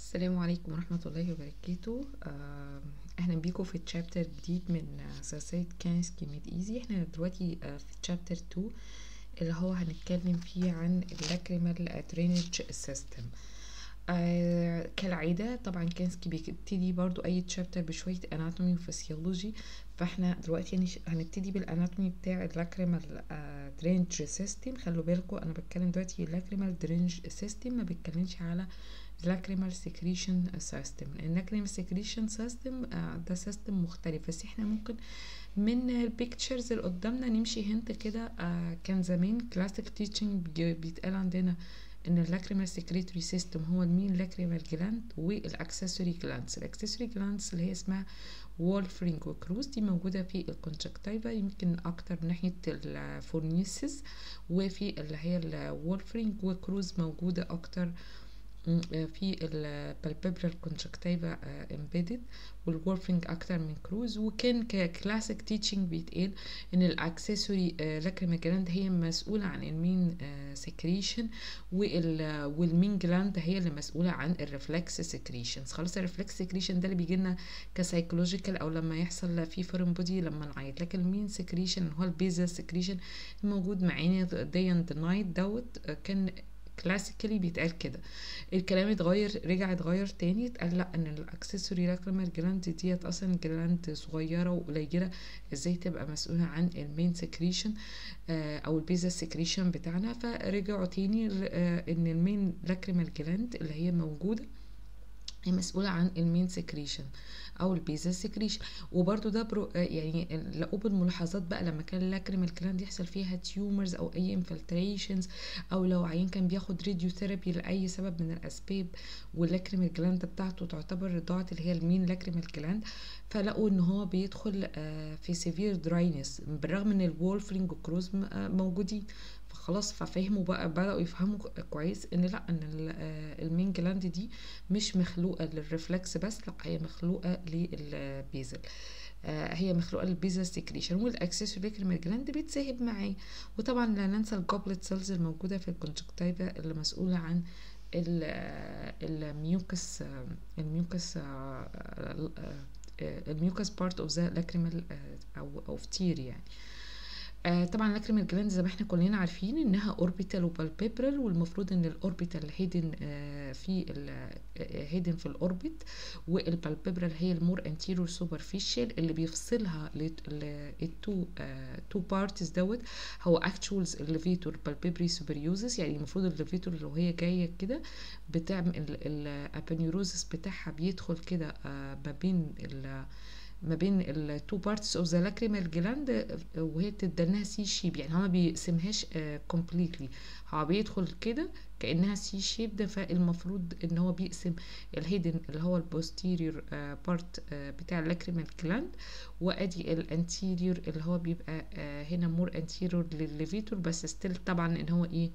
السلام عليكم ورحمة الله وبركاته آه، أهلا بيكم في تشابتر جديد من آه، سلسلة كانس كيميت ايزي احنا دلوقتي آه، في تشابتر 2 اللي هو هنتكلم فيه عن اللاكريمال درينج سيستم آه كالعادة طبعا كانسكي بيبتدي برضو أي تشابتر بشوية اناتومي وفسيولوجي فاحنا دلوقتي هنش- هنبتدي بالاناتومي بتاع اللاكريمال درينج سيستم خلوا بالكم أنا بتكلم دلوقتي اللاكريمال درينج سيستم ما بتكلمش على lacrimal secretion system اللاكريمال secretion system آه، ده سيستم مختلف بس احنا ممكن من البيكتشرز اللي قدامنا نمشي هنت كده آه، كان زمان كلاسيك تيتشنج بيتقال عندنا ان اللاكريمال سكريتوري سيستم هو المين لاكريمال جلاند والاكسسوري جلاندز الاكسسوري جلاندز اللي هي اسمها وولفرينج وكروز دي موجودة في الكونجكتيفا يمكن أكتر ناحية الفورنيسز وفي اللي هي الوولفرينج وكروز موجودة أكتر م، آه، في البالبيبرال كونجكتيفا امبيدد والورفنج اكتر من كروز وكان ككلاسيك تيتشنج بيتقال ان الاكسسوري لاكريما جلاند هي مسؤوله عن المين سكريشن والمين جلاند هي اللي مسؤوله عن الريفلكس سكريشنز خلاص الريفلكس سكريشن ده اللي بيجي لنا كسايكولوجيكال او لما يحصل في فورن بودي لما نعيط لكن المين سكريشن هو البيزل سكريشن الموجود معانا داي اند نايت دوت آه، كان كلاسيكالي بيتقال كده الكلام اتغير رجع اتغير تاني اتقال لا ان الاكسسوري لاكريمال جلاند ديت اصلا جلاند صغيره وقليله ازاي تبقى مسؤوله عن المين سكريشن او البيزا سكريشن بتاعنا فرجعوا تاني ل- آه، ان المين لاكريمال جلاند اللي هي موجوده هي مسؤولة عن المين سكريشن او البيزا سكريشن وبرده ده برو آه يعني لقوا بالملاحظات بقى لما كان اللاكريمال جلاند يحصل فيها تيومرز او اي انفلتريشنز او لو عيان كان بياخد راديو ثيرابي لاي سبب من الاسباب واللاكريمال جلاند بتاعته تعتبر رضاعة اللي هي المين لاكريمال جلاند فلقوا ان هو بيدخل آه في سيفير دراينس بالرغم ان الوولفرينج وكروز م- آه موجودين فخلاص ففهموا بقى بدأوا يفهموا كويس ان لا ان ال- آه المين جلاند دي مش مخلوقة للرفلكس بس لا هي مخلوقة للبيزل آه، هي مخلوقة للبيزل سكريشن والاكسسوري لاكريمال جلاند بيتسحب معاه وطبعا لا ننسى الجوبلت سيلز الموجودة في الكونجكتيفا اللي مسؤولة عن ال- آه، الميوكس آه، الميوكس آه، آه، آه، الميوكس بارت اوف ذا لاكريمال او اوف تير يعني آه طبعا لاكريمال جلاند زي ما احنا كلنا عارفين انها اوربيتال وبالبيبرال والمفروض ان الاوربيتال هيدن آه في هيدن في الاوربت والبالبيبرال هي المور انتيريور سوبرفيشال اللي بيفصلها التو تو بارتس دوت هو اكتشوالز الليفيتور بالبيبري سوبريوزس يعني المفروض الليفيتور لو هي جايه كده بتعمل الابنيوروزس بتاعها بيدخل كده آه ما بين ال ما بين التو بارتس اوف ذا لاكريمال جلاند وهي بتدلناها سي شيب يعني هو ما بيقسمهاش كومبليتلي هو بيدخل كده كانها سي شيب ده فالمفروض ان هو بيقسم الهيدن اللي هو البوستيريور بارت بتاع اللاكريمال جلاند وادي الانتيريور اللي هو بيبقى آه، هنا مور انتيريور للليفيتور بس ستيل طبعا ان هو ايه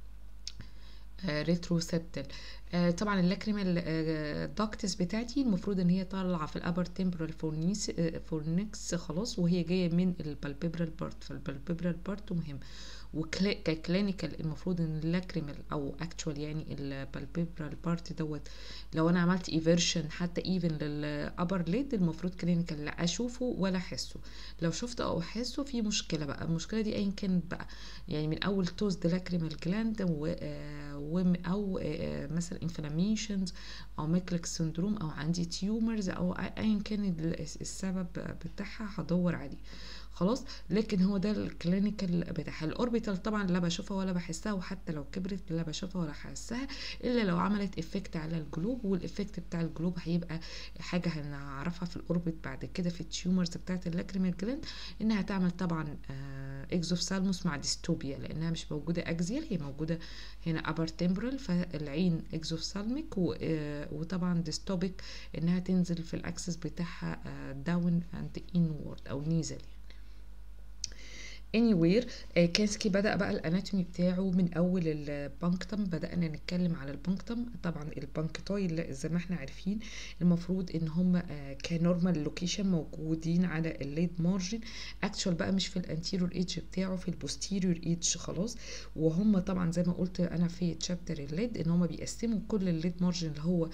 ريتروسبتال طبعا اللاكريمال داكتس بتاعتي المفروض ان هي طالعه في الابر تمبرال فورنيس فورنكس خلاص وهي جايه من البالبيبرال بارت فالبالبيبرال بارت مهم وككلينيكال المفروض ان اللاكريمال او اكتوال يعني البالبيبرال بارت دوت لو انا عملت ايفيرشن حتى ايفن للابر ليد المفروض كلينيكال لا اشوفه ولا احسه لو شفته او احسه في مشكله بقى المشكله دي ايا كانت بقى يعني من اول توز لاكريمال جلاند و آه، وم- او آه، مثلا انفلاميشنز او ميكلك سندروم او عندي تيومرز او ايا كان ال- السبب بتاعها هدور عليه خلاص لكن هو ده الكلينيكال بتاعها الاوربيتال طبعا لا بشوفها ولا بحسها وحتى لو كبرت لا بشوفها ولا بحسها الا لو عملت افكت على الجلوب والافكت بتاع الجلوب هيبقى حاجه هنعرفها في الاوربت بعد كده في التيومرز بتاعت اللاكريمال جلاند انها تعمل طبعا اكزوفثالموس مع ديستوبيا لانها مش موجوده اكزيال هي موجوده هنا ابر تمبرال فالعين اكزوفثالميك وطبعا ديستوبيك انها تنزل في الاكسس بتاعها داون اند انورد او نيزل يعني. anywhere آه، كانسكي بدأ بقى الاناتومي بتاعه من اول البانكتم بدأنا نتكلم على البانكتم طبعا البانكتايل زي ما احنا عارفين المفروض ان هم كنورمال لوكيشن موجودين على الليد مارجن اكشوال بقى مش في الانتيريور ايدج بتاعه في البوستيريور ايدج خلاص وهم طبعا زي ما قلت انا في تشابتر الليد ان هم بيقسموا كل الليد مارجن اللي هو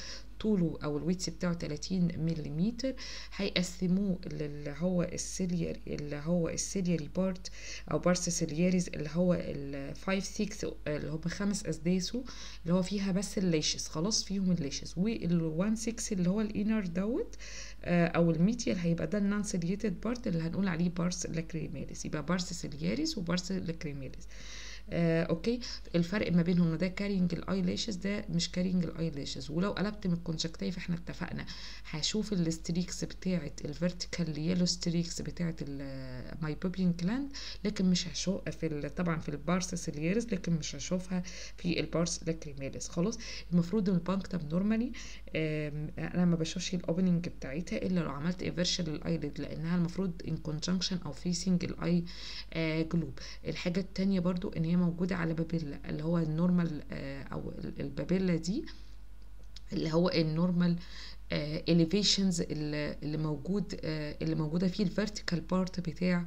طوله او الويتس بتاعه 30 ملم هيقسموه اللي هو السيلير اللي هو السيلياري بارت او بارس سيلياريز اللي هو ال 5 6 اللي هم خمس اسداسه اللي هو فيها بس الليشز خلاص فيهم الليشز وال 1 6 اللي هو الانر دوت او الميتيال هيبقى ده النون سيليتد بارت اللي هنقول عليه بارس لاكريماليس يبقى بارس سيلياريس وبارس لاكريماليس آه، اوكي الفرق ما بينهم إن ده كارينج الاي لاشز ده مش كارينج الاي لاشز ولو قلبت من الكونجكتيف احنا اتفقنا هشوف الستريكس بتاعه الفيرتيكال يلو ستريكس بتاعه الماي بوبين جلاند لكن مش هشوف في ال- طبعا في البارس سيلياريس لكن مش هشوفها في البارس لاكريماليس خلاص المفروض ان البانكتم نورمالي انا ما بشوفش الاوبننج بتاعتها الا لو عملت انفيرشن للايلid لانها المفروض ان كونجنكشن او فيسنج الاي جلوب الحاجه التانية برضو ان هي موجوده على بابيلا اللي هو النورمال او ال- البابيلا دي اللي هو النورمال اليفيشنز اللي اللي موجود آه، اللي موجوده فيه الفيرتيكال بارت بتاع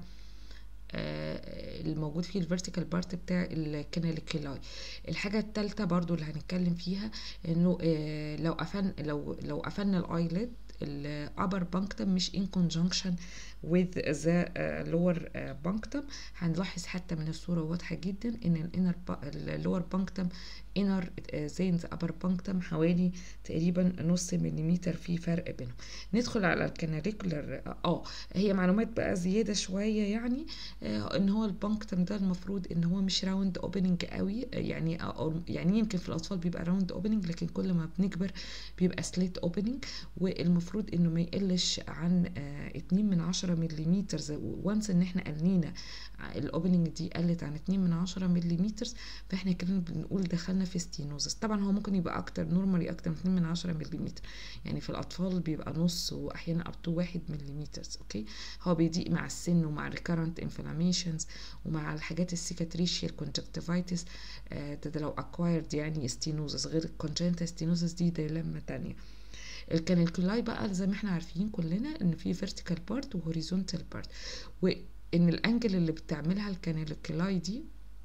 آه، الموجود فيه الفيرتيكال بارت بتاع الكناليكولاي الحاجه الثالثه برضو اللي هنتكلم فيها انه آه، لو قفلنا لو لو قفلنا الايلid الابر بانكتم مش in conjunction with the uh, lower uh, punctum هنلاحظ حتى من الصورة واضحة جدا ان الانر اللور بانكتم inner زين the upper punctum حوالي تقريبا نص مليمتر في فرق بينهم ندخل على الكناليكولر اه هي معلومات بقى زيادة شوية يعني آه ان هو البانكتم ده المفروض ان هو مش راوند اوبننج قوي آه، يعني أو يعني يمكن في الاطفال بيبقى راوند اوبننج لكن كل ما بنكبر بيبقى سليت اوبننج والمفروض انه ما يقلش عن آه، اتنين من عشرة مليمتر وانس ان احنا قلنا الاوبننج دي قلت عن اتنين من عشرة مليمتر فاحنا كده بنقول دخلنا في ستينوزس طبعا هو ممكن يبقى اكتر نورمالي اكتر من اتنين من عشرة مليمتر يعني في الاطفال بيبقى نص واحيانا اب تو واحد مليمتر اوكي هو بيضيق مع السن ومع الريكارنت انفلاميشنز ومع الحاجات السيكاتريشيال كونجكتيفايتس ده, ده لو اكوايرد يعني ستينوزس غير الكونجنتال ستينوزس دي ده لمه تانية الكانيكولاي بقى زي ما احنا عارفين كلنا ان في فيرتيكال بارت وهوريزونتال بارت وان الانجل اللي بتعملها الكانيكولاي دي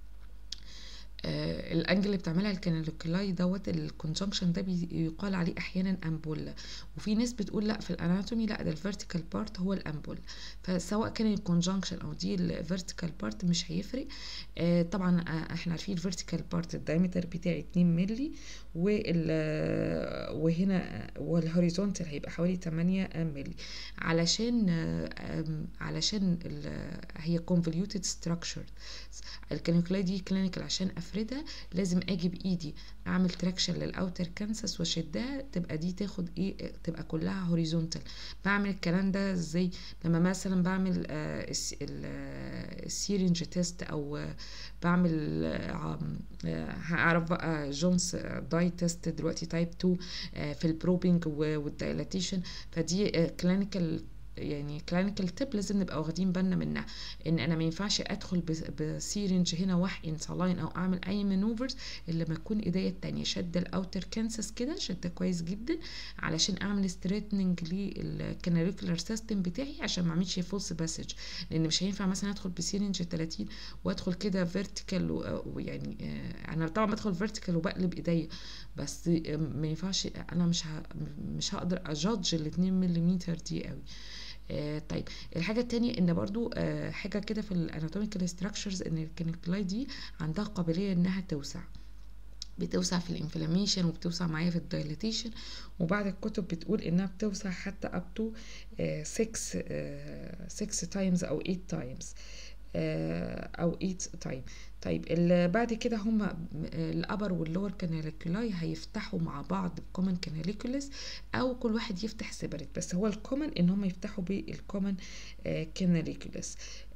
آه الانجل اللي بتعملها الكانيكولاي دوت الكونجنكشن ده بيقال عليه احيانا امبولا وفي ناس بتقول لا في الاناتومي لا ده الفيرتيكال بارت هو الامبولا فسواء كان الكونجنكشن او دي الفيرتيكال بارت مش هيفرق آه طبعا آه احنا عارفين الفيرتيكال بارت الدايمتر بتاعي 2 مللي وال وهنا والهوريزونتال هيبقى حوالي 8 مللي علشان آم، علشان ال- هي convoluted structure الكانيكولاي دي كلينيكال عشان افردها لازم اجي بايدي اعمل تراكشن للاوتر كانسس واشدها تبقى دي تاخد ايه تبقى كلها هوريزونتال بعمل الكلام ده ازاي لما مثلا بعمل آه، الس- ال- آه، السيرنج تيست او آه، بعمل آه، عم- آه، هعرف بقى جونز آه، داي تيست دلوقتي تايب 2 آه، في البروبينج والدايلاتيشن فدي كلينيكال يعني كلينيكال تيب لازم نبقى واخدين بالنا منها ان انا ما ينفعش ادخل بس- بسيرنج هنا واحقن سلاين او اعمل اي مانوفرز الا لما تكون ايديا التانية شد الاوتر كانسس كده شده كويس جدا علشان اعمل ستريتنج للكاناليكولار سيستم بتاعي عشان ما اعملش فولس باسج لان مش هينفع مثلا ادخل بسيرنج 30 وادخل كده فيرتيكال ويعني آه، انا طبعا بدخل فيرتيكال وبقلب ايديا بس آه، ما ينفعش انا مش ه... مش هقدر اجادج ال 2 ملم دي قوي آه طيب الحاجة التانية ان برضو آه حاجة كده في الاناتوميكال ستراكشرز ان الكانيكولاي دي عندها قابلية انها توسع بتوسع في الانفلاميشن وبتوسع معايا في الدايليتيشن وبعض الكتب بتقول انها بتوسع حتى up to 6 6 تايمز او 8 تايمز او 8 تايم طيب ال- بعد كده هما الابر واللور كاناليكولاي هيفتحوا مع بعض بكومن كاناليكولس او كل واحد يفتح سيبريت بس هو الكومن ان هما يفتحوا بالكومن كاناليكولس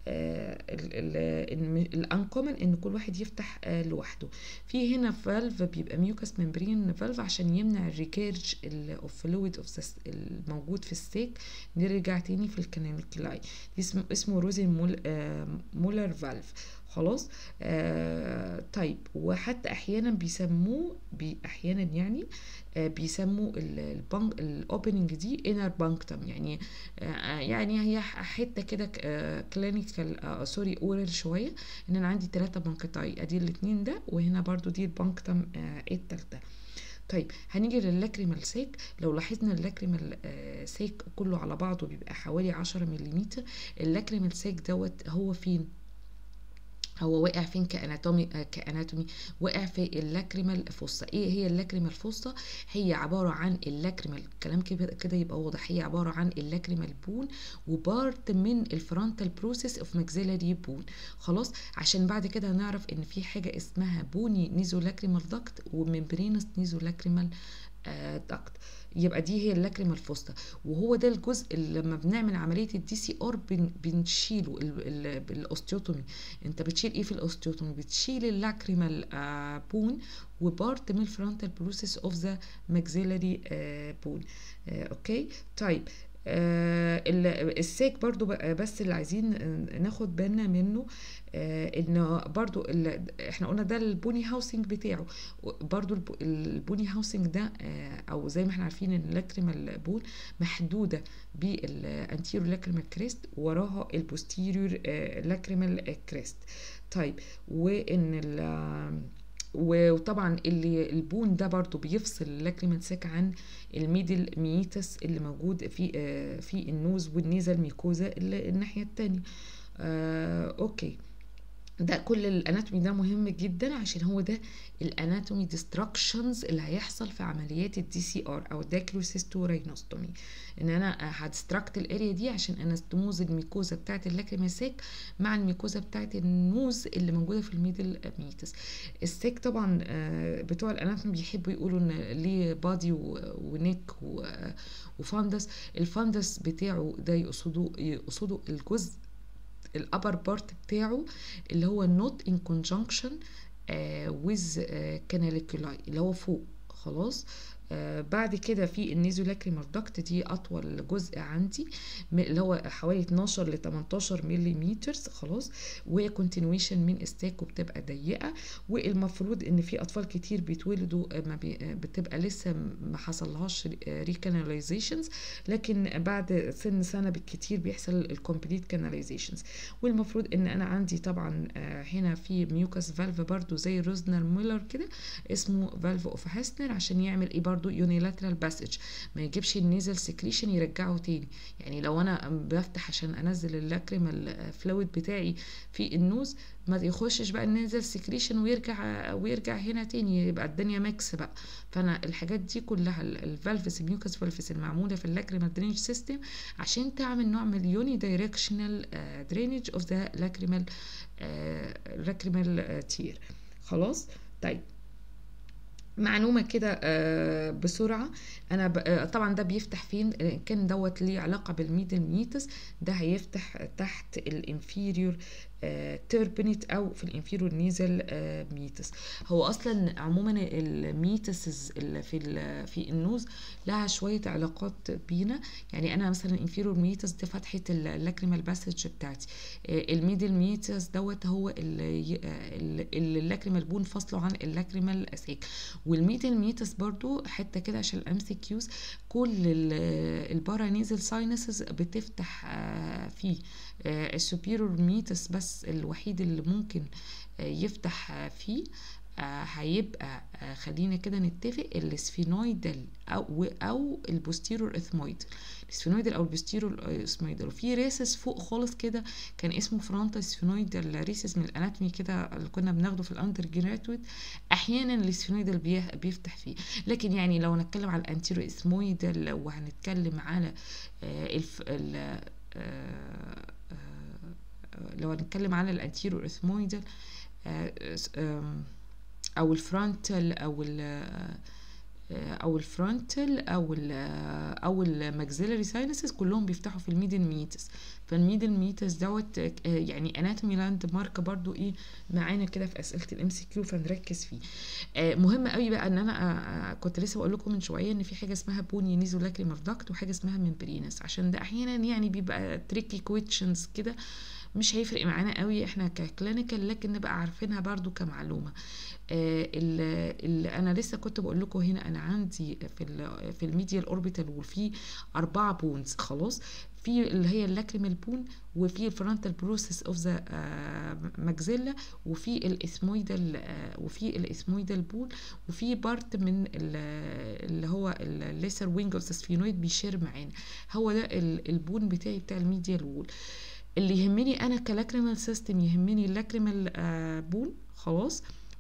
الانكومن ان كل واحد يفتح آه، لوحده في هنا فالف بيبقى ميوكس ممبرين فالف عشان يمنع الريكيرج اوف فلويد اوف الموجود في السيك نرجع تاني في الكاناليكولاي اسمه اسمه روزن مول آه، مولر فالف خلاص آه طيب وحتى احيانا بيسموه بي احيانا يعني آه بيسموا البنك الاوبننج دي انر بانكتم يعني آه يعني هي حته كده كلينيكال آه سوري اورال شويه ان انا عندي ثلاثه بانكتاي ادي الاثنين ده وهنا برضو دي البانكتم آه التالتة طيب هنيجي للاكريمال ساك لو لاحظنا اللاكريمال آه، ساك كله على بعضه بيبقى حوالي 10 ملم اللاكريمال ساك دوت هو فين هو واقع فين كاناتومي آه، كاناتومي واقع في اللاكريمال فوسا ايه هي اللاكريمال فوسا هي عباره عن اللاكريمال كلام كده كده يبقى واضح هي عباره عن اللاكريمال بون وبارت من الفرونتال بروسيس اوف ماكسيلاري بون خلاص عشان بعد كده هنعرف ان في حاجه اسمها بوني نيزو لاكريمال داكت وممبرينس نيزو لاكريمال داكت يبقى دي هي اللاكريمال فوستا وهو ده الجزء اللي لما بنعمل عمليه الدي سي ار بن بنشيله ال- ال- بالاوستيوتومي انت بتشيل ايه في الاوستيوتومي بتشيل اللاكريمال آه بون وبارت من الفرونتال بروسيس اوف ذا ماكسيلاري بون اوكي طيب آه ال- الساك برضو بقى بس اللي عايزين ناخد بالنا منه آه ان برضو ال- احنا قلنا ده البوني هاوسنج بتاعه برضو الب- البوني هاوسنج ده آه او زي ما احنا عارفين ان اللاكريمال بون محدوده بالانتيرو لاكريمال كريست وراها البوستيريور لاكريمال كريست طيب وان ال وطبعا اللي البون ده برضو بيفصل اللاكريمال ساك عن الميدل ميتس اللي موجود في آه، في النوز والنيزل ميكوزا اللي الناحيه التانية آه، اوكي ده كل الاناتومي ده مهم جدا عشان هو ده الاناتومي ديستراكشنز اللي هيحصل في عمليات الدي سي ار او داكروسيستورينوستومي ان انا هدستراكت الاريا دي عشان انستموز الميكوزا بتاعت اللاكريما ساك مع الميكوزا بتاعت النوز اللي موجوده في الميدل ميتس الساك طبعا آه، بتوع الاناتومي بيحبوا يقولوا ان ليه بادي ونيك وفاندس الفاندس بتاعه ده يقصدوا يقصدوا الجزء الابر بارت بتاعه اللي هو not in conjunction uh, with uh, canaliculi اللي هو فوق خلاص آه بعد كده في النيزولاكريمال داكت دي اطول جزء عندي م- اللي هو حوالي 12 ل 18 ملم خلاص وكونتينويشن من استاك وبتبقى ضيقه والمفروض ان في اطفال كتير بيتولدوا آه، ما بي آه، بتبقى لسه ما حصلهاش ريكاناليزيشنز لكن بعد سن سنه بالكتير بيحصل الكومبليت كاناليزيشنز والمفروض ان انا عندي طبعا آه، هنا في ميوكاس فالف برضو زي روزنر ميلر كده اسمه فالف اوف هاسنر عشان يعمل ايه برضو يونيلاترال باسج ما يجيبش النيزل سكريشن يرجعه تاني يعني لو انا بفتح عشان انزل اللاكريمال فلويد بتاعي في النوز ما يخشش بقى النيزل سكريشن ويرجع ويرجع هنا تاني يبقى الدنيا ميكس بقى فانا الحاجات دي كلها الفالفس الميوكس فالفس المعموله في اللاكريمال درينج سيستم عشان تعمل نوع من اليوني دايركشنال درينج اوف ذا لاكريمال لاكريمال تير خلاص طيب معلومه كده آه، بسرعه انا ب- آه، طبعا ده بيفتح فين آه، كان دوت ليه علاقه بالميدل ميتس ده هيفتح تحت الانفيريور تيربنت او في الانفيريور نيزل ميتس هو اصلا عموما الميتسز اللي في ال- في النوز لها شويه علاقات بينا يعني انا مثلا الانفيريور ميتس دي فتحه اللاكريمال باسج بتاعتي آه، الميدل ميتس دوت هو اللي ي- آه، اللي اللي اللاكريمال بون فاصله عن اللاكريمال اساك والميدل ميتس برضو حته كده عشان الام سي كيوز كل البارانيزل ساينسز بتفتح آه، فيه السوبيرور ميتس بس الوحيد اللي ممكن آه، يفتح آه، فيه آه، هيبقى آه، خلينا كده نتفق السفينويدال او او البوستيرور اثمويد السفينويدال او البوستيرور اثمويدال وفي ريسس فوق خالص كده كان اسمه فرونتا سفينويدال ريسس من الاناتومي كده اللي كنا بناخده في الاندر جراتويت احيانا السفينويدال بيه- بيفتح فيه لكن يعني لو نتكلم على الانتيرو اثمويدال وهنتكلم على آه، الف ال آه، آه، لو هنتكلم على الانتيرو اثمويدال او الفرونتال او ال او الفرونتال او ال او الماكسيلاري ساينسز كلهم بيفتحوا في الميدل ميتس فالميدل ميتس دوت آه، يعني اناتومي لاند مارك برضو ايه معانا كده في اسئله الام سي كيو فنركز فيه آه، مهم قوي بقى ان انا آه، آه، كنت لسه بقول لكم من شويه ان في حاجه اسمها بوني نيزو لاكريمال داكت وحاجه اسمها ممبرينس عشان ده احيانا يعني بيبقى تريكي كويتشنز كده مش هيفرق معانا قوي احنا ككلينيكال لكن نبقى عارفينها برضو كمعلومه آه اللي انا لسه كنت بقول لكم هنا انا عندي في ال في الميديال اوربيتال وفي اربعه بونز خلاص في اللي هي اللاكريمال بون وفي الفرونتال بروسيس اوف ذا ماكزيلا وفي الاسمويدال آه وفي الاسمويدال بون وفي بارت من اللي هو الليسر وينج اوف ذا سفينويد بيشير معانا هو ده البون بتاعي بتاع الميديال وول اللي يهمني انا كلاكريمال سيستم يهمني اللاكريمال آه بون خلاص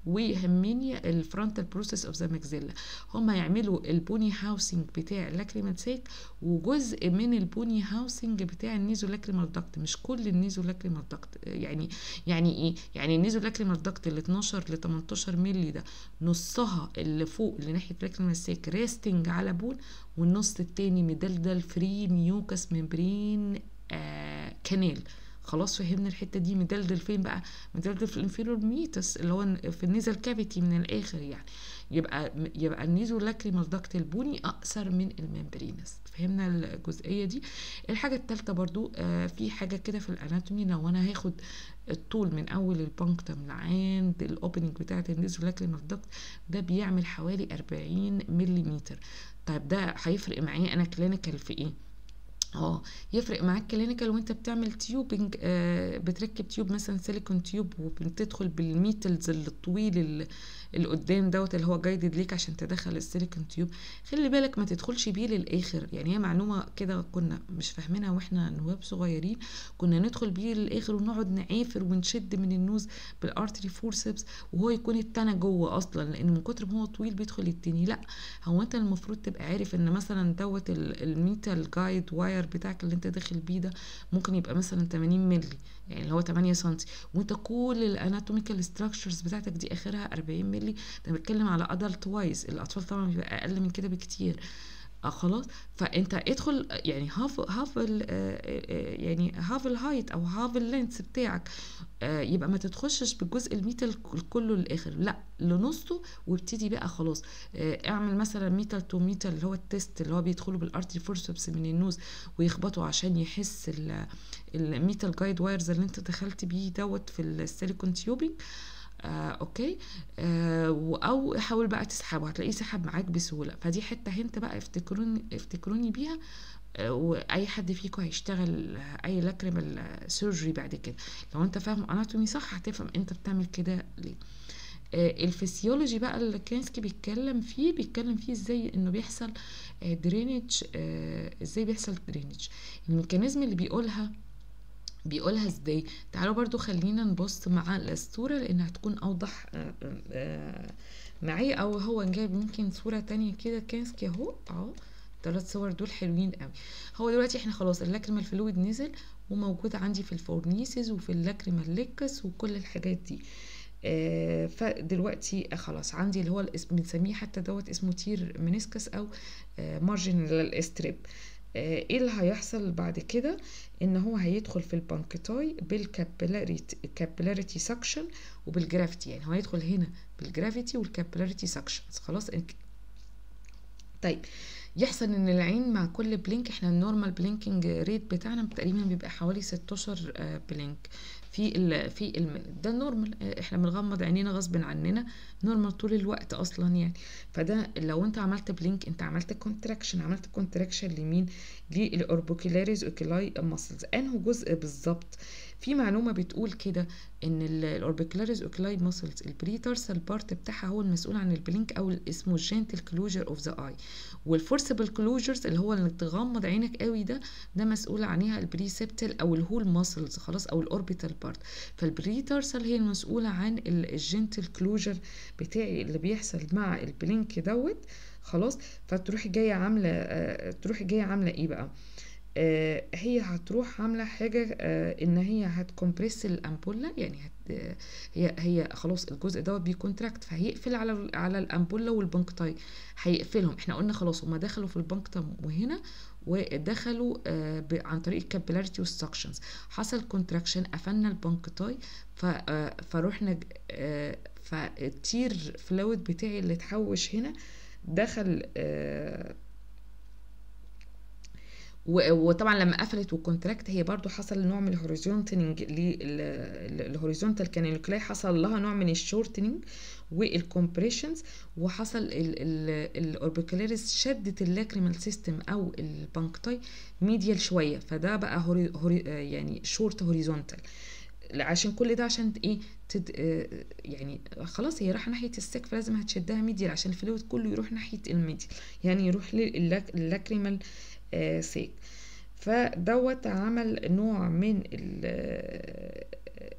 ويهمني الفرونتال بروسيس اوف ذا ماكزيلا هم يعملوا البوني هاوسنج بتاع اللاكريمال سيك وجزء من البوني هاوسنج بتاع النيزو لاكريمال داكت مش كل النيزو لاكريمال داكت يعني يعني ايه يعني النيزو لاكريمال داكت ال 12 ل 18 مللي ده نصها اللي فوق اللي ناحيه لاكريمال سيك ريستنج على بون والنص التاني مدلدل فري ميوكس ممبرين آه كانال خلاص فهمنا الحته دي مدلدل فين بقى مدلدل في الانفيرور ميتس اللي هو في النيزل كافيتي من الاخر يعني يبقى يبقى النيزو لاكريمال داكت البوني اقصر من الممبرينس فهمنا الجزئيه دي الحاجه الثالثه برضو آه في حاجه كده في الاناتومي لو انا هاخد الطول من اول البانكتم لعند الاوبننج بتاعه النيزو لاكريمال داكت ده بيعمل حوالي 40 ملم طيب ده هيفرق معايا انا كلينيكال في ايه اه يفرق معاك كلينيكال وانت بتعمل تيوبنج آه بتركب تيوب مثلا سيليكون تيوب وبتدخل بالميتلز الطويل اللي, اللي قدام دوت اللي هو جايدد ليك عشان تدخل السيليكون تيوب خلي بالك ما تدخلش بيه للاخر يعني هي معلومه كده كنا مش فاهمينها واحنا نواب صغيرين كنا ندخل بيه للاخر ونقعد نعافر ونشد من النوز بالارتري فورسبس وهو يكون التانى جوه اصلا لان من كتر ما هو طويل بيدخل التاني لا هو انت المفروض تبقى عارف ان مثلا دوت الميتال جايد واير بتاعك اللي انت داخل بيه ده ممكن يبقى مثلا 80 مللي يعني اللي هو 8 سم وانت كل الاناتوميكال ستراكشرز بتاعتك دي اخرها 40 مللي ده بتكلم على ادلت وايز الاطفال طبعا بيبقى اقل من كده بكتير آه خلاص فانت ادخل يعني هاف هاف يعني هاف الهايت او هاف اللينس بتاعك آه يبقى ما تدخلش بالجزء الميتال كله للاخر لا لنصه وابتدي بقى خلاص آه اعمل مثلا ميتال تو ميتال اللي هو التيست اللي هو بيدخلوا بالارتري فورسبس من النوز ويخبطوا عشان يحس الميتال جايد وايرز اللي انت دخلت بيه دوت في السيليكون تيوبينج آه، اوكي آه او حاول بقى تسحبه هتلاقيه سحب معاك بسهوله فدي حته هنت بقى افتكروني افتكروني بيها آه واي حد فيكم هيشتغل اي لاكريمال سيرجري بعد كده لو انت فاهم اناتومي صح هتفهم انت بتعمل كده ليه آه الفسيولوجي بقى اللي كينسكي بيتكلم فيه بيتكلم فيه ازاي انه بيحصل آه درينج آه ازاي بيحصل درينج الميكانيزم اللي بيقولها بيقولها ازاي تعالوا برضو خلينا نبص مع الصورة لان هتكون اوضح معايا او هو جايب ممكن صورة تانية كده كانسكي اهو اهو الثلاث صور دول حلوين قوي هو دلوقتي احنا خلاص اللاكريمال فلويد نزل وموجود عندي في الفورنيسز وفي اللاكريمال ليكس وكل الحاجات دي آه فدلوقتي خلاص عندي اللي هو الاسم بنسميه حتى دوت اسمه تير منسكس او آه مارجنال استريب ايه اللي هيحصل بعد كده ان هو هيدخل في البانكتاي بالكابيلاريتي سكشن وبالجرافيتي يعني هو هيدخل هنا بالجرافيتي والكابيلاريتي سكشنز خلاص طيب يحصل ان العين مع كل بلينك احنا النورمال بلينكينج ريت بتاعنا تقريبا بيبقى حوالي 16 بلينك في ال في ال ده نورمال احنا بنغمض عينينا غصب عننا نورمال طول الوقت اصلا يعني فده لو انت عملت بلينك انت عملت كونتراكشن عملت كونتراكشن لمين للاوربوكيلاريز اوكيلاي ماسلز انه جزء بالظبط في معلومه بتقول كده ان الاوربيكولاريز اوكلاي ماسلز البريتارسال بارت بتاعها هو المسؤول عن البلينك او اسمه الجنتل كلوجر اوف ذا اي والفورسبل كلوجرز اللي هو اللي تغمض عينك قوي ده ده مسؤول عنها البريسبتال او الهول ماسلز خلاص او الاوربيتال بارت فالبريتارسال هي المسؤوله عن الجنتل كلوجر بتاعي اللي بيحصل مع البلينك دوت خلاص فتروحي جايه عامله آه تروحي جايه عامله ايه بقى آه هي هتروح عامله حاجه آه ان هي هتكمبريس الامبولا يعني هت آه هي هي خلاص الجزء دوت بيكونتراكت فهيقفل على على الامبولا والبنكتاي هيقفلهم احنا قلنا خلاص هما دخلوا في البنكتم وهنا ودخلوا عن طريق الكابيلاريتي والسكشنز حصل كونتراكشن قفلنا البنكتاي فروحنا فالتير فلويد بتاعي اللي اتحوش هنا دخل و- وطبعا لما قفلت والكونتراكت هي برضو حصل نوع من الهوريزونتنج الهوريزونتال كانيلوكلاي حصل لها نوع من الشورتنج والكompressions وحصل الاوربيكولاريس شدت اللاكريمال سيستم او البانكتاي ميديال شويه فده بقى هوري هوري يعني شورت هوريزونتال عشان كل ده عشان ايه تد... آه، يعني خلاص هي رايحه ناحيه السك فلازم هتشدها ميديال عشان الفلويد كله يروح ناحيه الميديال يعني يروح للاكريمال آه سيك فدوت عمل نوع من ال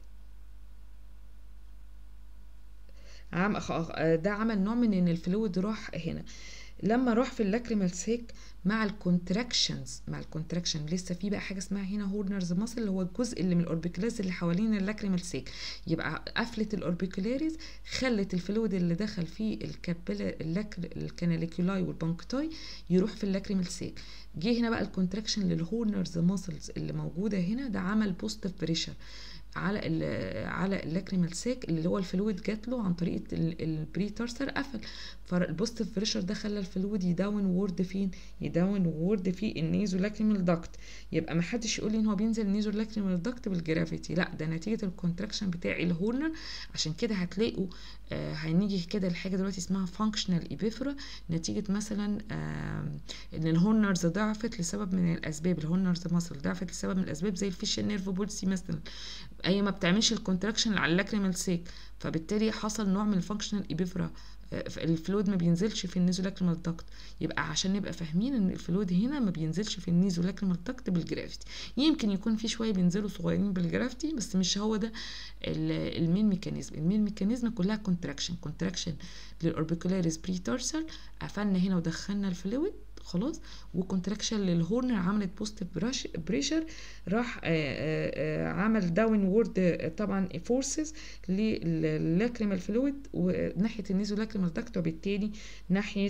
عم خ- ده عمل نوع من ان الفلويد راح هنا لما راح في اللاكريمال سيك مع الكونتراكشنز مع الكونتراكشن لسه في بقى حاجه اسمها هنا هورنرز ماسل اللي هو الجزء اللي من الاوربيكولاريز اللي حوالين اللاكريمال سيك يبقى قفله الاوربيكولاريز خلت الفلويد اللي دخل في الكابيلا الكاناليكولاي والبانكتاي يروح في اللاكريمال سيك جه هنا بقى الكونتراكشن للهورنرز ماسلز اللي موجوده هنا ده عمل بوزيتيف بريشر على ال على اللاكريمال ساك اللي هو الفلويد جات له عن طريق البري تارسر قفل فالبوزيتيف بريشر ده خلى الفلويد يداون وورد فين يداون وورد في النيزو لاكريمال داكت يبقى ما حدش يقول لي ان هو بينزل نيزو لاكريمال داكت بالجرافيتي لا ده نتيجه الكونتراكشن بتاع الهورنر عشان كده هتلاقوا آه هنيجي كده لحاجه دلوقتي اسمها فانكشنال ايبيفرا نتيجه مثلا آه ان الهورنرز ضعفت لسبب من الاسباب الهورنرز ماسل ضعفت لسبب من الاسباب زي الفيشل نيرف بولسي مثلا هي ما بتعملش الكونتراكشن على اللاكريمال سيك فبالتالي حصل نوع من الفانكشنال ايبيفرا الفلويد ما بينزلش في النيزولاكريمال داكت يبقى عشان نبقى فاهمين ان الفلويد هنا ما بينزلش في النيزولاكريمال داكت بالجرافتي يمكن يكون في شويه بينزلوا صغيرين بالجرافتي بس مش هو ده المين ميكانيزم المين ميكانيزم كلها كونتراكشن كونتراكشن للاوربيكولاريس بري تارسل قفلنا هنا ودخلنا الفلويد خلاص وكونتراكشن للهورنر عملت بوزيتيف بريشر راح آآ آآ عمل داون وورد طبعا فورسز للاكريمال فلويد وناحيه النيزو لاكريمال داكت وبالتالي ناحيه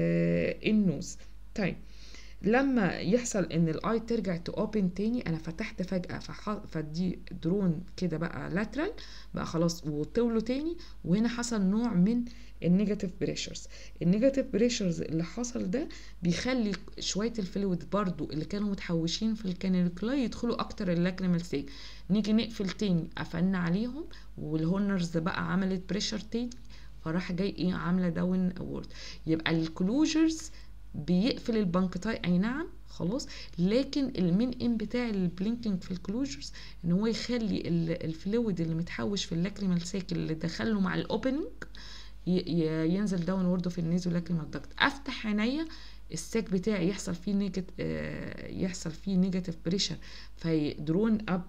النوز طيب لما يحصل ان الاي ترجع تو اوبن تاني انا فتحت فجاه فح... فدي درون كده بقى لاترال بقى خلاص وطولوا تاني وهنا حصل نوع من النيجاتيف بريشرز النيجاتيف بريشرز اللي حصل ده بيخلي شويه الفلويد برضو اللي كانوا متحوشين في الكانيكولاي يدخلوا اكتر اللاكريمال سيك نيجي نقفل تاني قفلنا عليهم والهونرز بقى عملت بريشر تاني فراح جاي ايه عامله داون وورد يبقى الكلوجرز بيقفل البنكتاي اي نعم خلاص لكن المين ام بتاع البلينكينج في الكلوجرز ان هو يخلي الفلويد اللي متحوش في اللاكريمال سيك اللي دخله مع الاوبننج ينزل داون وورد في النيزو لاكريمال داكت افتح عينيا الساك بتاعي يحصل فيه نيجاتيف يحصل فيه نيجاتيف بريشر فيدرون اب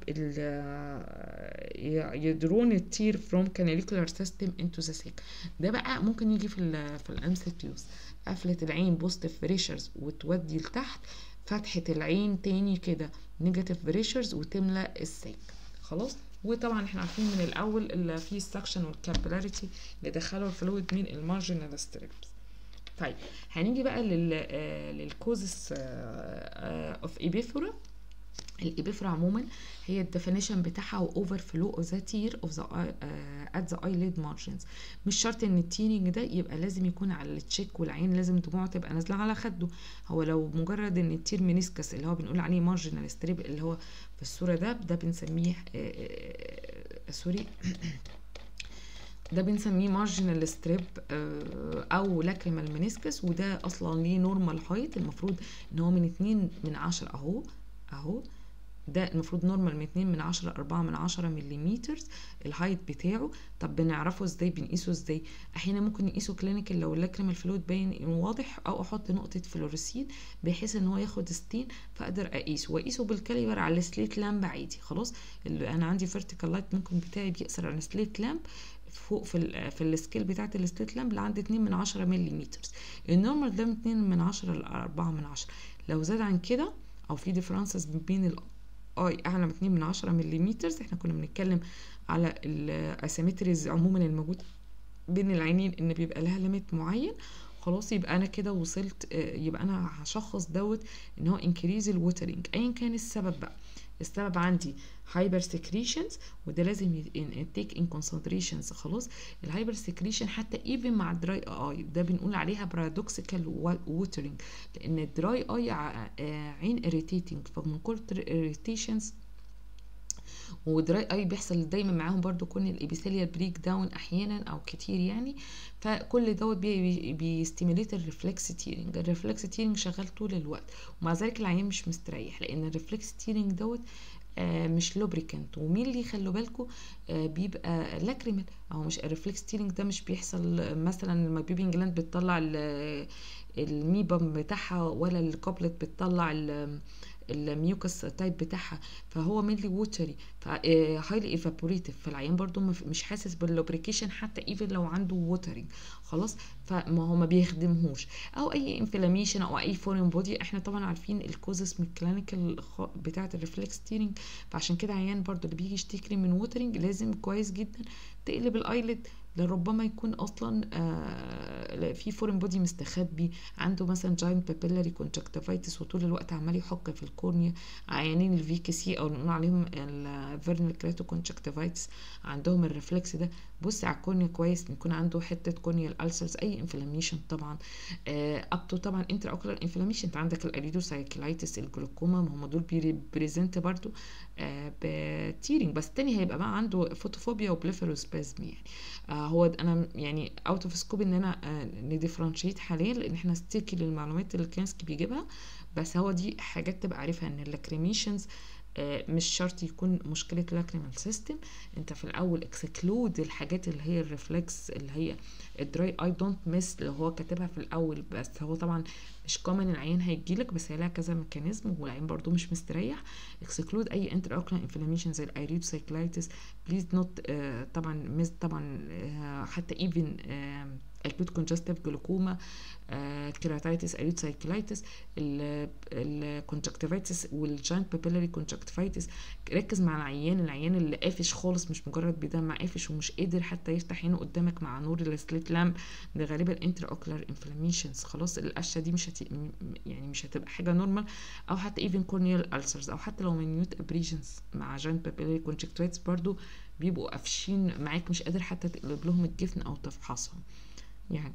يدرون التير فروم كاناليكولار سيستم انتو ذا ساك ده بقى ممكن يجي في ال في الام سي كيوز قفله العين بوزيتيف بريشرز وتودي لتحت فتحه العين تاني كده نيجاتيف بريشرز وتملى الساك خلاص وطبعا احنا عارفين من الاول اللي فيه السكشن والكابيلاريتي اللي دخلوا الفلويد من المارجنال ستريبس طيب هنيجي بقى لل للكوزس اوف ايبيفورا الابيفرا عموما هي الديفينيشن بتاعها هو اوفر فلو اوف ذا تير اوف ذا ات ذا ايليد مارجنز مش شرط ان التيرنج ده يبقى لازم يكون على التشيك والعين لازم دموعه تبقى نازله على خده هو لو مجرد ان التير منسكس اللي هو بنقول عليه مارجنال ستريب اللي هو في الصوره ده ده بنسميه سوري ده بنسميه مارجنال ستريب او لاكريمال منسكس وده اصلا ليه نورمال هايت المفروض ان هو من اتنين من عشرة اهو اهو ده المفروض نورمال من اتنين من عشرة اربعة من عشرة مليمتر الهايت بتاعه طب بنعرفه ازاي بنقيسه ازاي احيانا ممكن نقيسه كلينيكال لو اللاكريمال فلويد باين واضح او احط نقطة فلوريسين بحيث ان هو ياخد ستين فاقدر اقيسه واقيسه بالكاليبر على السليت لامب عادي خلاص اللي انا عندي فيرتيكال لايت ممكن بتاعي بيأثر على السليت لامب فوق في ال في السكيل بتاعت الستيت لامب لعند 2 من 10 ملم النورمال ده من 2 من 10 ل 4 من 10 لو زاد عن كده او في ديفرنسز بين الاي اعلى من 2 من 10 ملم احنا كنا بنتكلم على الاسيمتريز عموما الموجود بين العينين ان بيبقى لها ليميت معين خلاص يبقى انا كده وصلت آه، يبقى انا هشخص دوت ان هو انكريز الوترنج ايا كان السبب بقى السبب عندي هايبر سكريشنز وده لازم تيك ان كونسيدريشنز خلاص الهايبر سكريشن حتى ايفن مع الدراي اي ده بنقول عليها بارادوكسيكال ووترنج لان الدراي اي عين اريتيتنج فمن كتر اريتيشنز ودراي اي بيحصل دايما معاهم برضو كون الابيثيليال بريك داون احيانا او كتير يعني فكل دوت بيستيميليت الريفلكس تيرنج الريفلكس تيرنج شغال طول الوقت ومع ذلك العيان مش مستريح لان الريفلكس تيرنج دوت آه مش لوبريكانت ومين اللي خلوا بالكم آه بيبقى لاكريمال او مش الريفلكس تيرنج ده مش بيحصل مثلا لما بيبي انجلاند بتطلع الميبم بتاعها ولا الكوبلت بتطلع الميوكس تايب بتاعها فهو مينلي ووتري هايلي ايفابوريتيف فالعيان برضو مش حاسس باللوبريكيشن حتى ايفن لو عنده ووترنج خلاص فما هو ما بيخدمهوش او اي انفلاميشن او اي فورين بودي احنا طبعا عارفين الكوزس من الكلينيكال بتاعه الريفلكس تيرنج فعشان كده عيان برضو اللي بيجي يشتكي من ووترنج لازم كويس جدا تقلب الايلid لربما يكون اصلا آه في فورين بودي مستخبي عنده مثلا جاينت بابيلاري كونجكتيفايتس وطول الوقت عمال يحك في الكورنيا عيانين الفي كي سي او نقول عليهم الفيرنال كراتو كونجكتيفايتس عندهم الريفلكس ده بص على الكورنيا كويس يكون عنده حته كورنيا الالسرز اي انفلاميشن طبعا اب تو طبعا انتر اوكلر انفلاميشن انت عندك الاريدوسايكلايتس الجلوكوما ما هم دول بيريزنت برضو آه بتيرنج بس التاني هيبقى بقى عنده فوتوفوبيا وبليفروسبازم يعني آه هو انا يعني اوت اوف سكوب ان انا آه نديفرنشيت حاليا لان احنا ستيكي للمعلومات اللي كانسكي بيجيبها بس هو دي حاجات تبقى عارفها ان اللاكريميشنز مش شرط يكون مشكله لاكريمال سيستم انت في الاول اكسكلود الحاجات اللي هي الريفلكس اللي هي الدراي اي دونت مس اللي هو كاتبها في الاول بس هو طبعا مش كومن العين هيجيلك بس هي لها كذا ميكانيزم والعين برضو مش مستريح اكسكلود اي انتر اوكلان انفلاميشن زي الايريدوسايكلايتس بليز نوت طبعا مس طبعا آه حتى ايفن آه acute congestive glaucoma كيراتايتس اريد سايكلايتس الكونجكتيفايتس والجاينت بابيلاري كونجكتيفايتس ركز مع العيان العيان اللي قافش خالص مش مجرد بيدمع قافش ومش قادر حتى يفتح عينه قدامك مع نور السليت لامب ده غالبا انتر اوكلر انفلاميشنز خلاص القشه دي مش هت... يعني مش هتبقى حاجه نورمال او حتى ايفن كورنيال السرز او حتى لو منيوت ابريشنز مع جاينت بابيلاري كونجكتيفايتس برضو بيبقوا قافشين معاك مش قادر حتى تقلب لهم الجفن او تفحصهم يعني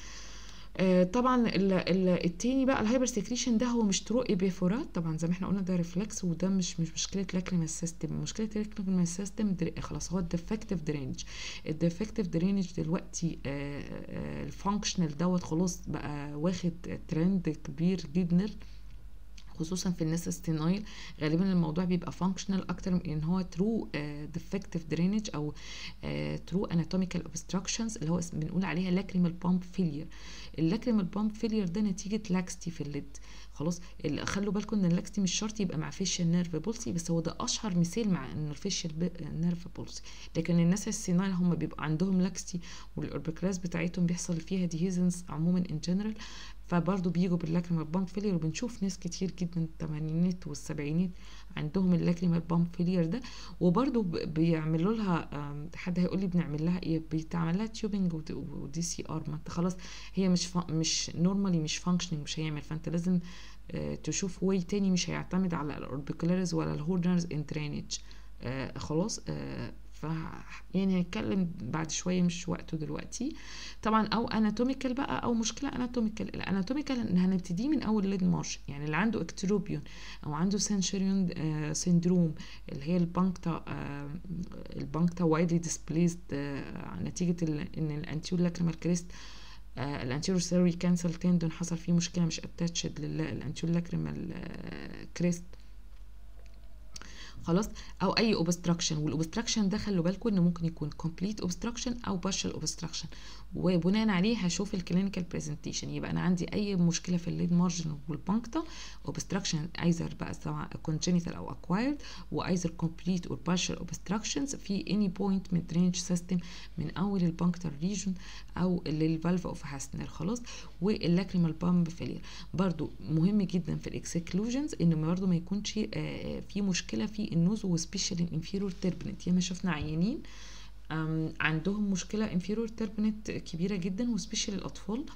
آه طبعا ال ال التاني بقى الهايبر سكريشن ده هو مش طرق ابيفورات طبعا زي ما احنا قلنا ده ريفلكس وده مش مش مشكله لاكريمال سيستم مشكله لاكريمال سيستم خلاص هو الديفكتيف درينج الديفكتيف درينج دلوقتي آه آه الفانكشنال دوت خلاص بقى واخد ترند كبير جدا خصوصا في الناس الستينايل غالبا الموضوع بيبقى فانكشنال اكتر من ان هو ترو ديفكتيف درينج او ترو اناتوميكال اوبستراكشنز اللي هو بنقول عليها لاكريمال بامب فيلير اللاكريمال بامب فيلير ده نتيجه لاكستي في الليد خلاص خلوا بالكم ان اللاكستي مش شرط يبقى مع فيشل نيرف بولسي بس هو ده اشهر مثال مع ان الفيشل نيرف بولسي لكن الناس السينايل هم بيبقى عندهم لاكستي والاوربيكلاس بتاعتهم بيحصل فيها ديهيزنس عموما ان جنرال فبرضه بيجوا باللاكريمال بامب فيلير وبنشوف ناس كتير جدا الثمانينات والسبعينات عندهم اللاكريمال بامب فيلير ده وبرضه بيعملوا لها حد هيقول لي بنعمل لها ايه بيتعمل لها تيوبنج ودي سي ار ما انت خلاص هي مش مش نورمالي مش فانكشنينج مش هيعمل فانت لازم تشوف واي تاني مش هيعتمد على الاوربيكولاريز ولا الهورنرز ان درينج خلاص آه ف يعني هنتكلم بعد شويه مش وقته دلوقتي طبعا او اناتوميكال بقى او مشكله اناتوميكال الاناتوميكال هنبتدي من اول ليد مارش يعني اللي عنده اكتروبيون او عنده سنشريون آه سيندروم اللي هي البانكتا آه البانكتا وايدلي ديسبليسد آه نتيجه ان الانتيور لاكريمال كريست آه الانتيرو سيري كانسل تندون حصل فيه مشكله مش اتاتشد للانتيور لاكريمال آه كريست خلاص او اي اوبستراكشن والاوبستراكشن ده خلوا بالكم انه ممكن يكون كومبليت اوبستراكشن او بارشال اوبستراكشن وبناء عليه هشوف الكلينيكال برزنتيشن يبقى انا عندي اي مشكله في الليد مارجن والبانكتا اوبستراكشن ايزر بقى سواء كونجينيتال او اكوايرد وايزر كومبليت اور بارشال اوبستراكشنز في اني بوينت من درينج سيستم من اول البانكتال ريجون او للفالف اوف هاسنر خلاص واللاكريمال بامب فيلير برضو مهم جدا في الاكسكلوجنز ان برضو ما يكونش في مشكله في النوز وسبيشال الانفيرور تربنت ياما شفنا عيانين عندهم مشكله انفيرور تربنت كبيره جدا وسبيشال الاطفال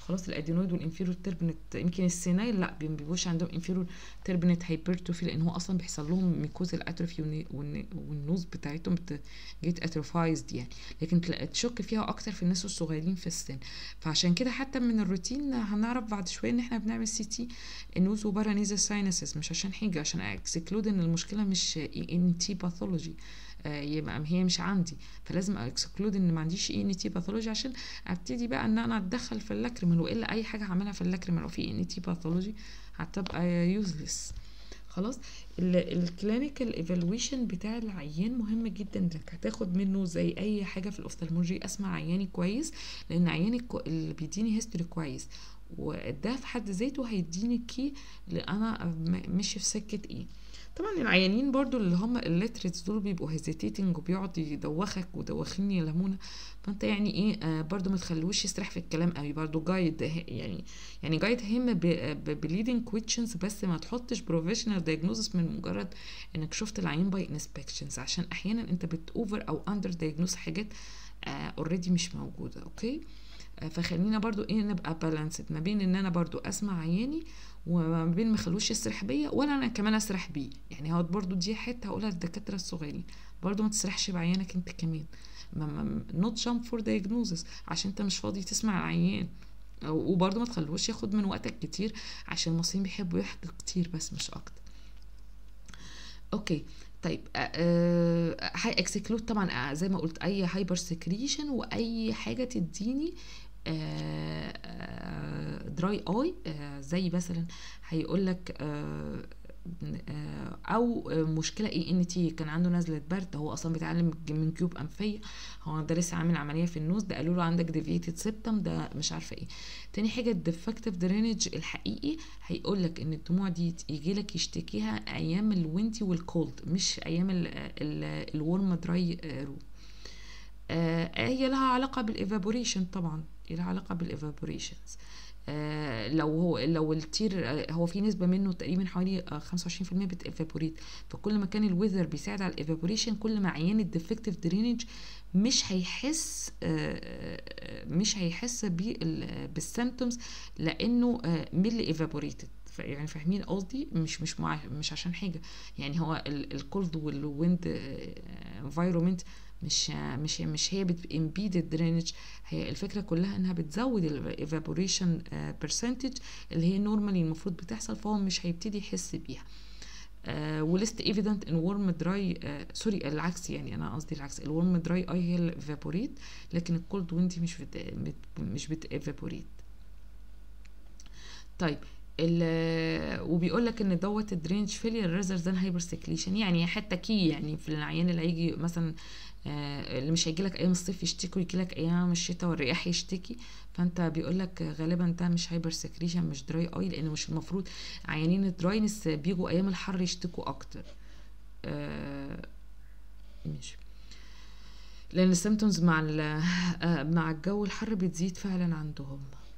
خلاص الادينويد والانفيرور تربنت يمكن السينايل لا ما بيبقوش عندهم انفيرور تربنت هايبرتروفي لان هو اصلا بيحصل لهم ميكوزال اتروفي والنوز بتاعتهم جيت اتروفايزد يعني لكن تشك فيها اكتر في الناس الصغيرين في السن فعشان كده حتى من الروتين هنعرف بعد شويه ان احنا بنعمل سي تي النوز وبارانيزا ساينسز مش عشان حاجه عشان اكسكلود ان المشكله مش ان تي باثولوجي يبقى هي مش عندي فلازم اكسكلود ان ما عنديش اي ان تي باثولوجي عشان ابتدي بقى ان انا اتدخل في اللاكريمال والا اي حاجه هعملها في اللاكريمال لو في ان تي باثولوجي هتبقى يوزلس خلاص الكلينيكال ايفالويشن بتاع العيان مهم جدا انك هتاخد منه زي اي حاجه في الاوفثالمولوجي اسمع عياني كويس لان عياني اللي بيديني هيستوري كويس وده في حد ذاته هيديني كي انا ماشي في سكه ايه طبعا العيانين برضو اللي هم الليتريتس دول بيبقوا هيزيتيتنج وبيقعد يدوخك ودوخيني يا لمونه فانت يعني ايه آه برضو ما تخلوش يسرح في الكلام قوي برضو جايد يعني يعني جايد هيم بليدنج كويشنز بس ما تحطش بروفيشنال دايجنوزس من مجرد انك شفت العيان باي انسبكشنز عشان احيانا انت بتوفر او اندر دايجنوز حاجات اوريدي آه مش موجوده اوكي آه فخلينا برضو ايه نبقى بالانسد ما بين ان انا برضو اسمع عياني وما بين ما خلوش يسرح بيا ولا انا كمان اسرح بيه يعني هو برضو دي حته هقولها للدكاتره الصغيرين برضو ما تسرحش بعيانك انت كمان نوت جامب فور دايجنوزس عشان انت مش فاضي تسمع العيان وبرضه ما تخلوش ياخد من وقتك كتير عشان المصريين بيحبوا يحكوا كتير بس مش اكتر اوكي طيب هاي اكسكلود طبعا زي ما قلت اي هايبر سكريشن واي حاجه تديني دراي اي زي مثلا هيقول لك او مشكله اي ان تي كان عنده نزله برد هو اصلا بيتعلم من كيوب انفيه هو ده لسه عامل عمليه في النوز ده قالوا له عندك ديفيتد سيبتم ده مش عارفه ايه تاني حاجه الديفكتيف درينج الحقيقي هيقول لك ان الدموع دي يجي لك يشتكيها ايام الوينتي والكولد مش ايام الورم دراي روم هي لها علاقه بالايفابوريشن طبعا لها علاقه بالايفابوريشنز آه لو هو لو التير آه هو في نسبه منه تقريبا حوالي آه 25% بتيفابوريت فكل ما كان الويذر بيساعد على الايفابوريشن كل ما عيان الديفكتيف درينج مش هيحس مش هيحس بالسيمتومز لانه ميلي ايفابوريتد يعني فاهمين قصدي مش مش مع مش عشان حاجه يعني هو الكولد والويند انفايرومنت مش مش مش هي بتمبيد الدرينج هي الفكره كلها انها بتزود الايفابوريشن برسنتج اللي هي نورمالي المفروض بتحصل فهو مش هيبتدي يحس بيها ولست ايفيدنت ان ورم دراي سوري العكس يعني انا قصدي العكس الورم دراي اي هي الايفابوريت لكن الكولد ويندي مش بت مش بتيفابوريت طيب وبيقول لك ان دوت الدرينج فيلير ريزر ذان هايبر سيكليشن يعني حتى كي يعني في العيان اللي هيجي مثلا آه اللي مش هيجي لك ايام الصيف يشتكي ويجي لك ايام الشتاء والرياح يشتكي فانت بيقول لك غالبا ده مش هايبر سكريشن مش دراي اي لان مش المفروض عيانين الدراينس بيجوا ايام الحر يشتكوا اكتر آه ماشي لان السيمتومز مع آه مع الجو الحر بتزيد فعلا عندهم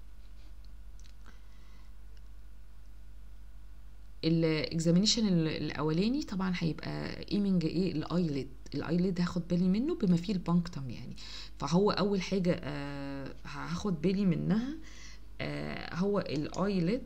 الاكزامينيشن الاولاني طبعا هيبقى ايمنج ايه الايليد الايليد هاخد بالي منه بما فيه البانكتم يعني فهو اول حاجه آه هاخد بالي منها آه هو الايليد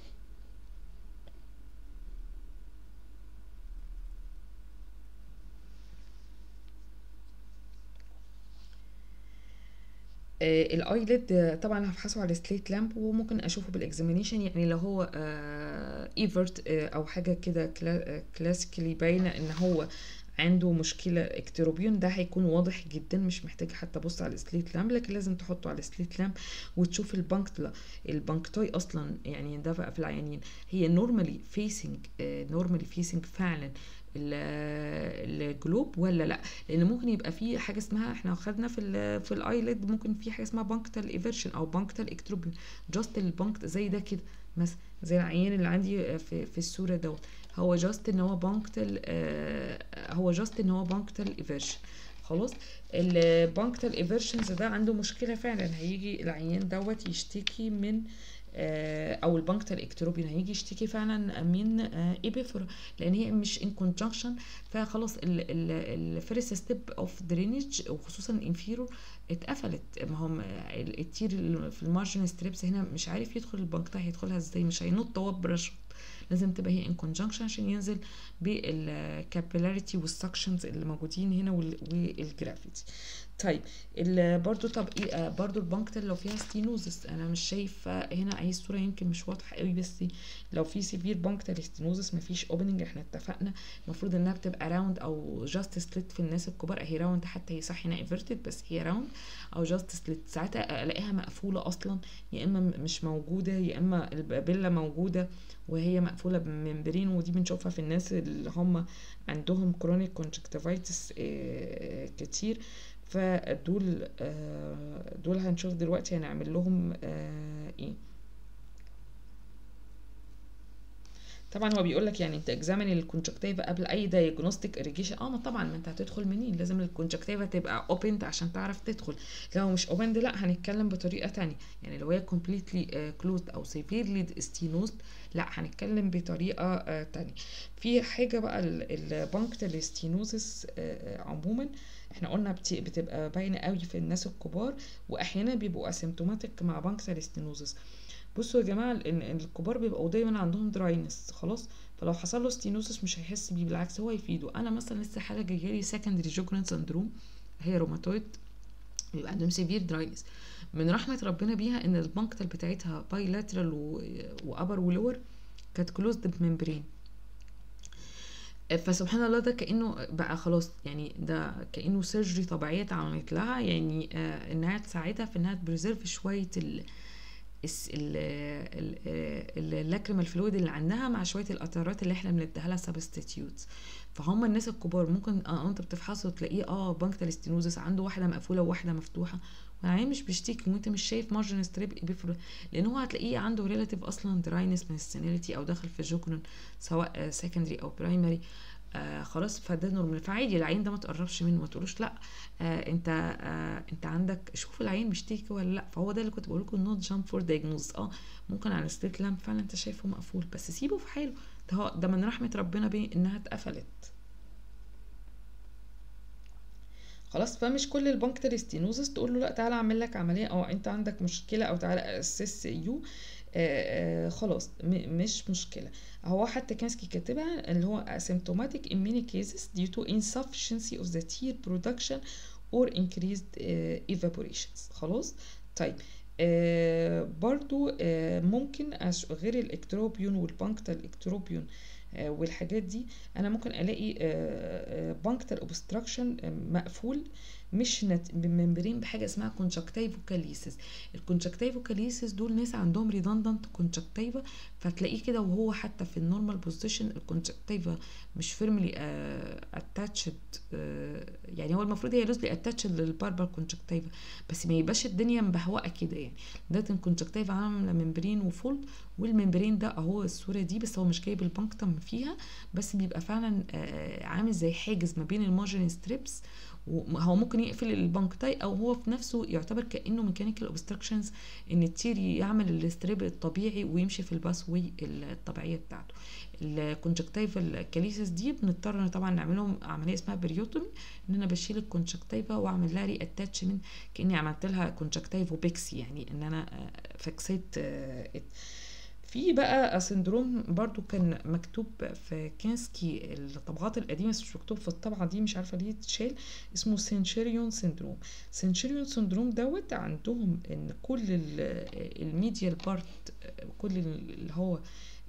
آه الايليد طبعا هفحصه على سليت لامب وممكن اشوفه بالاكزامينيشن يعني لو هو آه ايفرت آه او حاجه كده كلا كلاسيكلي باينه ان هو عنده مشكله اكتروبيون ده هيكون واضح جدا مش محتاج حتى ابص على السليت لامب لكن لازم تحطه على السليت لامب وتشوف البنكت البنكتاي اصلا يعني ده بقى في العيانين هي نورمالي فيسنج نورمالي فيسنج فعلا الجلوب ولا لا لان ممكن يبقى في حاجه اسمها احنا خدنا في ال في الايليد ممكن في حاجه اسمها بانكتال ايفرشن او بانكتال اكتروبيون جاست البانكت زي ده كده مثلا زي العيان اللي عندي في, في الصوره دوت هو جاست ان هو بانكتال آه هو جاست ان هو بانكتال ايفرشن خلاص البانكتال ايفرشنز ده عنده مشكله فعلا هيجي العيان دوت يشتكي من آه، او البنكتال اكتروبين هيجي يشتكي فعلا من ايبيفر لان هي مش ان كونجكشن فخلاص الفيرست ستيب اوف درينج وخصوصا الانفيرور اتقفلت ما هم التير اللي في المارجن ستريبس هنا مش عارف يدخل البنكتا هيدخلها ازاي مش هينط هو برشوت لازم تبقى هي ان كونجنكشن عشان ينزل بالكابيلاريتي والسكشنز اللي موجودين هنا والجرافيتي طيب برضو طب ايه آه برضو البنكتل لو فيها ستينوزس انا مش شايفه هنا اي صوره يمكن مش واضحه قوي بس لو في سيفير بنكتل ستينوزس مفيش اوبننج احنا اتفقنا المفروض انها بتبقى راوند او جاست سليت في الناس الكبار اهي راوند حتى هي صح هنا انفيرتد بس هي راوند او جاست سليت ساعتها الاقيها مقفوله اصلا يا اما مش موجوده يا اما البابيلا موجوده وهي مقفوله بممبرين ودي بنشوفها في الناس اللي هم عندهم كرونيك كونجكتيفايتس كتير فدول دول هنشوف دلوقتي هنعمل لهم ايه طبعا هو بيقول لك يعني انت اكزامن الكونجكتيفا قبل اي دايجنوستيك اريجيشن اه ما طبعا ما انت هتدخل منين لازم الكونجكتيفا تبقى اوبند عشان تعرف تدخل لو مش اوبند لا هنتكلم بطريقه تانية يعني لو هي كومبليتلي كلوزد او سيفيرلي ستينوزد لا هنتكلم بطريقه آه تانية في حاجه بقى البنكتال ستينوزس آه عموما احنا قلنا بتبقى باينه قوي في الناس الكبار واحيانا بيبقوا اسيمتوماتيك مع بنكتال ستينوزس بصوا يا جماعه ان الكبار بيبقوا دايما عندهم دراينس خلاص فلو حصل له ستينوزس مش هيحس بيه بالعكس هو يفيده انا مثلا لسه حاله جايه لي سكندري جوجران سندروم هي روماتويد بيبقى عندهم سيفير دراينس من رحمه ربنا بيها ان البنكتال بتاعتها بايلاترال وابر ولور كانت كلوزد بممبرين فسبحان الله ده كانه بقى خلاص يعني ده كانه سيرجري طبيعيه اتعملت لها يعني آه انها تساعدها في انها تبريزيرف شويه ال اللاكريمال فلويد اللي عندها مع شويه القطرات اللي احنا بنديها لها سبستيتيوتس فهم الناس الكبار ممكن اه انت بتفحصه تلاقيه اه بنكتال ستينوزس عنده واحده مقفوله وواحده مفتوحه والعين مش بيشتكي وانت مش شايف مارجن ستريب ابيفر لان هو هتلاقيه عنده ريلاتيف اصلا دراينس من السينيريتي او داخل في جوكرون سواء سكندري او برايمري آه خلاص فده نورمال فعادي العين ده ما تقربش منه ما تقولوش لا آه انت آه انت عندك شوف العين بيشتكي ولا لا فهو ده اللي كنت بقول لكم نوت جامب فور دايجنوز اه ممكن على ستيت لامب فعلا انت شايفه مقفول بس سيبه في حاله ده هو ده من رحمه ربنا بيه انها اتقفلت خلاص فمش كل البنكتر ستينوزس تقول له لا تعالى اعمل لك عمليه او انت عندك مشكله او تعالى اسس يو آه آه خلاص مش مشكله هو حتى كانسكي كاتبها اللي هو asymptomatic in many cases due to insufficiency of the tear production or increased uh, evaporations خلاص طيب آه برضو آه ممكن غير الاكتروبيون والبنكتال اكتروبيون آه والحاجات دي انا ممكن الاقي بنكتال اوبستراكشن مقفول مش نت... بممبرين بحاجه اسمها كونجكتيفو كاليسيس الكونجكتيفو كاليسيس دول ناس عندهم ريدندنت كونجكتيفا فتلاقيه كده وهو حتى في النورمال بوزيشن الكونجكتيفا مش فيرملي اتاتشد يعني هو المفروض هي لوزلي اتاتشد للباربر كونجكتيفا بس ما يبقاش الدنيا مبهوقه كده يعني ده الكونجكتيفا عامله ممبرين وفولد والممبرين ده اهو الصوره دي بس هو مش جايب البنكتم فيها بس بيبقى فعلا عامل زي حاجز ما بين المارجن ستريبس هو ممكن يقفل البنكتاي او هو في نفسه يعتبر كانه ميكانيكال اوبستراكشنز ان التير يعمل الاستريب الطبيعي ويمشي في الباس واي الطبيعيه بتاعته الكونجكتيفا الكاليسيس دي بنضطر طبعا نعملهم عمليه اسمها بريوتومي ان انا بشيل الكونجكتيفا واعمل لها ري اتاتشمنت كاني عملت لها كونجكتيفو بيكسي يعني ان انا فكسيت في بقى سندروم برضو كان مكتوب في كانسكي الطبعات القديمه بس مش مكتوب في الطبعه دي مش عارفه ليه اتشال اسمه سنشيريون سندروم سنشيريون سندروم دوت عندهم ان كل الميديال بارت كل اللي هو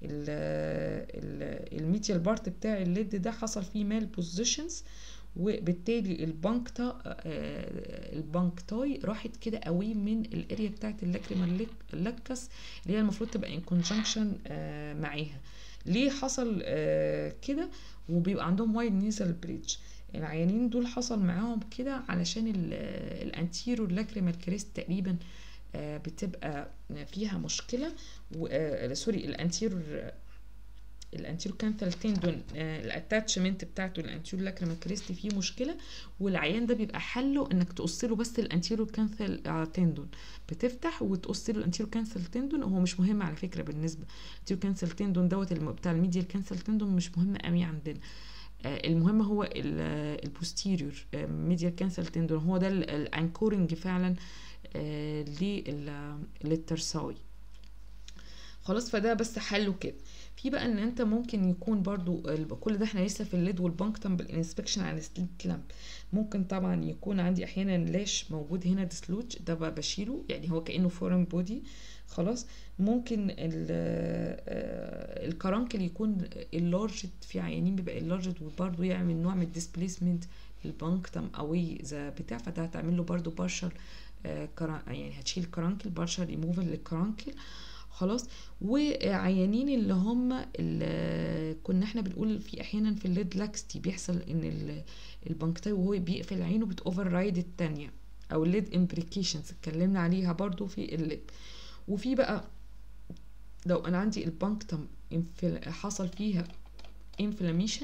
الميديال بارت بتاع الليد ده حصل فيه مال بوزيشنز وبالتالي البنكتا البنكتاي راحت قوي قوي من الاريا بتاعت اللاكريمال لاكس اللي هي المفروض تبقى ان كونجنكشن معاها ليه حصل كده وبيبقى عندهم وايد نيزل بريدج العيانين دول حصل معاهم كده علشان الانتيرو لاكريمال كريست تقريبا بتبقى فيها مشكله سوري الانتيرو الانتيرو كانثال تندون الاتاتشمنت بتاعته الانتيرو لاكريمال كريست فيه مشكله والعيان ده بيبقى حله انك تقص له بس الانتيرو كانثال تندون بتفتح وتقص له الانتيرو كانثال تندون وهو مش مهم على فكره بالنسبه الانتيرو كانثال تندون دوت الم- بتاع الميديال كانثال تندون مش مهم قوي عندنا آه، المهم هو البوستيريور ميديال كانثال تندون هو ده الانكورنج فعلا آه، لل- للترساوي خلاص فده بس حله كده في بقى ان انت ممكن يكون برضو ال- كل ده احنا لسه في الليد والبنكتم بالانسبكشن على السليت لامب ممكن طبعا يكون عندي احيانا لاش موجود هنا ديسلوج ده بقى بشيله يعني هو كانه فورن بودي خلاص ممكن ال- آه، الكرانكل يكون اللارجت في عيانين بيبقى اللارجت وبرضه يعمل نوع من الديسبليسمنت للبنكتم اوي ذا بتاع فده هتعمل له برضه بارشل يعني هتشيل كرانكل بارشل ريموفل للكرانكل خلاص وعيانين اللي هم اللي كنا احنا بنقول في احيانا في الليد لاكستي بيحصل ان ال- البنكتاي وهو بيقفل عينه بتوفر رايد التانية او الليد امبريكيشنز اتكلمنا عليها برضو في الليد وفي بقى لو انا عندي البنكتم انفل- حصل فيها انفلاميشن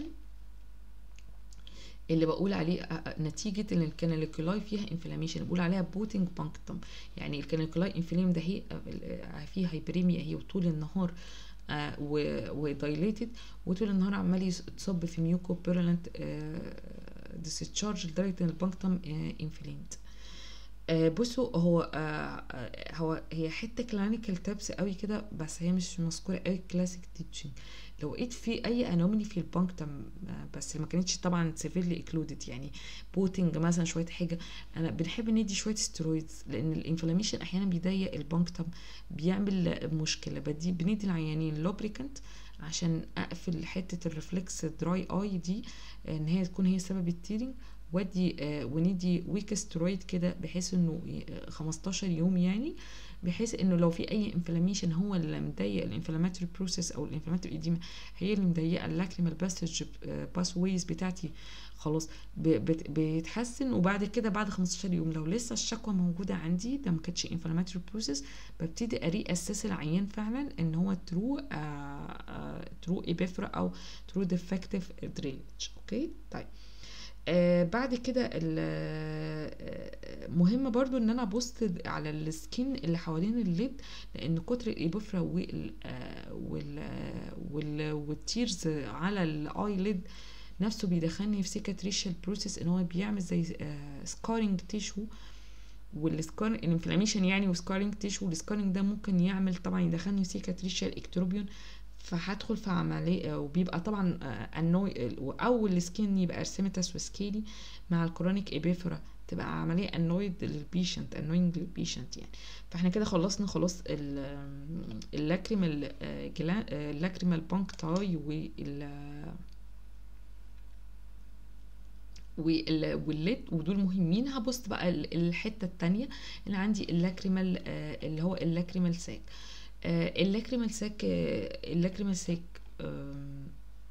اللي بقول عليه آه، آه، نتيجة ان الكاناليكولاي فيها انفلاميشن بقول عليها بوتنج بانكتم يعني الكاناليكولاي انفلام ده هي آه، فيها هايبريميا هي وطول النهار ودايليتد وطول النهار عمال يتصب في ميوكو بيرلنت ديسشارج لدرجة ان البانكتم انفلامد آه، بصوا هو آه، آه، هو هي حته كلينيكال تابس قوي كده بس هي مش مذكوره قوي كلاسيك تيتشنج لو لقيت في اي انومني في البانكتم آه، بس ما كانتش طبعا سيفيرلي اكلودد يعني بوتنج مثلا شويه حاجه انا بنحب ندي شويه ستيرويدز لان الانفلاميشن احيانا بيضيق البانكتم بيعمل مشكله بدي بندي العيانين لوبريكانت عشان اقفل حته الريفلكس دراي اي دي آه، ان هي تكون هي سبب التيرنج ودي آه وندي ويك سترويد كده بحيث انه ي- آه، 15 يوم يعني بحيث انه لو في اي انفلاميشن هو اللي مضيق الانفلاماتوري بروسيس او الانفلاماتوري ايديما هي اللي مضيقه اللاكريمال باسج باس ويز بتاعتي خلاص ب- بت- بيتحسن وبعد كده بعد 15 يوم لو لسه الشكوى موجوده عندي ده ما كانتش انفلاماتوري بروسيس ببتدي اري اساس العيان فعلا ان هو ترو ترو ايبيفرا او ترو ديفكتيف درينج اوكي طيب آه بعد كده ال- آه، مهم برضو ان انا ابص على السكين اللي حوالين الليد لان كتر الايبوفرا وال آه، وال آه، وال والتيرز على الاي ليد نفسه بيدخلني في سيكاتريشال بروسيس ان هو بيعمل زي سكارينج تيشو والسكار الانفلاميشن يعني وسكارينج تيشو والسكارينج ده ممكن يعمل طبعا يدخلني سيكاتريشال اكتروبيون فهدخل في عملية وبيبقى طبعا آه، النوع أول السكين يبقى ارسيمتاس وسكيلي مع الكرونيك إبيفرا تبقى عملية انويد للبيشنت انوينج للبيشنت يعني فاحنا كده خلصنا خلاص ال- اللاكريمال آه، جلا- آه، اللاكريمال بانكتاي وال وال- والليد ودول مهمين هبص بقى ال- الحتة التانية اللي عندي اللاكريمال آه، اللي هو اللاكريمال ساك آه، اللاكريمال ساك آه، اللاكريمال ساك آم،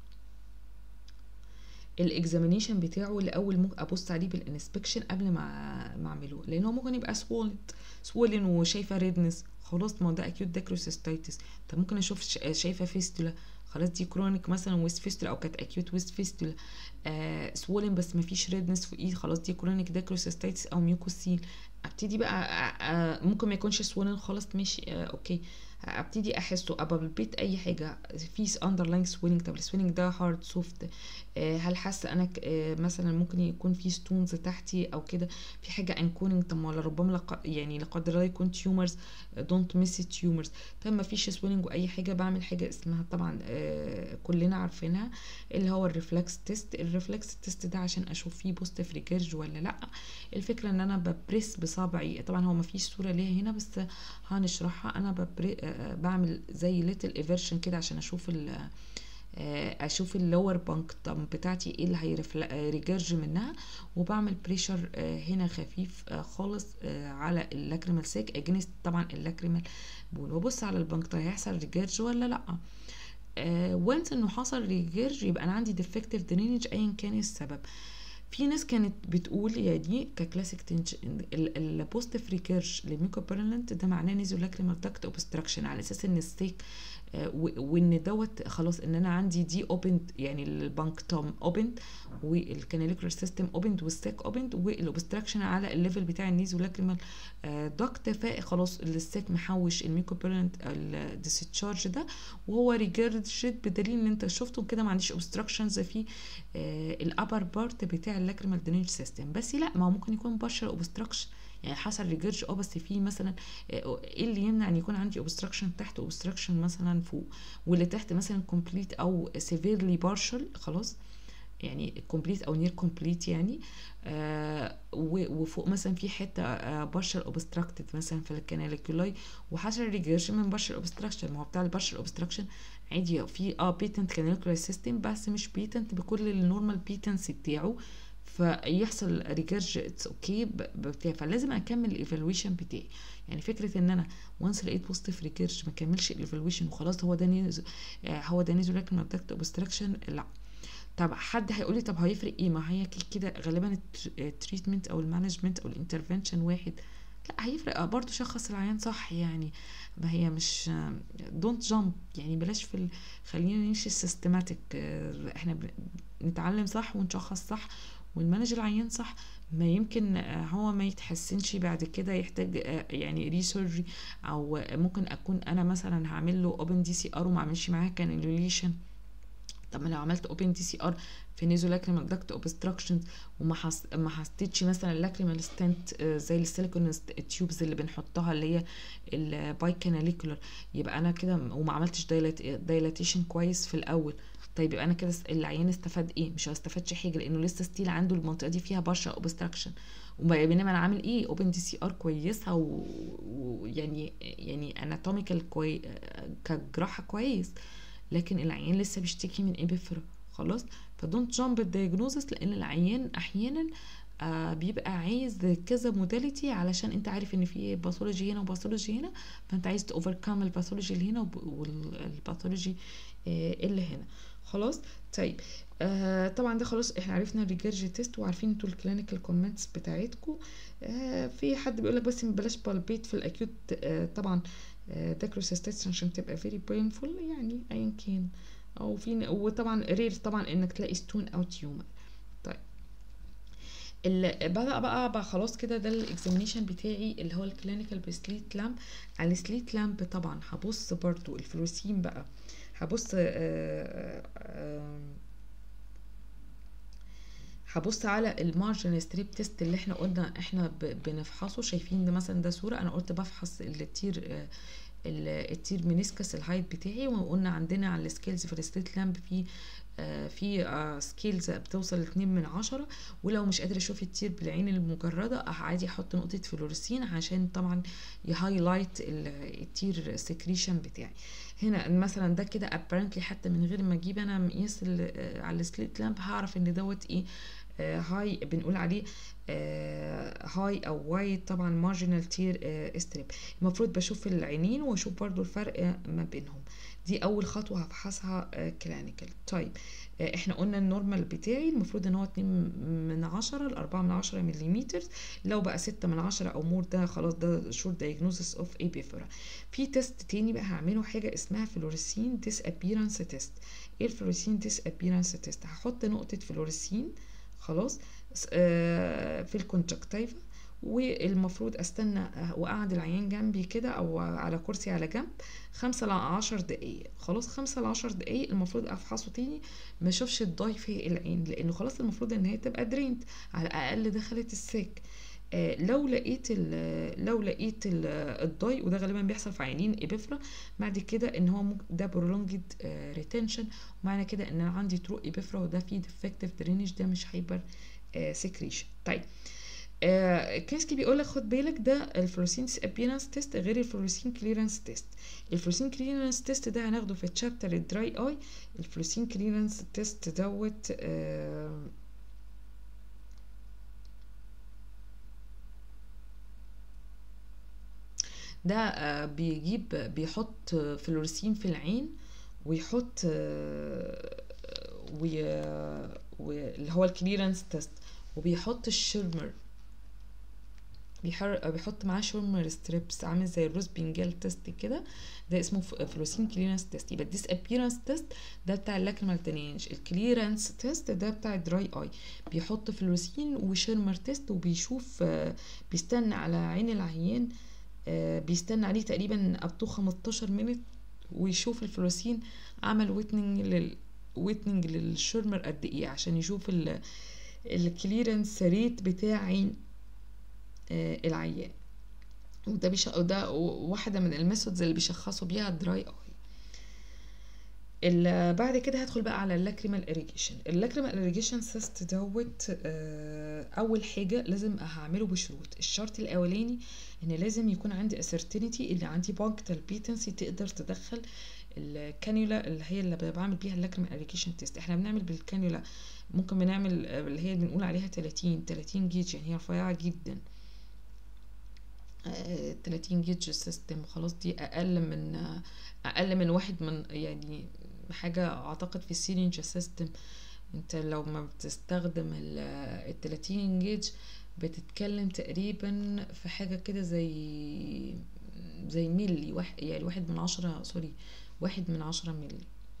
الاكزامينيشن بتاعه الاول ممكن ابص عليه بالانسبكشن قبل ما ما اعمله لان هو ممكن يبقى سوولد سوولن وشايفه ريدنس خلاص ما هو ده اكيوت داكروسيستايتس طب ممكن اشوف ش- شايفه فيستولا خلاص دي كرونيك مثلا ويست فيستولا او كانت اكيوت ويست فيستولا آه سوولن بس ما فيش ريدنس في ايد خلاص دي كرونيك داكروسيستايتس او ميوكوسيل ابتدي بقى آه آه ممكن ما يكونش سوولن خلاص ماشي آه اوكي ابتدي احسه ابقى بالبيت اي حاجه في اندرلاين سويلنج طب السويلنج ده هارد سوفت هل حاسه انا ك- آه، مثلا ممكن يكون في ستونز تحتي او كده في حاجه انكوننج طب ما ربما لق... يعني لا قدر الله يكون تيومرز دونت ميس تيومرز طب ما فيش سويلنج واي حاجه بعمل حاجه اسمها طبعا آه، كلنا عارفينها اللي هو الريفلكس تيست الريفلكس تيست ده عشان اشوف فيه بوزيتيف ريكيرج ولا لا الفكره ان انا ببريس بصابعي طبعا هو ما فيش صوره ليها هنا بس هنشرحها انا ببري... آه، بعمل زي ليتل ايفرشن كده عشان اشوف ال آه، اشوف اللور بانكتم بتاعتي ايه اللي هيريجرج منها وبعمل بريشر هنا خفيف آه، خالص آه، على اللاكريمال ساك اجنست طبعا اللاكريمال بول وابص على البنكتر هيحصل ريجرج ولا لا وانس انه حصل ريجرج يبقى انا عندي ديفكتيف درينج ايا كان السبب في ناس كانت بتقول يا دي ككلاسيك تنش البوزيتيف ريكيرج للميوكوبيرلنت ده معناه نيزو لاكريمال داكت اوبستراكشن على اساس ان السيك آه، و- وان دوت خلاص ان انا عندي دي اوبند يعني البانكتوم اوبند والكاناليكولار سيستم اوبند والساك اوبند والاوبستراكشن على الليفل بتاع النيزو لاكريمال دكت فخلاص الساك محوش الميكوبيرنت الديسشارج ده وهو ريجرجت بدليل ان انت شفته كده ما عنديش اوبستراكشنز في الابر بارت بتاع اللاكريمال درينج سيستم بس لا ما هو ممكن يكون بارشل اوبستراكشن يعني حصل ريجرج اه بس في مثلا آه، ايه اللي يمنع ان يكون عندي اوبستراكشن تحت اوبستراكشن مثلا فوق واللي تحت مثلا كومبليت او سيفيرلي بارشل خلاص يعني كومبليت او نير كومبليت يعني آه و- وفوق مثلا في حته آه بارشل اوبستراكتد مثلا في الكاناليكولاي وحصل ريجرشن من بارشل اوبستراكشن ما هو بتاع البارشل اوبستراكشن عادي في اه بيتنت كاناليكولاي سيستم بس مش بيتنت بكل النورمال بيتنسي بتاعه فيحصل ريجرج اتس اوكي بتاع فلازم اكمل الايفالويشن بتاعي يعني فكره ان انا وانس لقيت بوزيتيف ريجرج ما كملش الايفالويشن وخلاص هو ده نيزو آه هو ده نيزو لكن داكت اوبستراكشن لا طب حد هيقول لي طب هيفرق ايه ما هي كده- كده غالبا التريتمنت او المانجمنت او الانترفنشن واحد لا هيفرق برضه شخص العيان صح يعني ما هي مش دونت جامب يعني بلاش في ال... خلينا نمشي سيستماتيك احنا بن- نتعلم صح ونشخص صح ونمانج العيان صح ما يمكن آه، هو ما يتحسنش بعد كده يحتاج آه، يعني ريسيرجي او ممكن اكون انا مثلا هعمل له اوبن دي سي ار وما اعملش معاه كانيوليشن طب ما لو عملت اوبن دي سي ار في نيزو لاكريمال داكت اوبستراكشن وما حس... ما حسيتش مثلا اللاكريمال ستنت زي السيليكون تيوبز اللي بنحطها اللي هي الباي كاناليكولر يبقى انا كده وما عملتش دايلاتيشن كويس في الاول طيب يبقى انا كده س- العيان استفاد ايه مش هستفادش حاجه لانه لسه ستيل عنده المنطقه دي فيها بارشا اوبستراكشن وبينما انا عامل ايه اوبن دي سي ار كويسه و- ويعني يعني اناتوميكال كوي... كجراحه كويس لكن العيان لسه بيشتكي من ابيفرا خلاص فدونت جامب الدايجنوزس لان العيان احيانا آه بيبقى عايز كذا موداليتي علشان انت عارف ان في باثولوجي هنا وباثولوجي هنا فانت عايز تاوفركم الباثولوجي اللي هنا وب- والباثولوجي آه اللي هنا خلاص طيب آه طبعا ده خلاص احنا عرفنا الريجرج تيست وعارفين انتوا الكلينيكال كومنتس بتاعتكم آه في حد بيقول لك بس بلاش بالبيت في الاكيوت آه طبعا داكروسيستيس عشان تبقى فيري بينفول يعني ايا كان او في وطبعا رير طبعا انك تلاقي ستون او تيومر طيب ال- بدا بقى, بقى خلاص كده ده الاكزامينيشن بتاعي اللي هو الكلينيكال بسليت لامب على السليت لامب طبعا هبص برضو الفلوسين بقى هبص آه، آه، هبص على المارجن ستريب تيست اللي احنا قلنا احنا ب- بنفحصه شايفين ده مثلا ده صوره انا قلت بفحص التير آه، ال- التير منسكس الهايت بتاعي وقلنا عندنا على السكيلز في الستيت لامب في آه، في آه، سكيلز بتوصل لاتنين من عشرة ولو مش قادر اشوف التير بالعين المجردة آه، عادي احط نقطة فلورسين عشان طبعا يهايلايت ال- التير سكريشن بتاعي هنا مثلا ده كده apparently حتى من غير ما اجيب انا مقياس ال- آه، على السليت لامب هعرف ان دوت ايه هاي بنقول عليه هاي او وايد طبعا مارجنال تير ستريب المفروض بشوف العينين واشوف برضو الفرق آه، ما بينهم دي اول خطوه هفحصها كلينيكال طيب آه، احنا قلنا النورمال بتاعي المفروض ان هو 2 من 10 ل 4 من 10 مليمتر لو بقى 6 من 10 او مور ده خلاص ده شور دايجنوزس اوف ابيفورا في تيست تاني بقى هعمله حاجه اسمها فلوريسين ديس ابيرانس تيست ايه الفلوريسين ديس ابيرانس تيست هحط نقطه فلوريسين خلاص س- آه، في الكونجكتيفا والمفروض استنى آه، واقعد العيان جنبي كده او على كرسي على جنب خمسة لعشر دقايق خلاص خمسة لعشر دقايق المفروض افحصه تاني ما اشوفش الضاي في العين لانه خلاص المفروض ان هي تبقى درينت على الاقل دخلت الساك آه، لو لقيت ال لو لقيت ال- الضاي وده غالبا بيحصل في عينين ابيفرا بعد كده ان هو ممكن ده برولونجد ريتنشن ومعنى كده ان انا عندي ترو ابيفرا وده فيه ديفكتيف درينج ده مش هيبر سكريشن طيب آه كاسكي بيقول لك خد بالك ده الفلوسين ابيرانس تيست غير الفلوسين كليرنس تيست الفلوسين كليرنس تيست ده هناخده في تشابتر الدراي اي الفلوسين كليرنس تيست دوت آه ده آه بيجيب بيحط فلورسين في العين ويحط آه وي واللي هو الكليرنس تيست وبيحط الشيرمر بيحر... بيحط معاه شورمر ستريبس عامل زي الروز بنجال تيست كده ده اسمه فلوسين كليرنس تيست يبقى الديس ابيرنس تيست ده بتاع اللاكريمال درينج الكليرنس تيست ده بتاع الدراي اي بيحط فلوسين وشيرمر تيست وبيشوف بيستنى على عين العيان بيستنى عليه تقريبا ابتو 15 مينت ويشوف الفلوسين عمل ويتنج لل ويتنج للشرمر قد ايه عشان يشوف الكليرنس ريت بتاع عين آه العيان وده بيش... وده واحده من الميثودز اللي بيشخصوا بيها الدراي اي بعد كده هدخل بقى على اللاكريمال اريجيشن اللاكريمال اريجيشن سيست دوت آه اول حاجه لازم هعمله بشروط الشرط الاولاني ان لازم يكون عندي اسرتينيتي اللي عندي بانكتال بيتنسي تقدر تدخل الكانيولا اللي هي اللي بعمل بيها اللاكريمال اريجيشن تيست احنا بنعمل بالكانيولا ممكن بنعمل اللي هي بنقول عليها 30 30 جيج يعني هي رفيعه جدا 30 جيج سيستم خلاص دي اقل من اقل من واحد من يعني حاجه اعتقد في السيرينج سيستم انت لو ما بتستخدم ال 30 جيج بتتكلم تقريبا في حاجه كده زي زي ملي واحد يعني واحد من عشرة سوري واحد من عشرة ملي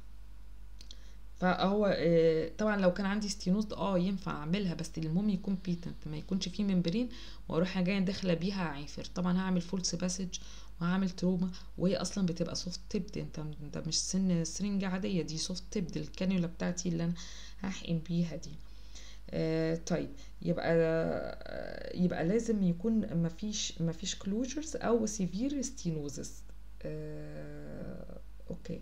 فهو طبعا لو كان عندي ستينوز اه ينفع اعملها بس المهم يكون بيتنت ما يكونش فيه ممبرين واروح جايه داخله بيها عافر طبعا هعمل فولس باسج وهعمل تروما وهي اصلا بتبقى سوفت تيبد انت انت مش سن سرنجة عاديه دي سوفت تيبد الكانيولا بتاعتي اللي انا هحقن بيها دي آه طيب يبقى آه يبقى لازم يكون مفيش مفيش كلوجرز او سيفير ستينوزس آه اوكي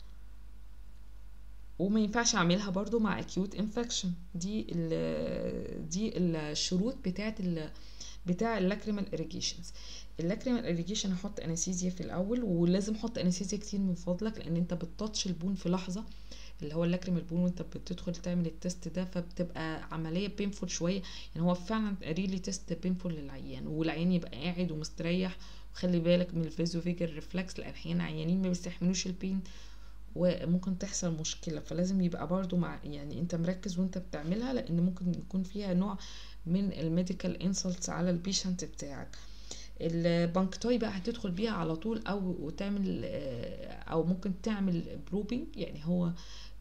وما ينفعش اعملها برضو مع acute infection دي ال دي الشروط بتاعه ال بتاع اللاكريمال اريجيشنز اللاكريمال اريجيشن هحط انستيزيا في الاول ولازم احط انستيزيا كتير من فضلك لان انت بتطش البون في لحظه اللي هو اللاكريمال بون وانت بتدخل تعمل التست ده فبتبقى عمليه بينفول شويه يعني هو فعلا ريلي تيست بينفول للعيان والعيان يبقى قاعد ومستريح وخلي بالك من الفيزوفيجر ريفلكس لان احيانا عيانين ما بيستحملوش البين وممكن تحصل مشكلة فلازم يبقى برضو مع يعني انت مركز وانت بتعملها لان ممكن يكون فيها نوع من الميديكال انسلتس على البيشنت بتاعك البانكتاي بقى هتدخل بيها على طول او تعمل او ممكن تعمل بروبينج يعني هو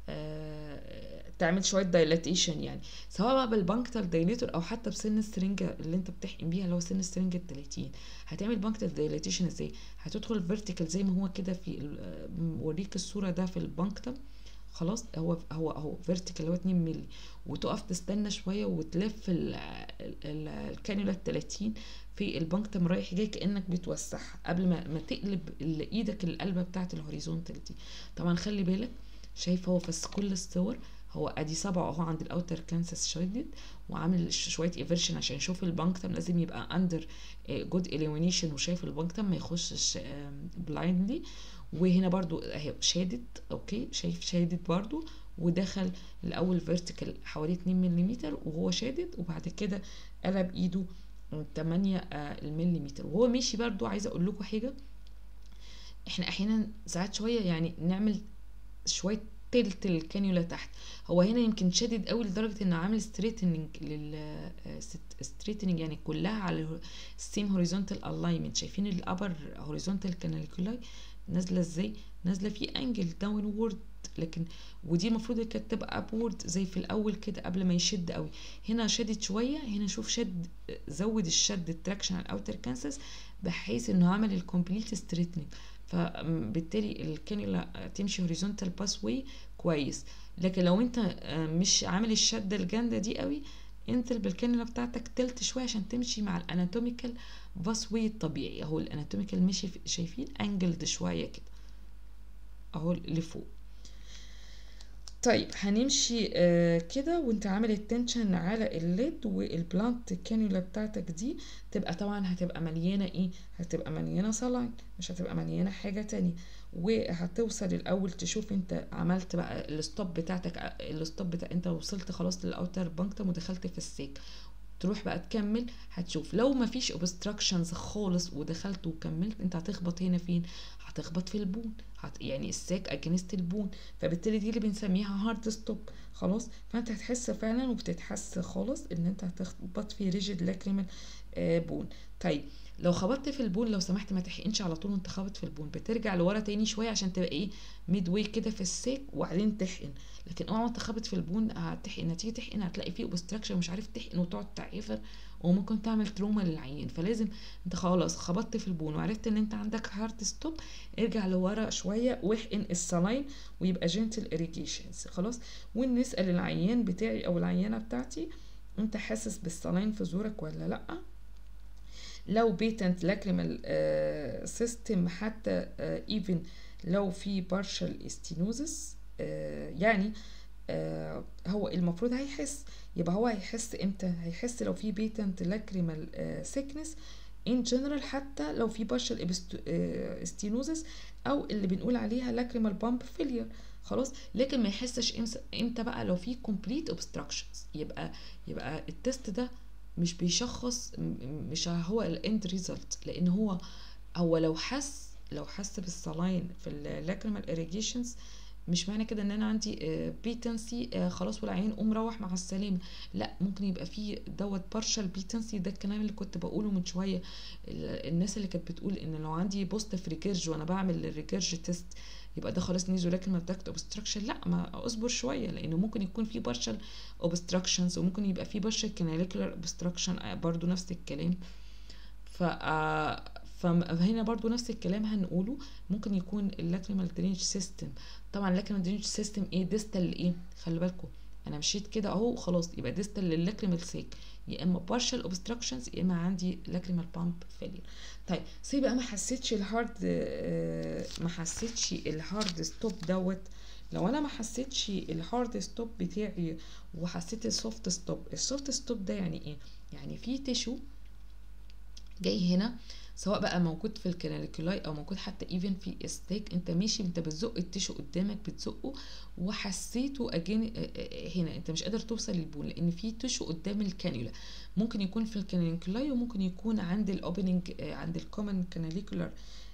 تعمل شويه دايلاتيشن يعني سواء بقى بالبانكتال دايليتور او حتى بسن السرنجه اللي انت بتحقن بيها اللي هو سن السرنجه ال 30 هتعمل بانكتال دايلاتيشن ازاي هتدخل فيرتيكال زي ما هو كده في موريك الصوره ده في البانكتم خلاص هو هو اهو فيرتيكال اللي هو 2 مللي وتقف تستنى شويه وتلف الكانيولا ال 30 في البانكتم رايح جاي كانك بتوسعها قبل ما ما تقلب ايدك القلبه بتاعه الهوريزونتال دي طبعا خلي بالك شايف هو في كل الصور هو ادي صبعه اهو عند الاوتر كانسس شدد وعامل شويه ايفرشن عشان يشوف البانكتم لازم يبقى اندر جود اليمينيشن وشايف البانكتم ما يخشش بلايندلي وهنا برضو اهي شادد اوكي شايف شادد برضو ودخل الاول فيرتيكال حوالي 2 ملم وهو شادد وبعد كده قلب ايده 8 ملم وهو ماشي برضو عايزه اقول لكم حاجه احنا احيانا ساعات شويه يعني نعمل شويه تلت الكانيولا تحت هو هنا يمكن شادد قوي لدرجه انه عامل ستريتنج لل ستريتنج يعني كلها على السيم هوريزونتال الاينمنت شايفين الابر هوريزونتال كاناليكولاي نازله ازاي نازله في انجل داون وورد لكن ودي المفروض كانت تبقى ابورد زي في الاول كده قبل ما يشد قوي هنا شدت شويه هنا شوف شد زود الشد التراكشن على الاوتر كانسس بحيث انه عمل الكومبليت ستريتنج فبالتالي الكانيولا تمشي هوريزونتال باس واي كويس لكن لو انت مش عامل الشده الجامده دي قوي انزل بالكانيولا بتاعتك تلت شويه عشان تمشي مع الاناتوميكال باس واي الطبيعي اهو الاناتوميكال مشي شايفين انجلد شويه كده اهو لفوق طيب هنمشي آه كده وانت عامل التنشن على الليد والبلانت الكانيولا بتاعتك دي تبقى طبعا هتبقى مليانه ايه هتبقى مليانه صلاين مش هتبقى مليانه حاجه تانية وهتوصل الاول تشوف انت عملت بقى الستوب بتاعتك الستوب بتاع انت وصلت خلاص للاوتر بانكتم ودخلت في السيك تروح بقى تكمل هتشوف لو مفيش اوبستراكشنز خالص ودخلت وكملت انت هتخبط هنا فين هتخبط في البون هت يعني الساك اجينست البون فبالتالي دي اللي بنسميها هارد ستوب خلاص فانت هتحس فعلا وبتتحس خالص ان انت هتخبط في ريجيد لاكريمال بون طيب لو خبطت في البون لو سمحت ما تحقنش على طول وانت خابط في البون بترجع لورا تاني شويه عشان تبقى ايه ميد واي كده في الساك وبعدين تحقن لكن اوعى انت خابط في البون هتحقن هتيجي تحقن هتلاقي فيه اوبستراكشن مش عارف تحقن وتقعد تعافر وممكن تعمل تروما للعيان فلازم انت خلاص خبطت في البون وعرفت ان انت عندك هارت ستوب ارجع لورا شويه واحقن السلاين ويبقى جنتل اريجيشنز خلاص ونسال العيان بتاعي او العيانه بتاعتي انت حاسس بالسلاين في زورك ولا لا لو بيتنت لاكريمال سيستم حتى ايفن لو في بارشال استينوزس يعني آه هو المفروض هيحس يبقى هو هيحس امتى هيحس لو في بيتنت لاكريمال سيكنس ان جنرال حتى لو في بارشال استينوزس او اللي بنقول عليها لاكريمال بامب فيلير خلاص لكن ما يحسش امتى بقى لو في كومبليت اوبستراكشنز يبقى يبقى التست ده مش بيشخص مش هو الاند ريزلت لان هو هو لو حس لو حس بالسلاين في اللاكريمال اريجيشنز مش معنى كده ان انا عندي بيتنسي خلاص والعيان قوم روح مع السلامه لا ممكن يبقى في دوت بارشال بيتنسي ده الكلام اللي كنت بقوله من شويه الناس اللي كانت بتقول ان لو عندي بوست في ريكيرج وانا بعمل الريكيرج تيست يبقى ده خلاص نيزو لاكريمال داكت اوبستراكشن لا ما اصبر شويه لانه ممكن يكون في بارشال اوبستراكشنز وممكن يبقى في بارشال كاناليكولار اوبستراكشن برضو نفس الكلام ف فهنا برضو نفس الكلام هنقوله ممكن يكون اللاكريمال درينج سيستم طبعا اللاكريمال درينج سيستم ايه ديستال ايه خلي بالكم انا مشيت كده اهو خلاص يبقى ديستال للاكريمال سيك يا اما بارشال اوبستراكشنز يا اما عندي لاكريمال بامب فيلير طيب سي بقى ما حسيتش الهارد ما حسيتش الهارد ستوب دوت لو انا ما حسيتش الهارد ستوب بتاعي وحسيت السوفت ستوب السوفت ستوب ده يعني ايه يعني في تيشو جاي هنا سواء بقى موجود في الكناليكولاي او موجود حتى ايفن في استيك انت ماشي انت بتزق التيشو قدامك بتزقه وحسيته اجين هنا انت مش قادر توصل للبون لان في تيشو قدام الكانيولا ممكن يكون في الكناليكولاي وممكن يكون عند الاوبننج عند الكومن كاناليكولار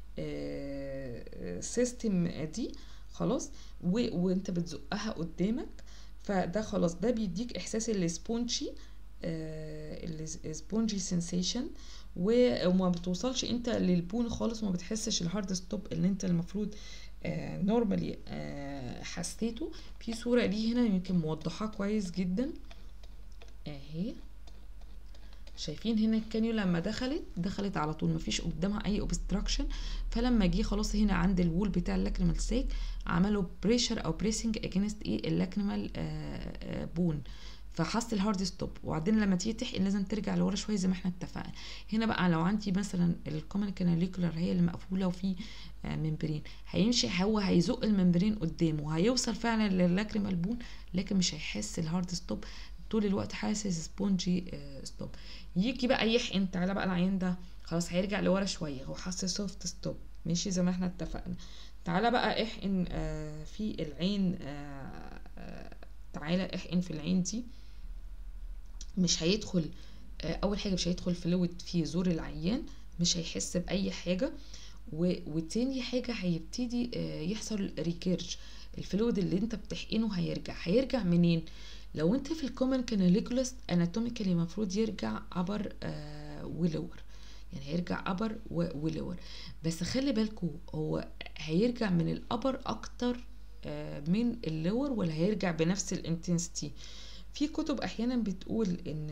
سيستم دي خلاص وانت بتزقها قدامك فده خلاص ده بيديك احساس السبونجي السبونجي سensation وما بتوصلش انت للبون خالص وما بتحسش الهارد ستوب اللي انت المفروض نورمالي آه حسيته في صوره ليه هنا يمكن موضحاه كويس جدا اهي شايفين هنا الكانيولا لما دخلت دخلت على طول مفيش قدامها اي اوبستراكشن فلما جه خلاص هنا عند الوول بتاع اللاكريمال ساك عملوا بريشر او بريسنج اجينست ايه اللاكريمال بون فحس الهارد ستوب وبعدين لما تيجي تحقن لازم ترجع لورا شويه زي ما احنا اتفقنا هنا بقى لو عندي مثلا الكومن كاناليكولار هي اللي مقفوله وفي ممبرين هيمشي هو هيزق الممبرين قدامه هيوصل فعلا للاكريمال بون لكن مش هيحس الهارد ستوب طول الوقت حاسس سبونجي ستوب يجي بقى يحقن تعالى بقى العيان ده خلاص هيرجع لورا شويه هو حس سوفت ستوب ماشي زي ما احنا اتفقنا تعالى بقى احقن في العين تعالى احقن في العين دي مش هيدخل اول حاجه مش هيدخل فلويد في زور العيان مش هيحس باي حاجه وتاني حاجه هيبتدي يحصل ريكيرج الفلويد اللي انت بتحقنه هيرجع هيرجع منين لو انت في الكومن كاناليكولاس اناتوميكالي المفروض يرجع ابر ولور يعني هيرجع ابر ولور بس خلي بالكو هو هيرجع من الابر اكتر من اللور ولا هيرجع بنفس الانتنسيتي في كتب احيانا بتقول ان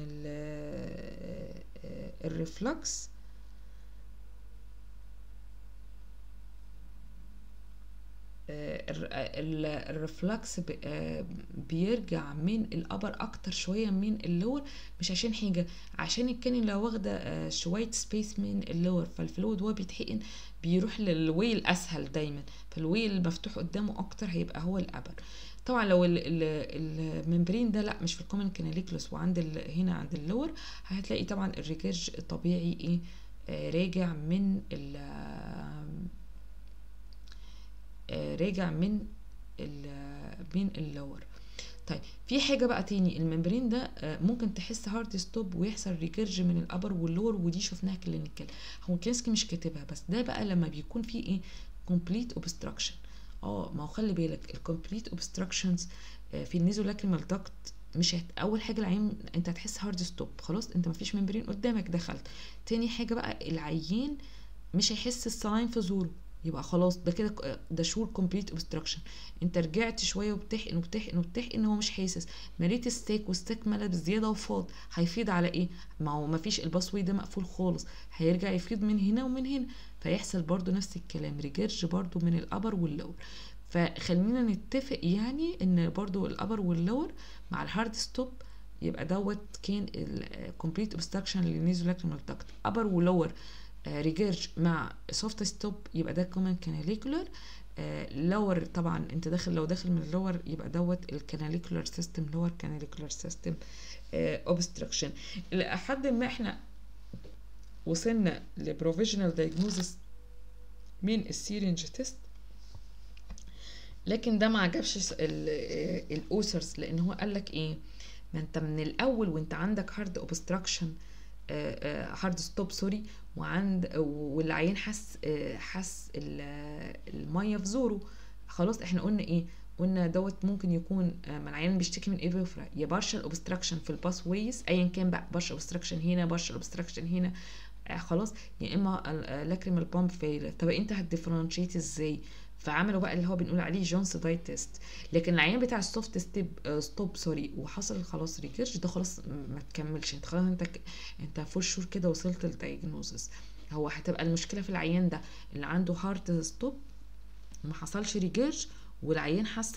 الريفلكس الريفلكس بيرجع من الابر اكتر شويه من اللور مش عشان حاجه عشان الكانيولا واخده شويه سبيس من اللور فالفلويد وهو بيتحقن بيروح للوي الاسهل دايما فالوي المفتوح قدامه اكتر هيبقى هو الابر طبعا لو الممبرين ده لا مش في الكومن كاناليكلوس وعند هنا عند اللور هتلاقي طبعا الريجاج طبيعي ايه آه راجع من ال آه راجع من ال من اللور طيب في حاجة بقى تاني الممبرين ده ممكن تحس هارد ستوب ويحصل ريكيرج من الابر واللور ودي شفناها كلينيكال هو كلينسكي مش كاتبها بس ده بقى لما بيكون في ايه كومبليت اوبستراكشن اه ما هو خلي بالك الكومبليت اوبستراكشنز في النيزولاكريمال داكت مش هت... اول حاجه العين انت هتحس هارد ستوب خلاص انت مفيش ممبرين قدامك دخلت تاني حاجه بقى العيان مش هيحس السلاين في زوره يبقى خلاص ده كده ده شور كومبليت اوبستراكشن انت رجعت شويه وبتحقن وبتحقن وبتحقن هو مش حاسس مليت الستيك والستيك ملا بزياده وفاض هيفيض على ايه ما هو مفيش الباسوي ده مقفول خالص هيرجع يفيض من هنا ومن هنا فيحصل برضو نفس الكلام ريجرج برضو من الابر واللور فخلينا نتفق يعني ان برضو الابر واللور مع الهارد ستوب يبقى دوت كان الكومبليت اوبستراكشن للنيزولاكريمال داكت ابر ولور ريجيرج مع سوفت ستوب يبقى ده كومن كاناليكولر لور طبعا انت داخل لو داخل من اللور يبقى دوت الكاناليكولر سيستم لور كاناليكولر سيستم اوبستراكشن لحد ما احنا وصلنا لبروفيجنال دايجنوزس من السيرنج تيست لكن ده ما عجبش الاوسرز لان هو قال لك ايه ما انت من الاول وانت عندك هارد اوبستراكشن هارد ستوب سوري وعند والعيان حس حس الميه في زوره خلاص احنا قلنا ايه قلنا دوت ممكن يكون ما العيان بيشتكي من ايبيفرا يا بارشال اوبستراكشن في الباس ويز ايا كان بقى بارشال اوبستراكشن هنا بارشال اوبستراكشن هنا خلاص يا اما لاكريمال بامب فيلر طب انت هتديفرنشيت ازاي فعملوا بقى اللي هو بنقول عليه جونس داي تيست لكن العيان بتاع السوفت ستيب ستوب سوري وحصل خلاص ريكيرج ده خلاص ما تكملش انت خلاص انت ك... انت فور شور كده وصلت للدايجنوزس هو هتبقى المشكله في العيان ده اللي عنده هارت ستوب ما حصلش ريكيرج والعيان حس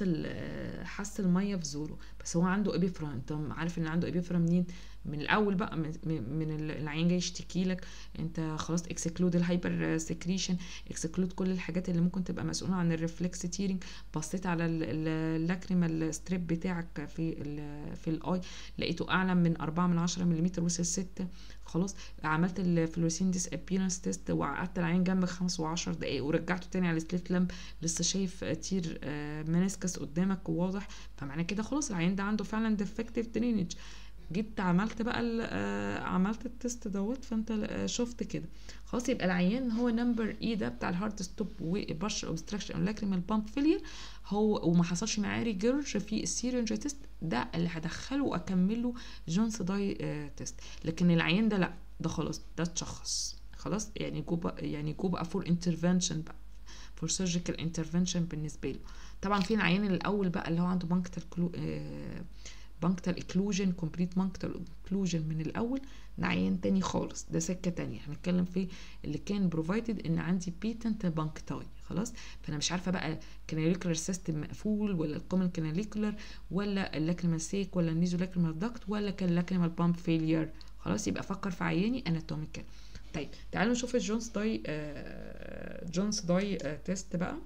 حس الميه في زوره بس هو عنده ابيفرا انت عارف ان عنده ابيفرا منين من الاول بقى من, من العيان جاي يشتكي لك انت خلاص اكسكلود الهايبر سكريشن اكسكلود كل الحاجات اللي ممكن تبقى مسؤوله عن الريفلكس تيرنج بصيت على اللاكريمال ستريب بتاعك في ال في الاي لقيته اعلى من 4 من 10 ملم وصل 6 خلاص عملت الفلوريسين ديس ابيرنس تيست وقعدت العين جنبك 5 و10 دقايق ورجعته تاني على السليت لامب لسه شايف تير منسكس قدامك وواضح فمعنى كده خلاص العين ده عنده فعلا ديفكتيف درينج جيت عملت بقى عملت التست دوت فانت شفت كده خلاص يبقى العيان هو نمبر اي ده بتاع الهارت ستوب وبرشر اوبستراكشن او لاكريمال بامب فيلير هو وما حصلش معاه ريجرج في السيرنج تيست ده اللي هدخله واكمله جونس داي تيست لكن العيان ده لا ده خلاص ده اتشخص خلاص يعني جو بقى يعني جو بقى فور انترفنشن بقى فور سيرجيكال انترفنشن بالنسبه له طبعا في العيان الاول بقى اللي هو عنده بانكتال كلو آه بانكتال اكلوجن كومبليت بانكتال اكلوجن من الاول ده عيان تاني خالص ده سكه تانية هنتكلم في اللي كان بروفايدد ان عندي بيتنت بانكتاي خلاص فانا مش عارفه بقى كاناليكولار سيستم مقفول ولا الكومن كاناليكولار ولا اللاكريمال سيك ولا النيزو لاكريمال داكت ولا كان اللاكريمال بامب فيلير خلاص يبقى فكر في عياني اناتوميكال طيب تعالوا نشوف الجونز داي آه جونز داي آه تيست بقى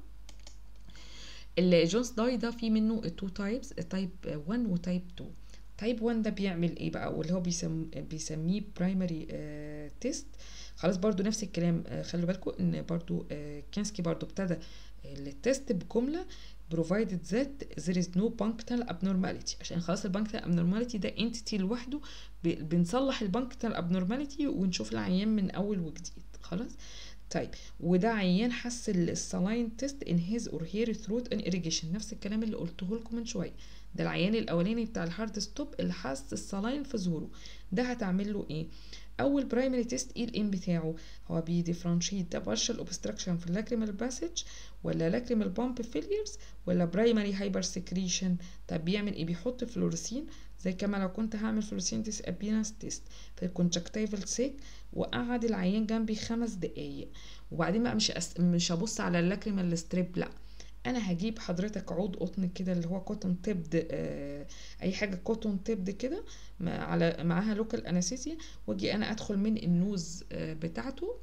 الجونز داي ده في منه تو تايبس تايب 1 وتايب 2 تايب 1 ده بيعمل ايه بقى واللي هو بيسم بيسميه برايمري تيست خلاص برضو نفس الكلام آه خلوا بالكم ان برضو آه كانسكي برضو ابتدى التيست بجمله provided that there is no punctal abnormality عشان خلاص البانكتال abnormality ده entity لوحده بنصلح البانكتال abnormality ونشوف العيان من اول وجديد خلاص طيب وده عيان حس السلاين تيست ان هيز اور هير ثروت ان irrigation نفس الكلام اللي قلته لكم من شويه ده العيان الاولاني بتاع الهارد ستوب اللي حس السلاين في زوره ده هتعمل له ايه اول برايمري تيست ايه الام بتاعه هو بيديفرنشيت ده بارشال اوبستراكشن في اللاكريمال باسج ولا لاكريمال بامب فيليرز ولا برايمري هايبر سكريشن طب بيعمل ايه بيحط فلورسين زي كما لو كنت هعمل فلورسين ديس ابينس تيست في الكونجكتيفال سيك وقعد العيان جنبي خمس دقايق وبعدين بقى مش أس... مش هبص على اللاكريمال ستريب لا انا هجيب حضرتك عود قطن كده اللي هو كوتون تبد آه اي حاجه كوتون تبد كده على معاها لوكال انستيزيا واجي انا ادخل من النوز آه بتاعته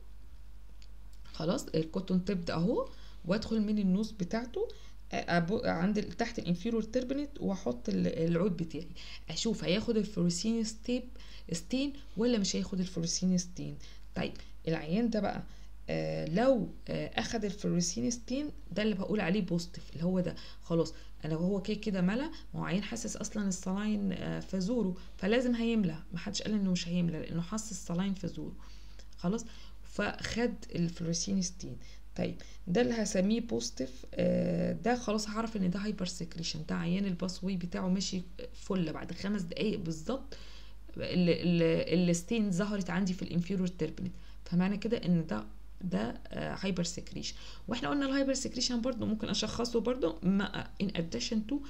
خلاص الكوتون تبد اهو وادخل من النوز بتاعته عند تحت الانفيرور تربنت واحط العود بتاعي اشوف هياخد الفلوسين ستيب ستين ولا مش هياخد الفلوسين ستين طيب العيان ده بقى آه لو آه اخد الفلوسين ستين ده اللي بقول عليه بوزيتيف اللي هو ده خلاص انا هو كده كده ملا ما هو عيان حاسس اصلا الصلاين آه في زوره فلازم هيملى ما حدش قال انه مش هيملى لانه حاسس الصلاين في زوره خلاص فخد الفلوسين ستين طيب ده اللي هسميه بوزيتيف ده خلاص هعرف ان ده هايبر سكريشن ده عيان الباس واي بتاعه ماشي فل بعد خمس دقايق بالظبط الستين ظهرت عندي في الانفيرور تربنت فمعنى كده ان ده ده هايبر سكريشن واحنا قلنا الهايبر سكريشن برضو ممكن اشخصه برضو مع ان اديشن تو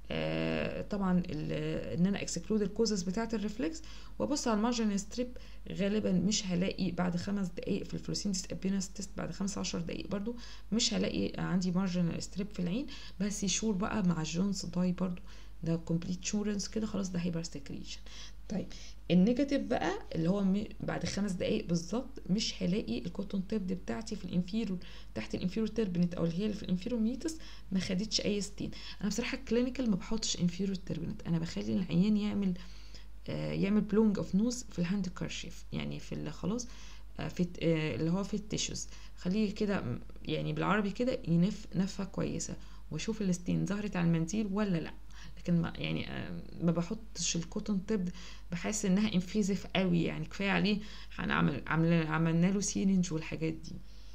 طبعا ان انا اكسكلود الكوزز بتاعه الريفلكس وابص على المارجن ستريب غالبا مش هلاقي بعد خمس دقائق في الفلوسين ديس ابينس تيست بعد خمس عشر دقائق برضو مش هلاقي عندي مارجن ستريب في العين بس شور بقى مع الجونز داي برضو ده كومبليت شورنس كده خلاص ده هايبر سكريشن طيب النيجاتيف بقى اللي هو بعد خمس دقايق بالظبط مش هلاقي الكوتون تيب بتاعتي في الانفيرور تحت الانفيرور تربنت او اللي هي اللي في الانفيرور ميتس ما خدتش اي ستين انا بصراحه الكلينيكال ما بحطش انفيرور تربنت انا بخلي العيان يعمل آه يعمل بلونج اوف نوز في الهاند كارشيف يعني في اللي خلاص آه في آه اللي هو في التيشوز خليه كده يعني بالعربي كده ينف نفه كويسه واشوف الستين ظهرت على المنديل ولا لا لكن ما يعني ما بحطش الكوتون تيب بحس انها انفيزيف قوي يعني كفايه عليه هنعمل عملنا له سيرنج والحاجات دي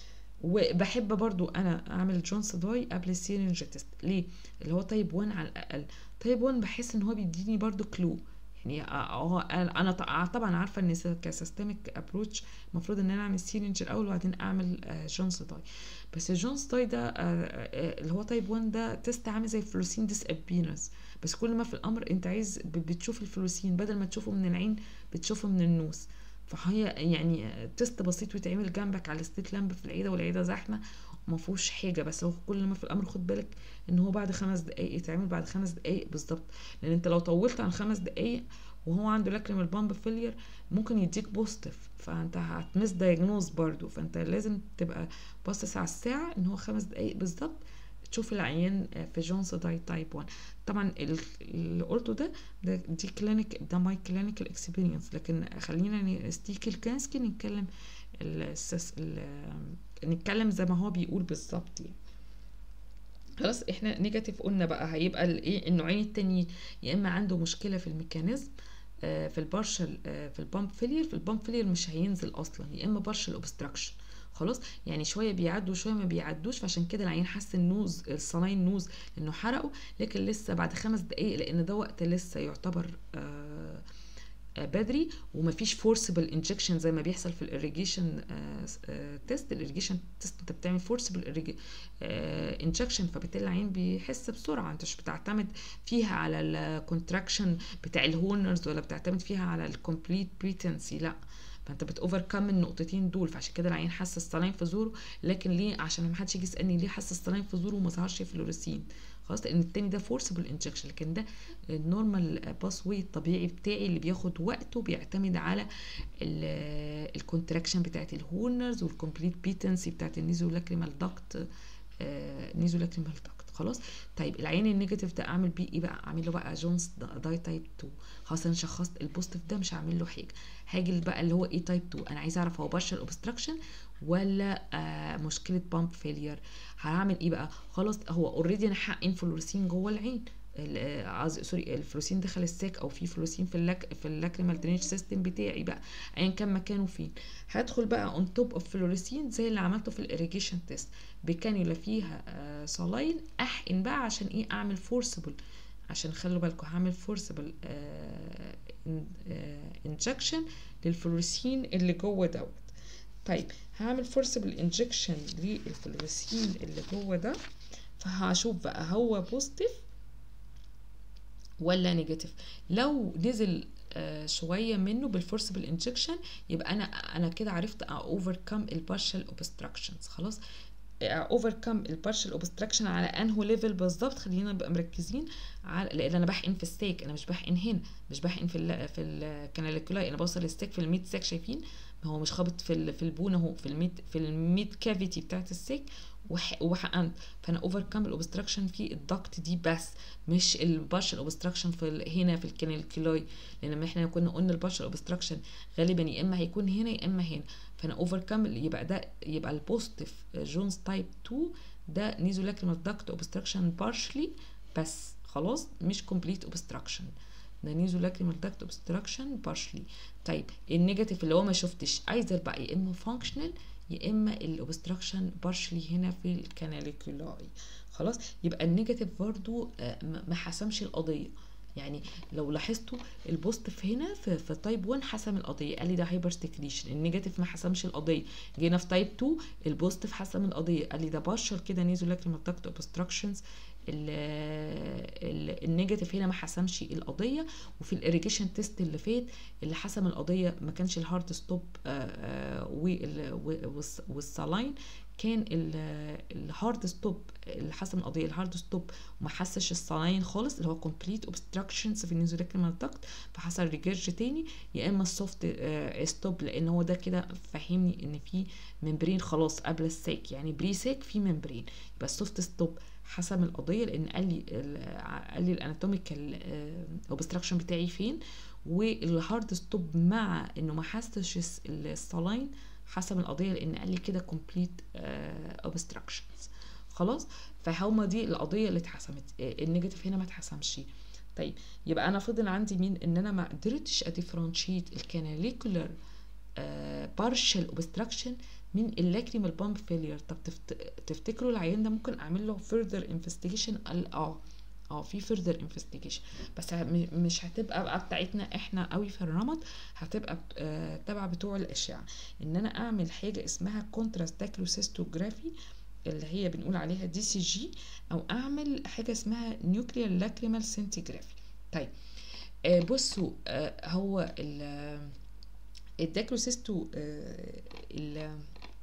وبحب برضو انا اعمل جونس داي قبل السيرنج تيست ليه اللي هو تايب 1 على الاقل تايب 1 بحس ان هو بيديني برضو كلو يعني هو انا طبعا عارفه ان كسيستميك ابروتش المفروض ان انا اعمل سيرنج الاول وبعدين اعمل جونس داي بس الجونس داي ده اللي هو تايب 1 ده تيست عامل زي فلوسين ديس ابينس بس كل ما في الامر انت عايز بتشوف الفلوسين بدل ما تشوفه من العين بتشوفه من النوز فهي يعني تيست بسيط ويتعمل جنبك على ستيت لامب في العياده والعياده زحمه وما فيهوش حاجه بس هو كل ما في الامر خد بالك ان هو بعد خمس دقائق يتعمل بعد خمس دقائق بالظبط لان انت لو طولت عن خمس دقائق وهو عنده لاكريمال بامب فيلير ممكن يديك بوزيتيف فانت هتمس دايجنوز برضو فانت لازم تبقى باصص على الساعه ان هو خمس دقائق بالظبط تشوف العيان في جونز داي تايب 1 طبعا اللي قلته ده, ده دي كلينيك ده ماي كلينيكال اكسبيرينس لكن خلينا نستيكي الكانسكي نتكلم السس نتكلم زي ما هو بيقول بالظبط يعني خلاص احنا نيجاتيف قلنا بقى هيبقى الايه النوعين التانيين يا اما عنده مشكله في الميكانيزم آه في البارشل آه في البامب فيلير في البامب فيلير مش هينزل اصلا يا اما بارشل اوبستراكشن خلاص يعني شويه بيعدوا وشويه ما بيعدوش فعشان كده العين حس النوز الصلاين نوز انه حرقوا لكن لسه بعد خمس دقايق لان ده وقت لسه يعتبر آه بدري ومفيش فورسبل انجكشن زي ما بيحصل في الاريجيشن تيست الاريجيشن تيست انت بتعمل فورسبل انجكشن فبالتالي العين بيحس بسرعه انت مش بتعتمد فيها على الكونتراكشن بتاع الهورنرز ولا بتعتمد فيها على الكومبليت بريتنسي لا فانت بتوفر كم النقطتين دول فعشان كده العين حس الصلاين في زوره لكن ليه عشان ما حدش يجي يسالني ليه حس الصلاين في زوره وما ظهرش فلوريسين خلاص لان التاني ده فورسبل انجكشن لكن ده النورمال باس واي الطبيعي بتاعي اللي بياخد وقته بيعتمد على الكونتراكشن بتاعت الهورنرز والكومبليت بيتنسي بتاعت النيزو لاكريمال داكت نيزو لاكريمال داكت خلاص طيب العين النيجاتيف ده اعمل بيه ايه بقى اعمل له بقى جونز داي تايب 2 خلاص انا شخصت البوزيتيف ده مش هعمل له حاجه هاجي بقى اللي هو ايه تايب 2 انا عايزه اعرف هو بارشل اوبستراكشن ولا آه مشكله بامب فيلير هعمل ايه بقى خلاص هو اوريدي انا حقن فلورسين جوه العين سوري الفلوسين دخل الساك او في فلوسين في اللاك في اللاكريمال درينج سيستم بتاعي بقى ايا كان مكانه فين هدخل بقى اون توب اوف فلوريسين زي اللي عملته في الاريجيشن تيست بكانيولا فيها آه صلاين احقن بقى عشان ايه اعمل فورسبل عشان خلوا بالكم هعمل فورسبل انجكشن للفلوريسين اللي جوه دوت طيب هعمل فورسبل انجكشن للفلوريسين اللي جوه ده فهشوف بقى هو بوزيتيف ولا نيجاتيف لو نزل آه شويه منه بالفورسبل انجكشن يبقى انا انا كده عرفت اوفركم البارشال اوبستراكشنز خلاص اوفركم البارشال اوبستراكشن على انهو ليفل بالظبط خلينا نبقى مركزين على لان انا بحقن في الستيك انا مش بحقن هنا مش بحقن في ال في الكاناليكولاي انا بوصل الستيك في الميت ساك شايفين هو مش خابط في في البون اهو في الميت في الميت كافيتي بتاعت السيك وحقنت فانا اوفر كام الاوبستراكشن في الدكت دي بس مش البارشل اوبستراكشن في هنا في الكاناليكولاي لان احنا كنا قلنا البارشل اوبستراكشن غالبا يا اما هيكون هنا يا اما هنا فانا اوفر كام يبقى ده يبقى البوزيتيف جونز تايب 2 ده نيزو لاكريمال داكت اوبستراكشن بارشلي بس خلاص مش كومبليت اوبستراكشن ده نيزو لاكريمال داكت اوبستراكشن بارشلي طيب النيجاتيف اللي هو ما شفتش عايزه بقى يا اما فانكشنال يا اما الاوبستراكشن بارشلي هنا في الكاناليكولاي خلاص يبقى النيجاتيف برضو آه، ما ما حسمش القضيه يعني لو لاحظتوا البوزيتيف هنا في, في تايب 1 حسم القضيه قال لي ده هايبر ستيكريشن النيجاتيف ما حسمش القضيه جينا في تايب 2 البوزيتيف حسم القضيه قال لي ده بشر كده نيزو لاكريمال داكت اوبستراكشنز النيجاتيف هنا ما حسمش القضيه وفي الاريجيشن تيست اللي فات اللي حسم القضيه ما كانش الهارد ستوب والسلاين كان الهارد ستوب اللي حسم القضيه الهارد ستوب وما حسش الصلاين خالص اللي هو كومبليت اوبستراكشنز في النيزولاكريمال داكت فحصل ريجرج تاني يا اما السوفت ستوب لان هو ده كده فهمني ان في ممبرين خلاص قبل الساك يعني بري ساك في ممبرين يبقى السوفت ستوب حسم القضيه لان قال لي قال لي الاناتوميكال اوبستراكشن بتاعي فين والهارد ستوب مع انه ما حسش الصلاين حسب القضيه لان قال لي كده كومبليت اوبستراكشنز خلاص فهما دي القضيه اللي اتحسمت النيجاتيف هنا ما اتحسمش طيب يبقى انا فضل عندي مين ان انا ما قدرتش اديفرنشيت الكاناليكولر بارشل اوبستراكشن من اللاكريمال بامب فيلير طب تفت... تفتكروا العيان ده ممكن اعمل له فيرذر انفستيجيشن قال اه اه في فيرذر انفستيجيشن بس مش هتبقى بقى بتاعتنا احنا قوي في الرمد هتبقى آه تبع بتوع الاشعه ان انا اعمل حاجه اسمها كونتراست داكروسيستوجرافي اللي هي بنقول عليها دي سي جي او اعمل حاجه اسمها نيوكليير لاكريمال سنتيجرافي طيب آه بصوا آه هو الداكروسيستو آه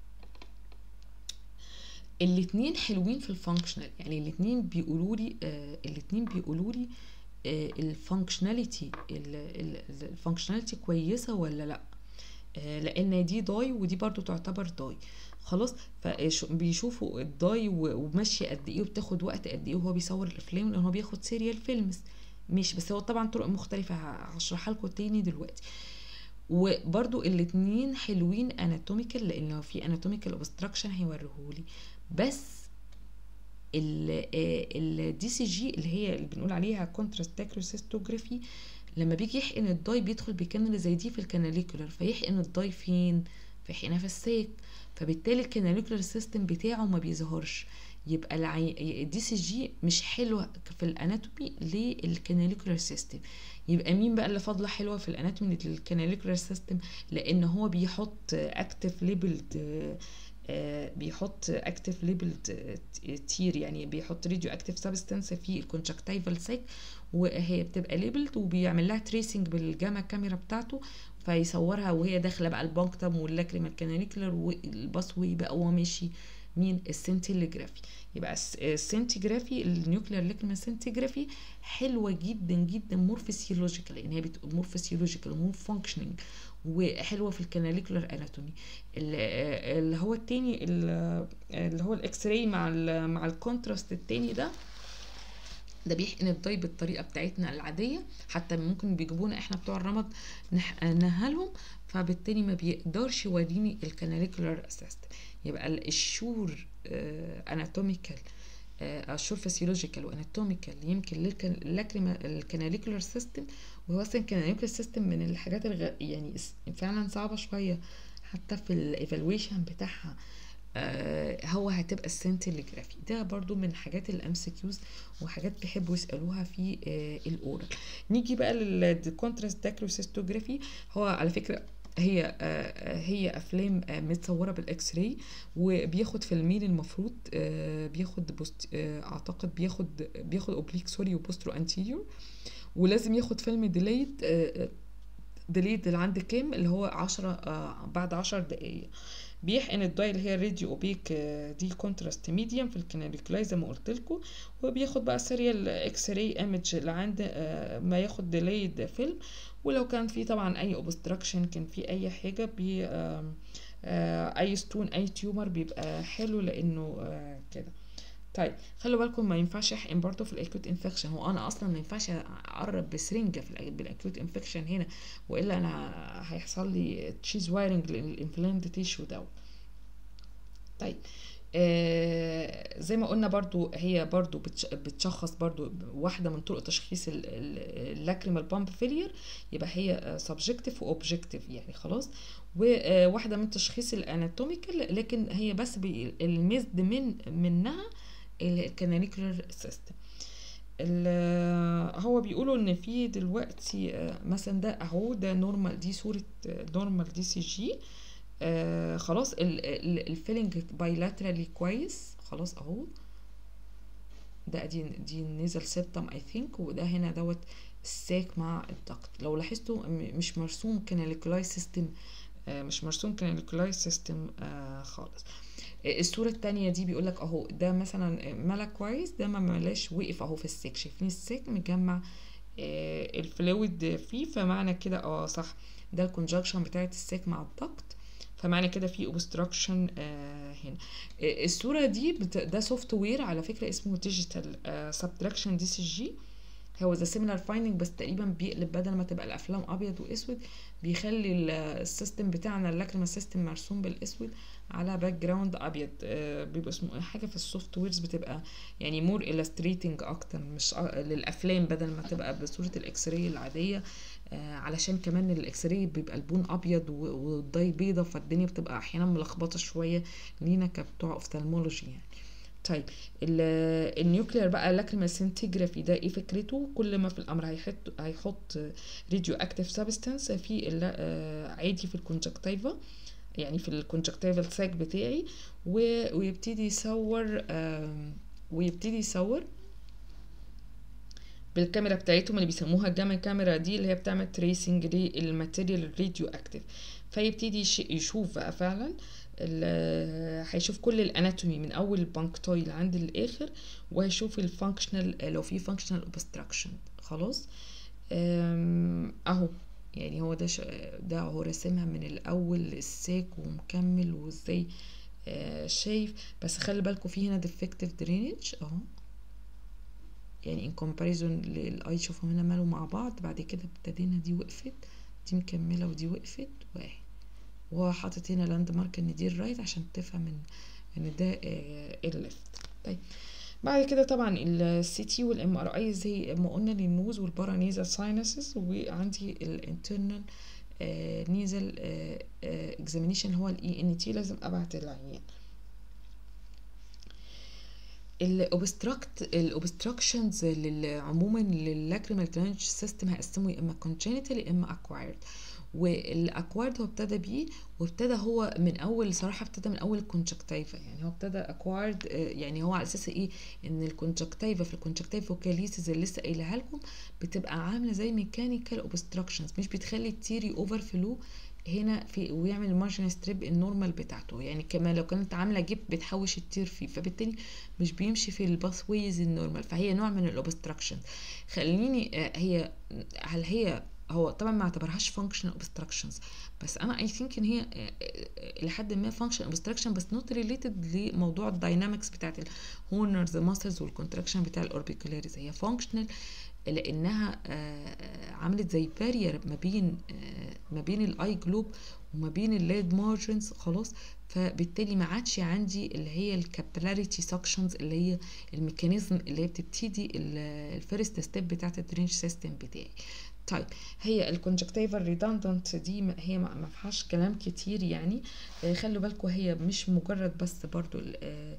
الاتنين حلوين في الفانكشنال يعني الاتنين بيقولوا لي آه الاتنين بيقولوا لي آه الفانكشناليتي الفانكشناليتي كويسه ولا لا آه لان دي داي ودي برضو تعتبر داي خلاص فبيشوفوا الداي وماشيه قد ايه وبتاخد وقت قد ايه وهو بيصور الافلام لان هو بياخد سيريال فيلمز ماشي بس هو طبعا طرق مختلفه هشرحها لكم تاني دلوقتي وبرضو الاتنين حلوين اناتوميكال لان لو في اناتوميكال اوبستراكشن هيوريهولي بس الدي سي جي اللي هي اللي بنقول عليها كونتراست داكروسيستوجرافي لما بيجي يحقن الداي بيدخل بكاميرا زي دي في الكاناليكولر فيحقن الداي فين فيحقنها في الساك فبالتالي الكاناليكولر سيستم بتاعه ما بيظهرش يبقى العي... الدي سي جي مش حلوه في الاناتومي للكاناليكولر سيستم يبقى مين بقى اللي فاضله حلوه في الاناتومي للكاناليكولر سيستم لان هو بيحط اكتف ليبلد بيحط اكتف ليبلد تير يعني بيحط راديو اكتف سبستانس في الكونجكتيفال ساك وهي بتبقى ليبلد وبيعمل لها تريسنج بالجاما كاميرا بتاعته فيصورها وهي داخله بقى البانكتم واللاكريمال كاناليكولر والباسوي بقى وهو ماشي مين السنتيليجرافي يبقى السنتيجرافي النيوكلير لاكريمال سنتيجرافي حلوه جدا جدا مور فيسيولوجيكال لان هي بتبقى مور فيسيولوجيكال مور فانكشننج وحلوه في الكاناليكولر اناتومي اللي هو التاني اللي هو الاكس راي مع ال مع الكونتراست التاني ده ده بيحقن الضي بالطريقه بتاعتنا العاديه حتى ممكن بيجيبونا احنا بتوع الرمد نهلهم فبالتالي ما بيقدرش يوريني الكاناليكولر سيستم يبقى الشور اناتوميكال الشور فيسيولوجيكال واناتوميكال يمكن الكاناليكولر سيستم وهو اصلا الكاناليكولر سيستم من الحاجات الغ... يعني فعلا صعبه شويه حتى في الايفالويشن بتاعها آه هو هتبقى السنتيليجرافي ده برضو من حاجات الام سي كيوز وحاجات بيحبوا يسالوها في آه الاورال نيجي بقى للكونتراست داكروسيستوجرافي هو على فكره هي آه هي افلام متصوره بالاكس راي وبياخد فيلمين المفروض بياخد بوست اعتقد بياخد بياخد اوبليك سوري وبوسترو انتيريور ولازم ياخد فيلم ديليد ديليد اللي عند كام اللي هو عشرة بعد عشر دقايق بيحقن الداي اللي هي راديو اوبيك دي كونتراست ميديم في الكناليكولاي زي ما قلت لكم وبياخد بقى سيريال اكس راي ايمج اللي عند ما ياخد ديليد فيلم ولو كان في طبعا اي اوبستراكشن كان في اي حاجه بي اي ستون اي تيومر بيبقى حلو لانه كده طيب خلوا بالكم ما ينفعش احقن برضه في الاكيوت انفكشن هو انا اصلا ما ينفعش اقرب بسرنجه في بالاكيوت انفكشن هنا والا انا هيحصل لي تشيز وايرنج للانفلاند تيشو دوت طيب آه زي ما قلنا برضو هي برضو بتش- بتشخص برضو واحدة من طرق تشخيص اللاكريمال بامب فيلير يبقى هي سبجكتيف واوبجكتيف يعني خلاص وواحدة من تشخيص الاناتوميكال لكن هي بس بي- المزد من منها الكاناليكولار سيستم هو بيقولوا ان في دلوقتي آه، مثلا ده اهو ده نورمال دي صورة نورمال دي سي جي آه خلاص الفيلنج بايلاترالي كويس خلاص اهو ده دي دي النيزل سيبتم اي ثينك وده هنا دوت الساك مع الضغط لو لاحظتوا م- مش مرسوم كاناليكولاي سيستم آه مش مرسوم كاناليكولاي سيستم آه خالص آه، الصورة التانية دي بيقولك اهو ده مثلا ملا كويس ده ما ملاش وقف اهو في الساك شايفين الساك مجمع آه الفلويد فيه فمعنى كده اه صح ده الكونجكشن بتاعت الساك مع الضغط فمعنى كده في اوبستراكشن آه هنا آه، الصورة دي بت... ده سوفت وير على فكرة اسمه ديجيتال سبتراكشن دي سي جي هو ذا سيميلار فايندنج بس تقريبا بيقلب بدل ما تبقى الافلام ابيض واسود بيخلي ال- السيستم بتاعنا اللاكريما سيستم مرسوم بالاسود على باك جراوند ابيض آه، بيبقى اسمه إيه؟ حاجه في السوفت ويرز بتبقى يعني مور illustrating اكتر مش أ- للافلام بدل ما تبقى بصوره الاكس راي العاديه آه، علشان كمان الاكس راي بيبقى البون ابيض و- والضي بيضه فالدنيا بتبقى احيانا ملخبطه شويه لينا كبتوع اوفثالمولوجي يعني طيب ال- النيوكلير بقى لاكريمال سنتيجرافي ده ايه فكرته كل ما في الامر هيحط هيحط راديو اكتيف سبستانس في ال- آه، عادي في الكونجكتيفا يعني في الكونجكتيفال ساك بتاعي و- ويبتدي يصور آم، ويبتدي يصور بالكاميرا بتاعتهم اللي بيسموها الجاما كاميرا دي اللي هي بتعمل تريسنج للماتيريال الراديو اكتيف فيبتدي يش- يشوف بقى فعلا ال- هيشوف كل الاناتومي من اول البانكتوي لعند الاخر وهيشوف الفانكشنال لو في فانكشنال اوبستراكشن خلاص أم، اهو يعني هو ده ش... ده هو راسمها من الاول الساك ومكمل وازاي آه، شايف بس خلي بالكم في هنا defective drainage اهو يعني in comparison للاي شوفوا هنا مالوا مع بعض بعد كده ابتدينا دي وقفت دي مكملة ودي وقفت واحد وهو حاطط هنا لاند مارك ان دي الرايت عشان تفهم ان ان ده الليفت طيب بعد كده طبعا السي تي والام ار اي زي ما قلنا للنوز والبارانيزال ساينسز وعندي الانترنال نيزل اكزامينيشن هو الاي ان تي لازم ابعت العيان الاوبستراكت الاوبستراكشنز عموما للاكريمال درينج سيستم هقسمه يا اما كونجينيتال يا اما اكوايرد والاكوارد هو ابتدى بيه وابتدى هو من اول صراحه ابتدى من اول الكونجكتيفا يعني هو ابتدى اكوارد يعني هو على اساس ايه ان الكونجكتيفا في الكونجكتيفا وكاليسيس اللي لسه قايلها لكم بتبقى عامله زي ميكانيكال اوبستراكشنز مش بتخلي التيري اوفر فلو هنا في ويعمل المارجن ستريب النورمال بتاعته يعني كمان لو كانت عامله جيب بتحوش التير فيه فبالتالي مش بيمشي في الباث ويز النورمال فهي نوع من الاوبستراكشن خليني آه، هي هل هي هو طبعا ما اعتبرهاش فانكشنال اوبستراكشنز بس انا اي ثينك ان هي آه، آه، لحد ما فانكشنال اوبستراكشن بس نوت ريليتد لموضوع الداينامكس بتاعت الهورنرز ماسلز والكونتراكشن بتاع الاوربيكولاريز هي فانكشنال لانها آه، عملت زي بارير ما بين آه، ما بين الاي جلوب وما بين الليد مارجنز خلاص فبالتالي ما عادش عندي اللي هي الكابيلاريتي سكشنز اللي هي الميكانيزم اللي هي بتبتدي الفيرست ستيب بتاعت الدرينج سيستم بتاعي طيب هي الكونجكتيفال ريدندنت دي ما- هي ما ما فيهاش كلام كتير يعني آه، خلوا بالكم هي مش مجرد بس برضو ال- آه،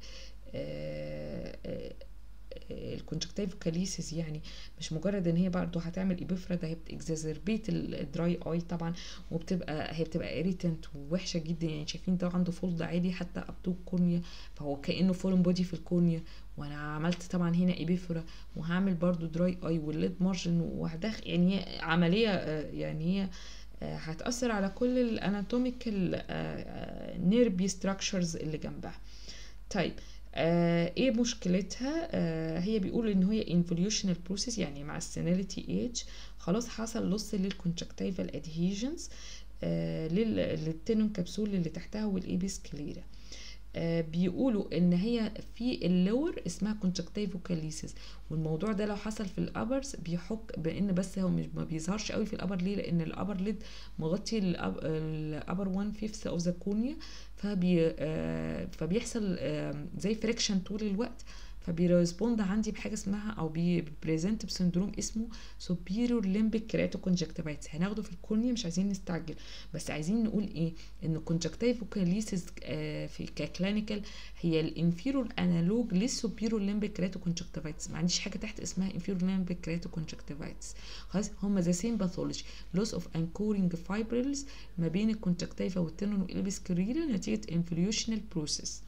آه، آه، الكونجكتيف كاليسيس يعني مش مجرد ان هي برضه هتعمل ايبيفرا ده هي بتكزازربيت الدراي اي طبعا وبتبقى هي بتبقى اريتنت ووحشه جدا يعني شايفين ده عنده فولد عادي حتى ابطو الكورنيا فهو كانه فولن بودي في الكورنيا وانا عملت طبعا هنا ايبيفرا وهعمل برضو دراي اي والليد مارجن وهدخل يعني هي عمليه آه، يعني هي آه، هتأثر على كل الاناتوميكال نيربي ستراكشرز اللي جنبها طيب آه ايه مشكلتها آه هي بيقول ان هي involutional process يعني مع السيناليتي ايج خلاص حصل لص للكونجكتيفال ادهيجنز آه للتينون كبسول اللي تحتها والايبيس كليرا آه بيقولوا ان هي في اللور اسمها كونجكتيفو كاليسيس والموضوع ده لو حصل في الابرز بيحك بان بس هو مش ما بيظهرش قوي في الابر ليه لان الابر ليد مغطي الابر 1 فيفث اوف ذا كونيا فبي آه فبيحصل آه زي فريكشن طول الوقت فبيرسبوند عندي بحاجه اسمها او بيبريزنت بسندروم اسمه superior limbic keratoconjunctivitis هناخده في الكورنيا مش عايزين نستعجل بس عايزين نقول ايه ان conjunctivocalysis آه في ككلينيكال هي الانفيرور انالوج للسوبيرور ليمبيك كراتوكونجكتيفايتس ما عنديش حاجه تحت اسمها انفيرور ليمبيك كراتوكونجكتيفايتس خلاص هم ذا سيم باثولوجي لوس اوف انكورنج فايبرلز ما بين الكونجكتيفا والتنون والالبس كريرا نتيجه انفليوشنال بروسيس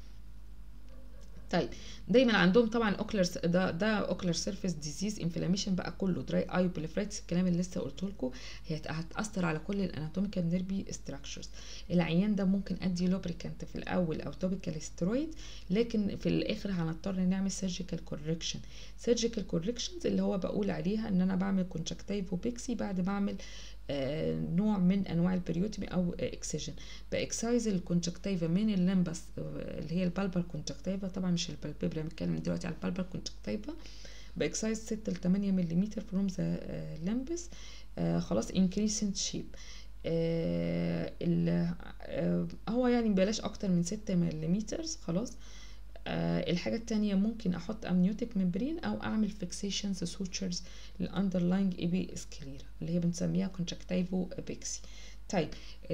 طيب دايما عندهم طبعا اوكلر ده ده اوكلر سيرفيس ديزيز انفلاميشن بقى كله دراي اي بليفرايتس الكلام اللي لسه قلته لكم هي هتاثر على كل الاناتوميكال نيربي ستراكشرز العيان ده ممكن ادي لوبريكانت في الاول او توبيكال سترويد لكن في الاخر هنضطر نعمل سيرجيكال كوركشن سيرجيكال كوركشنز اللي هو بقول عليها ان انا بعمل كونجكتيفو بيكسي بعد ما اعمل آه نوع من انواع البريوتمي او اكسجن باكسايز الكونجكتيفا من اللمبس اللي هي البالبر كونجكتيفا طبعا مش البالبيبرا بنتكلم دلوقتي على البالبر كونجكتيفا باكسايز 6 ل 8 ملم فروم ذا لمبس خلاص انكريسنت شيب آه آه هو يعني بلاش اكتر من 6 ملم خلاص آه الحاجة التانية ممكن أحط أمنيوتيك ممبرين أو أعمل فيكسيشنز سوتشرز للأندرلاينج إيبي سكليرا اللي هي بنسميها كونجكتيفو بيكسي طيب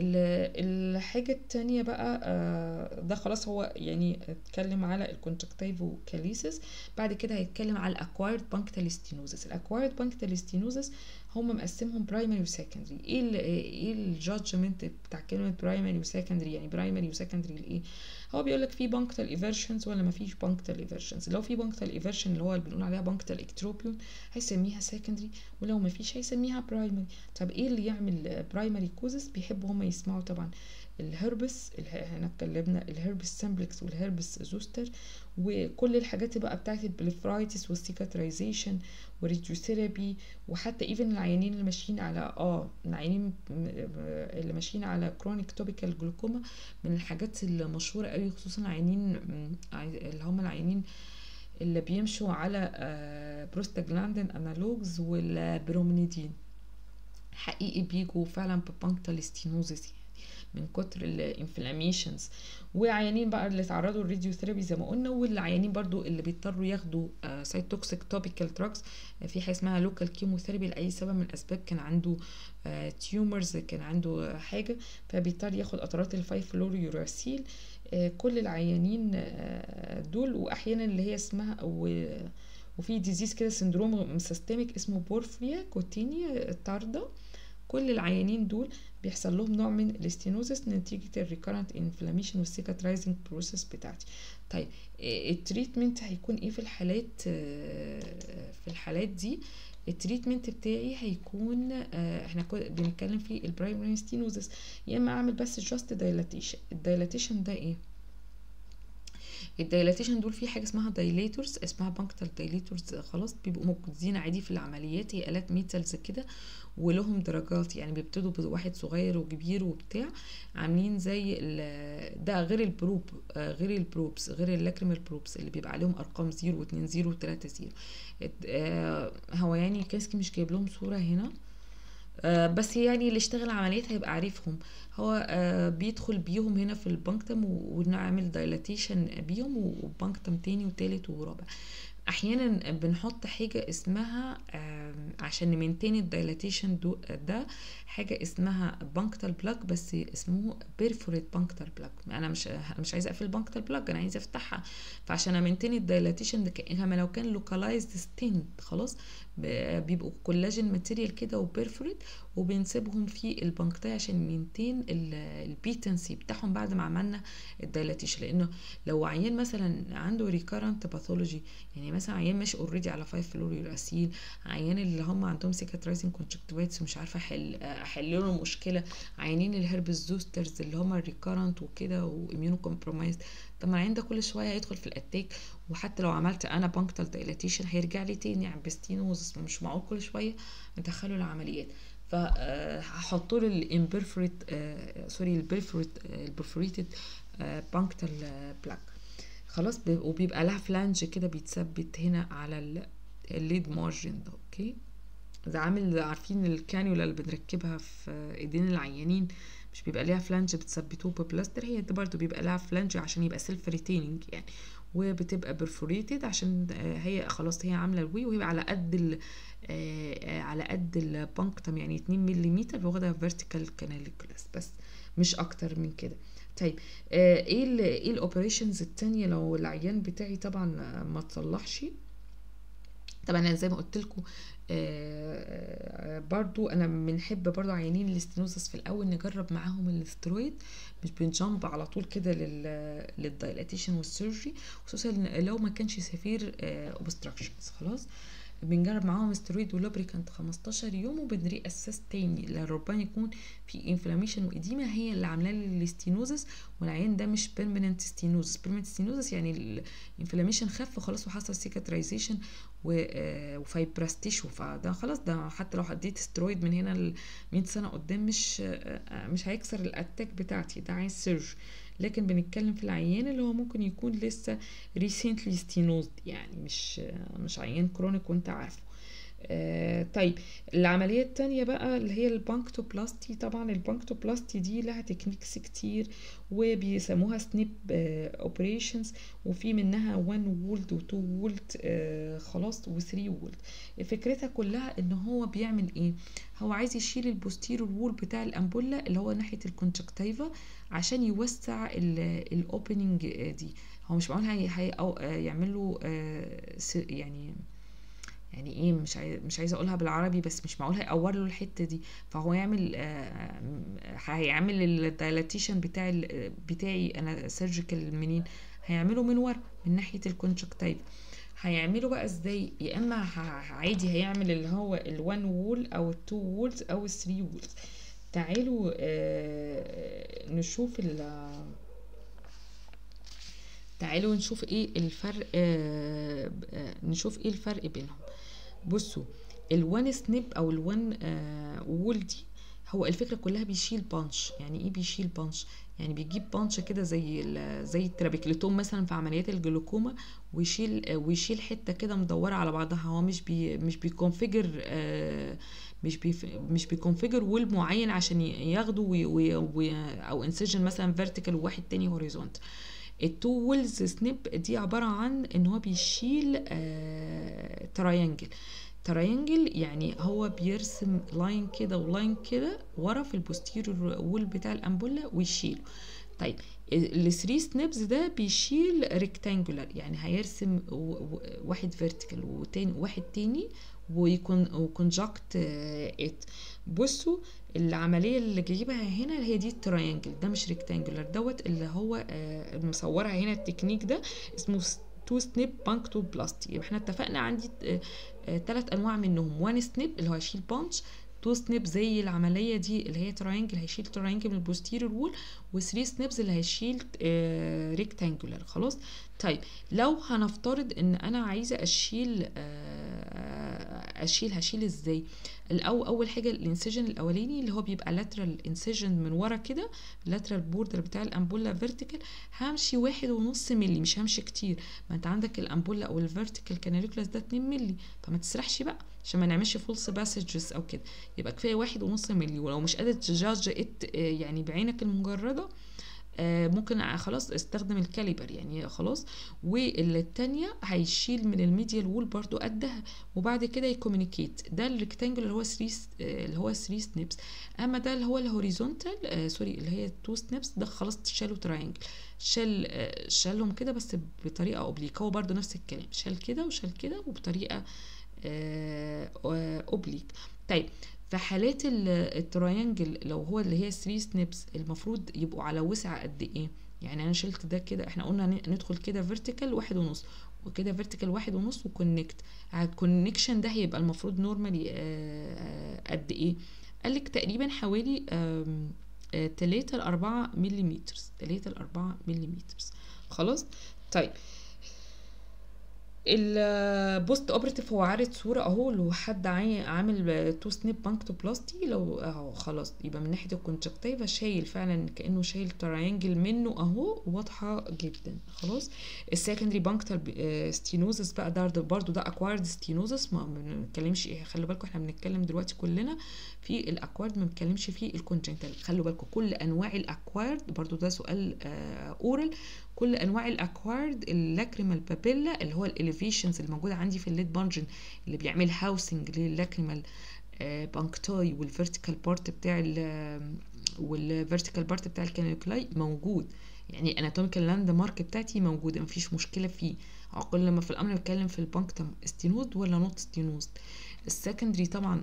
الحاجة التانية بقى آه ده خلاص هو يعني اتكلم على الكونجكتيفو كاليسيس بعد كده هيتكلم على الاكوايرد بانكتال ستينوزس الاكوايرد بانكتال ستينوزس هم مقسمهم برايمري وسكندري ايه ال ايه الجادجمنت بتاع كلمه برايمري وسكندري يعني برايمري وسكندري لايه هو بيقول لك في بانكتال ايفرشنز ولا ما فيش بانكتال ايفرشنز لو في بانكتال ايفرشن اللي هو اللي بنقول عليها بانكتال اكتروبيون هيسميها سكندري ولو ما فيش هيسميها برايمري طب ايه اللي يعمل برايمري كوزس بيحبوا هم يسمعوا طبعا الهربس احنا اتكلمنا الهربس سمبلكس والهربس زوستر وكل الحاجات بقى بتاعت البليفرايتس والسيكاترايزيشن والريديوثيرابي وحتى ايفن العيانين اللي ماشيين على اه العيانين اللي ماشيين على كرونيك توبيكال جلوكوما من الحاجات المشهوره قوي خصوصا العيانين اللي هم العيانين اللي بيمشوا على بروستاجلاندين انالوجز والبرومينيدين حقيقي بيجوا فعلا ببانكتال ستينوزس من كتر الانفلاميشنز وعيانين بقى اللي اتعرضوا للراديوثيرابي زي ما قلنا والعيانين برضو اللي بيضطروا ياخدوا آه سايتوكسيك توبيكال دراجز في حاجه اسمها لوكال كيموثيرابي لاي سبب من الاسباب كان عنده آه تيومرز كان عنده حاجه فبيضطر ياخد قطرات الفايف فلوريوراسيل آه كل العيانين دول واحيانا اللي هي اسمها وفي ديزيز كده سندروم سيستميك اسمه بورفريا كوتينيا طارده كل العيانين دول بيحصل لهم نوع من الاستينوزس نتيجة الريكارنت انفلاميشن والسيكاترايزنج بروسيس بتاعتي طيب التريتمنت هيكون ايه في الحالات في الحالات دي التريتمنت بتاعي هيكون احنا بنتكلم في البرايمري ستينوزس يا اما اعمل بس جاست دايلاتيشن الدايلاتيشن ده ايه الدايلاتيشن دول في حاجه اسمها دايليتورز اسمها بانكتال دايليتورز خلاص بيبقوا موجودين عادي في العمليات هي الات ميتالز كده ولهم درجات يعني بيبتدوا بواحد صغير وكبير وبتاع عاملين زي ده غير البروب غير البروبس غير اللاكريمال بروبس اللي بيبقى عليهم ارقام 0 و2 0 و3 0 هو يعني كاسكي مش جايب لهم صوره هنا آه بس يعني اللي اشتغل عمليات هيبقى عارفهم هو آه بيدخل بيهم هنا في البنكتم ونعمل دايلاتيشن بيهم وبنكتم تاني وتالت ورابع احيانا بنحط حاجه اسمها عشان نمنتين الدايلاتيشن ده حاجه اسمها بانكتال بلاك بس اسمه بيرفوريت بانكتال بلاك انا مش مش عايزه اقفل البانكتال بلاك انا عايزه افتحها فعشان امنتين الدايلاتيشن ده كما لو كان لوكالايزد ستيند خلاص بيبقوا كولاجين ماتيريال كده وبيرفوريت وبنسيبهم في البنكتاي عشان مينتين البيتنسي بتاعهم بعد ما عملنا الدايلاتيشن لانه لو عيان مثلا عنده ريكارنت باثولوجي يعني مثلا عيان ماشي اوريدي على 5 فلوريوراسيل عيان اللي هم عندهم سيكاترايزنج كونجكتيفايتس ومش عارفه احل احل له المشكله عيانين الهربس زوسترز اللي هم الريكارنت وكده واميونو كومبرومايز طب ما العيان ده كل شويه هيدخل في الاتاك وحتى لو عملت انا بانكتال دايلاتيشن هيرجع لي تاني عم بستينوز مش معقول كل شويه ندخله العمليات فهحط له الامبرفوريت سوري البرفوريت البرفوريتد بانكتال بلاك خلاص ب- وبيبقى لها فلانج كده بيتثبت هنا على ال- الليد مارجن ده اوكي ده عامل عارفين الكانيولا اللي بنركبها في ايدين العيانين مش بيبقى ليها فلانج بتثبتوه ببلاستر هي دي برضو بيبقى لها فلانج عشان يبقى سيلف ريتيننج يعني وبتبقى برفوريتد عشان آه، هي خلاص هي عامله الوي وهي على قد ال آه، آه، على قد البانكتم يعني 2 ملم واخده فيرتيكال كاناليكولاس بس مش اكتر من كده طيب آه، ايه ال ايه الاوبريشنز التانية لو العيان بتاعي طبعا آه، ما تصلحش طبعا انا زي ما قلت لكم برضو انا بنحب برضو عيانين الاستينوزس في الاول نجرب معاهم الاسترويد مش بنجامب على طول كده لل للدايلاتيشن والسيرجري خصوصا لو ما كانش سفير اوبستراكشنز خلاص بنجرب معاهم استرويد ولوبريكانت 15 يوم وبنري اساس تاني لربما يكون في انفلاميشن واديمه هي اللي عامله لي الاستينوزس والعيان ده مش بيرمننت ستينوزس بيرمننت ستينوزس يعني الانفلاميشن خف وخلاص وحصل سيكاترايزيشن وفايبرس تيشو فده خلاص ده حتى لو اديت استرويد من هنا ل 100 سنه قدام مش آه، مش هيكسر الاتاك بتاعتي ده عايز سيرج لكن بنتكلم في العيان اللي هو ممكن يكون لسه ريسنتلي ستينوزد يعني مش آه، مش عيان كرونيك وانت عارفه آه طيب العملية التانية بقى اللي هي البانكتوبلاستي طبعا البانكتوبلاستي دي لها تكنيكس كتير وبيسموها سنيب اوبريشنز وفي منها 1 وولد و2 وولد آه خلاص و3 وولد فكرتها كلها ان هو بيعمل ايه هو عايز يشيل البوستيرور وول بتاع الامبولا اللي هو ناحية الكونجكتيفا عشان يوسع الاوبننج دي هو مش معقول هي هي أو آه، يعمل له آه، س- يعني يعني ايه مش عايز مش عايزه اقولها بالعربي بس مش معقول هيقور له الحته دي فهو يعمل آه، هيعمل الدايلاتيشن بتاع ال- بتاعي انا سيرجيكال منين هيعمله من ورا من ناحيه الكونجكتيف هيعمله بقى ازاي يا اما ه- عادي هيعمل اللي هو ال1 وول او ال2 وولز او ال3 وولز تعالوا آه، نشوف ال تعالوا نشوف ايه الفرق آه آه نشوف ايه الفرق بينهم بصوا الوان سنيب او الوان آه وول دي هو الفكره كلها بيشيل بانش يعني ايه بيشيل بانش يعني بيجيب بانش كده زي ال- زي الترابيكليتوم مثلا في عمليات الجلوكوما ويشيل آه ويشيل حته كده مدوره على بعضها هو مش بي مش بيكونفيجر آه مش بي مش بيكونفيجر وول معين عشان ي- ياخده وي وي وي او انسجن مثلا فيرتيكال وواحد تاني هوريزونت التو ويلز سنيب دي عبارة عن ان هو بيشيل آه تراينجل تراينجل يعني هو بيرسم لاين كده ولاين كده ورا في البوستيريور وول بتاع الامبولا ويشيله طيب الثري سنيبس ده بيشيل ريكتانجولار يعني هيرسم و- و- واحد فيرتيكال وتاني واحد تاني ويكون وكونجكت ات بصوا العمليه اللي جايبها هنا هي دي التراينجل ده مش ريكتانجولار دوت اللي هو آه، مصورها هنا التكنيك ده اسمه تو سنيب بانكتو بلاستي يبقى احنا اتفقنا عندي ثلاث انواع منهم وان سنيب اللي هو هيشيل بانش تو سنيب زي العمليه دي اللي هي تراينجل هيشيل تراينجل من البوستيريور وول و3 سنيبز اللي هيشيل ريكتانجولار خلاص طيب لو هنفترض ان انا عايزه اشيل آه، اشيل هشيل ازاي الاول اول حاجه الانسجن الاولاني اللي هو بيبقى لاترال انسجن من ورا كده لاترال بوردر بتاع الامبولا فيرتيكال همشي واحد ونص ملي مش همشي كتير ما انت عندك الامبولا او الفيرتيكال كاناليكولاس ده 2 ملي فما تسرحش بقى عشان ما نعملش فولس باسجز او كده يبقى كفايه واحد ونص ملي ولو مش قادر تجاج ات يعني بعينك المجرده آه، ممكن خلاص استخدم الكاليبر يعني خلاص والتانية هيشيل من الميديال وول برضو قدها وبعد كده يكومينيكيت ده الريكتانجل اللي هو 3 اللي هو 3 سنيبس اما ده اللي هو الهوريزونتال آه سوري اللي هي 2 سنيبس ده خلاص شالوا تراينجل شال آه شالهم كده بس بطريقه اوبليك هو برضو نفس الكلام شال كده وشال كده وبطريقه آه آه اوبليك طيب في حالات ال- التراينجل لو هو اللي هي 3 سنيبس المفروض يبقوا على وسع قد ايه يعني انا شلت ده كده احنا قلنا ن- ندخل كده فيرتيكال واحد ونص وكده فيرتيكال واحد ونص وكونكت الكونكشن ده هيبقى المفروض نورمالي قد ايه قالك تقريبا حوالي آم، آه، تلاتة لأربعة مليمتر تلاتة لأربعة مليمتر خلاص طيب البوست اوبراتيف هو عارض صوره اهو لو حد عاي- عامل تو سنيب بانكتوبلاستي لو اهو خلاص يبقى من ناحيه الكونجكتيفا شايل فعلا كانه شايل تريانجل منه اهو واضحه جدا خلاص السكندري بانكتال ستينوزس بقى ده ده برضو ده اكوارد ستينوزس ما بنتكلمش ايه خلي بالكم احنا بنتكلم دلوقتي كلنا في الاكوارد ما بنتكلمش في الكونجنتال خلوا بالكم كل انواع الاكوارد برضو ده سؤال اورال كل انواع الاكوارد اللاكريمال بابيلا اللي هو الاليفيشنز الموجوده عندي في الليد بانجن اللي بيعمل هاوسنج للاكريمال بانكتاي والفيرتيكال بارت بتاع ال والفيرتيكال بارت بتاع الكانيوكلاي موجود يعني اناتوميكال لاند مارك بتاعتي موجوده مفيش مشكله فيه عقل لما في الامر بتكلم في البانكتم ستينوزد ولا نوت ستينوزد السكندري طبعا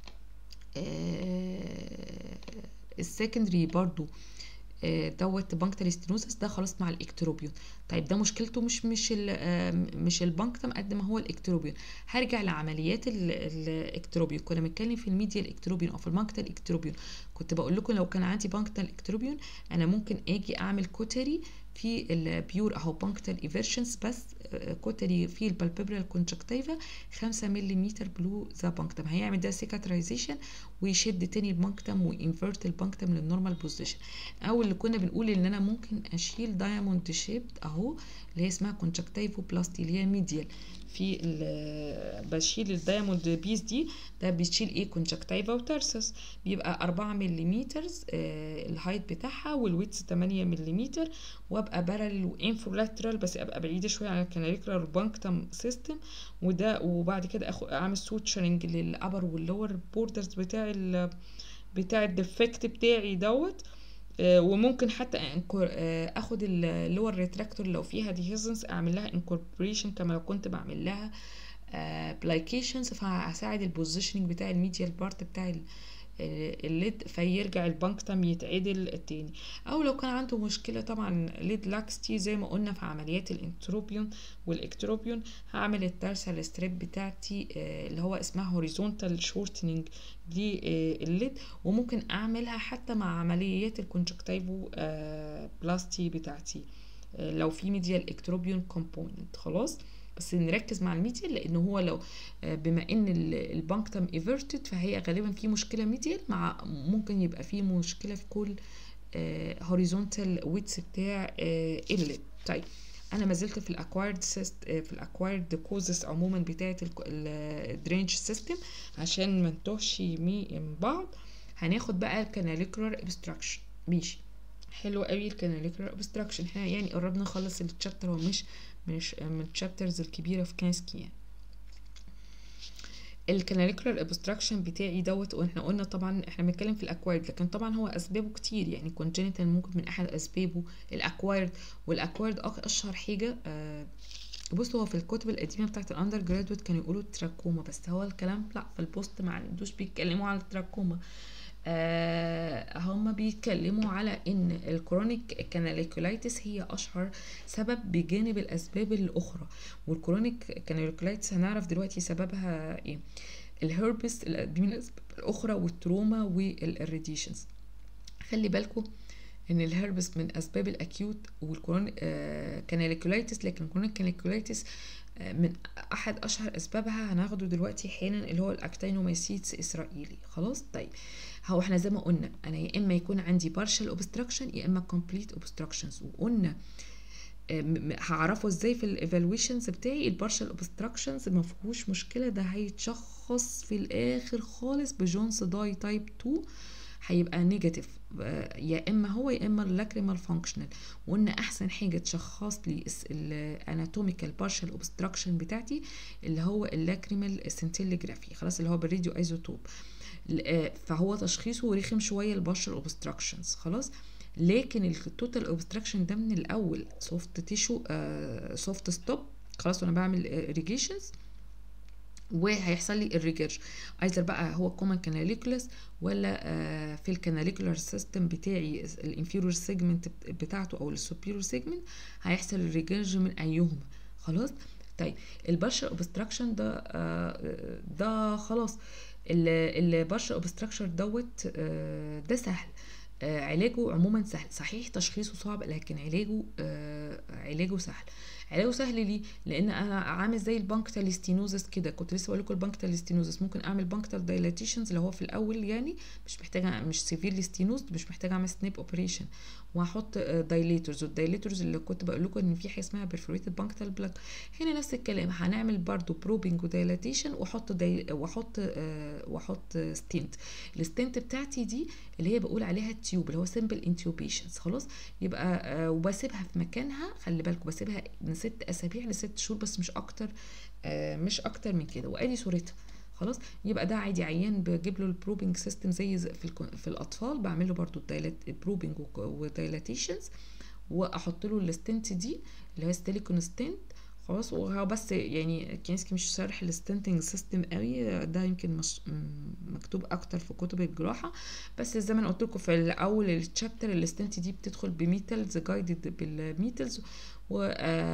السكندري برضو آه، دوت بانكتال ستينوزس ده خلاص مع الاكتروبيون طيب ده مشكلته مش مش ال مش البانكتم قد ما هو الاكتروبيون هرجع لعمليات الاكتروبيون كنا بنتكلم في الميديا الاكتروبيون او في البانكتال اكتروبيون كنت بقول لكم لو كان عندي بانكتال اكتروبيون انا ممكن اجي اعمل كوتري في البيور اهو بانكتال ايفيرشنز بس كوتري في البالبيبرال كونجكتيفا 5 ملم بلو ذا بانكتم هيعمل ده سيكاترايزيشن ويشد تاني البانكتم وينفرت البانكتم للنورمال بوزيشن او اللي كنا بنقول ان انا ممكن اشيل دايموند شيبد اهو اللي هي اسمها كونجكتيفو بلاستي اللي هي ميديال في بشيل الدايموند بيس دي ده بيشيل ايه كونجكتيفا وترسس بيبقى 4 ملم آه الهايت بتاعها والويتس 8 ملم وابقى بارل وانفولاترال بس ابقى بعيده شويه عن الكاناليكولار بانكتم سيستم وده وبعد كده اخد اعمل سوتشرنج للابر واللور بوردرز بتاع ال بتاع الديفكت بتاعي دوت آه وممكن حتى آه اخد اللور ريتراكتور لو فيها ديهيزنس اعمل لها انكوربوريشن كما لو كنت بعمل لها ابليكيشنز فهساعد البوزيشننج بتاع الميديال بارت بتاع الليد فيرجع البانكتم يتعدل التاني او لو كان عنده مشكله طبعا ليد لاكستي زي ما قلنا في عمليات الانتروبيون والاكتروبيون هعمل الترسل ستريب بتاعتي اللي هو اسمها هوريزونتال شورتنينج للليد وممكن اعملها حتى مع عمليات الكونجكتيفو بلاستي بتاعتي لو في ميديال اكتروبيون كومبوننت خلاص بس نركز مع الميديال لان هو لو بما ان البانكتم ايفرتد فهي غالبا في مشكله ميديال مع ممكن يبقى في مشكله في كل هوريزونتال ويتس بتاع الليد طيب انا ما زلت في الاكوايرد سيست في الاكوايرد كوزس عموما بتاعه الدرينج سيستم عشان ما نتوهش من بعض هناخد بقى الكاناليكولار ابستراكشن ماشي حلو قوي الكاناليكولار ابستراكشن احنا يعني قربنا نخلص التشابتر هو مش مش من الشابترز الكبيره في كانسكي يعني الكاناليكولار ابستراكشن بتاعي دوت واحنا قلنا طبعا احنا بنتكلم في الاكوايرد لكن طبعا هو اسبابه كتير يعني كونجنتال ممكن من احد اسبابه الاكوايرد والاكوايرد اشهر حاجه آه بصوا هو في الكتب القديمه بتاعت الاندر جرادويت كانوا يقولوا تراكوما بس هو الكلام لا في البوست ما عندوش بيتكلموا على التراكوما آه هم بيتكلموا على ان الكرونيك كاناليكولايتس هي اشهر سبب بجانب الاسباب الاخرى والكرونيك كاناليكولايتس هنعرف دلوقتي سببها ايه الهربس دي من الاسباب الاخرى والتروما والراديشنز خلي بالكم ان الهربس من اسباب الاكيوت والكرونيك آه كاناليكولايتس لكن الكرونيك كاناليكولايتس من احد اشهر اسبابها هناخده دلوقتي حالا اللي هو الاكتينوميسيتس اسرائيلي خلاص طيب هو احنا زي ما قلنا انا يا اما يكون عندي partial obstruction يا اما complete obstructions وقلنا هعرفه ازاي في الايفالويشنز بتاعي البارشال اوبستراكشنز ما فيهوش مشكله ده هيتشخص في الاخر خالص بجونز داي تايب 2 هيبقى نيجاتيف يا اما هو يا اما اللاكريمال فانكشنال وقلنا احسن حاجه تشخص لي الاناتوميكال بارشال اوبستراكشن بتاعتي اللي هو اللاكريمال سنتيلوجرافي خلاص اللي هو بالراديو ايزوتوب فهو تشخيصه رخم شويه البارشال اوبستراكشنز خلاص لكن التوتال اوبستراكشن ده من الاول سوفت تيشو سوفت ستوب خلاص وانا بعمل ريجيشنز وهيحصل لي الريجرج ايزر بقى هو كومن كاناليكولاس ولا آه في الكاناليكولار سيستم بتاعي الانفيرور سيجمنت بتاعته او السوبيرور سيجمنت هيحصل الريجرج من ايهما خلاص طيب البشر اوبستراكشن ده آه ده خلاص البشر اوبستراكشن دوت آه ده سهل آه علاجه عموما سهل صحيح تشخيصه صعب لكن علاجه آه علاجه سهل علاجه سهل ليه لان انا عامل زي البانكتال ستينوزس كده كنت لسه بقول لكم البانكتال ستينوزس ممكن اعمل بانكتال دايلاتيشنز اللي هو في الاول يعني مش محتاجه مش سيفيرلي ستينوز مش محتاجه اعمل سنيب اوبريشن وهحط دايليتورز والدايليتورز اللي كنت بقول لكم ان في حاجه اسمها بيرفوريتد بانكتال بلاك هنا نفس الكلام هنعمل برضو بروبنج ودايلاتيشن واحط داي واحط آه واحط ستنت الستنت بتاعتي دي اللي هي بقول عليها تيوب اللي هو سمبل انتيوبيشنز خلاص يبقى آه وبسيبها في مكانها خلي بالكم بسيبها من ست اسابيع لست شهور بس مش اكتر آه مش اكتر من كده وادي صورتها خلاص يبقى ده عادي عيان بجيب له البروبنج سيستم زي في في الاطفال بعمل له برده البروبنج ودايلاتيشنز واحط له الستنت دي اللي هي ستيليكون ستنت خلاص وهو بس يعني كينسكي مش شارح الستنتنج سيستم قوي ده يمكن مش مكتوب اكتر في كتب الجراحه بس زي ما انا قلت لكم في الاول الشابتر الستنت دي بتدخل بميتلز جايدد بالميتلز و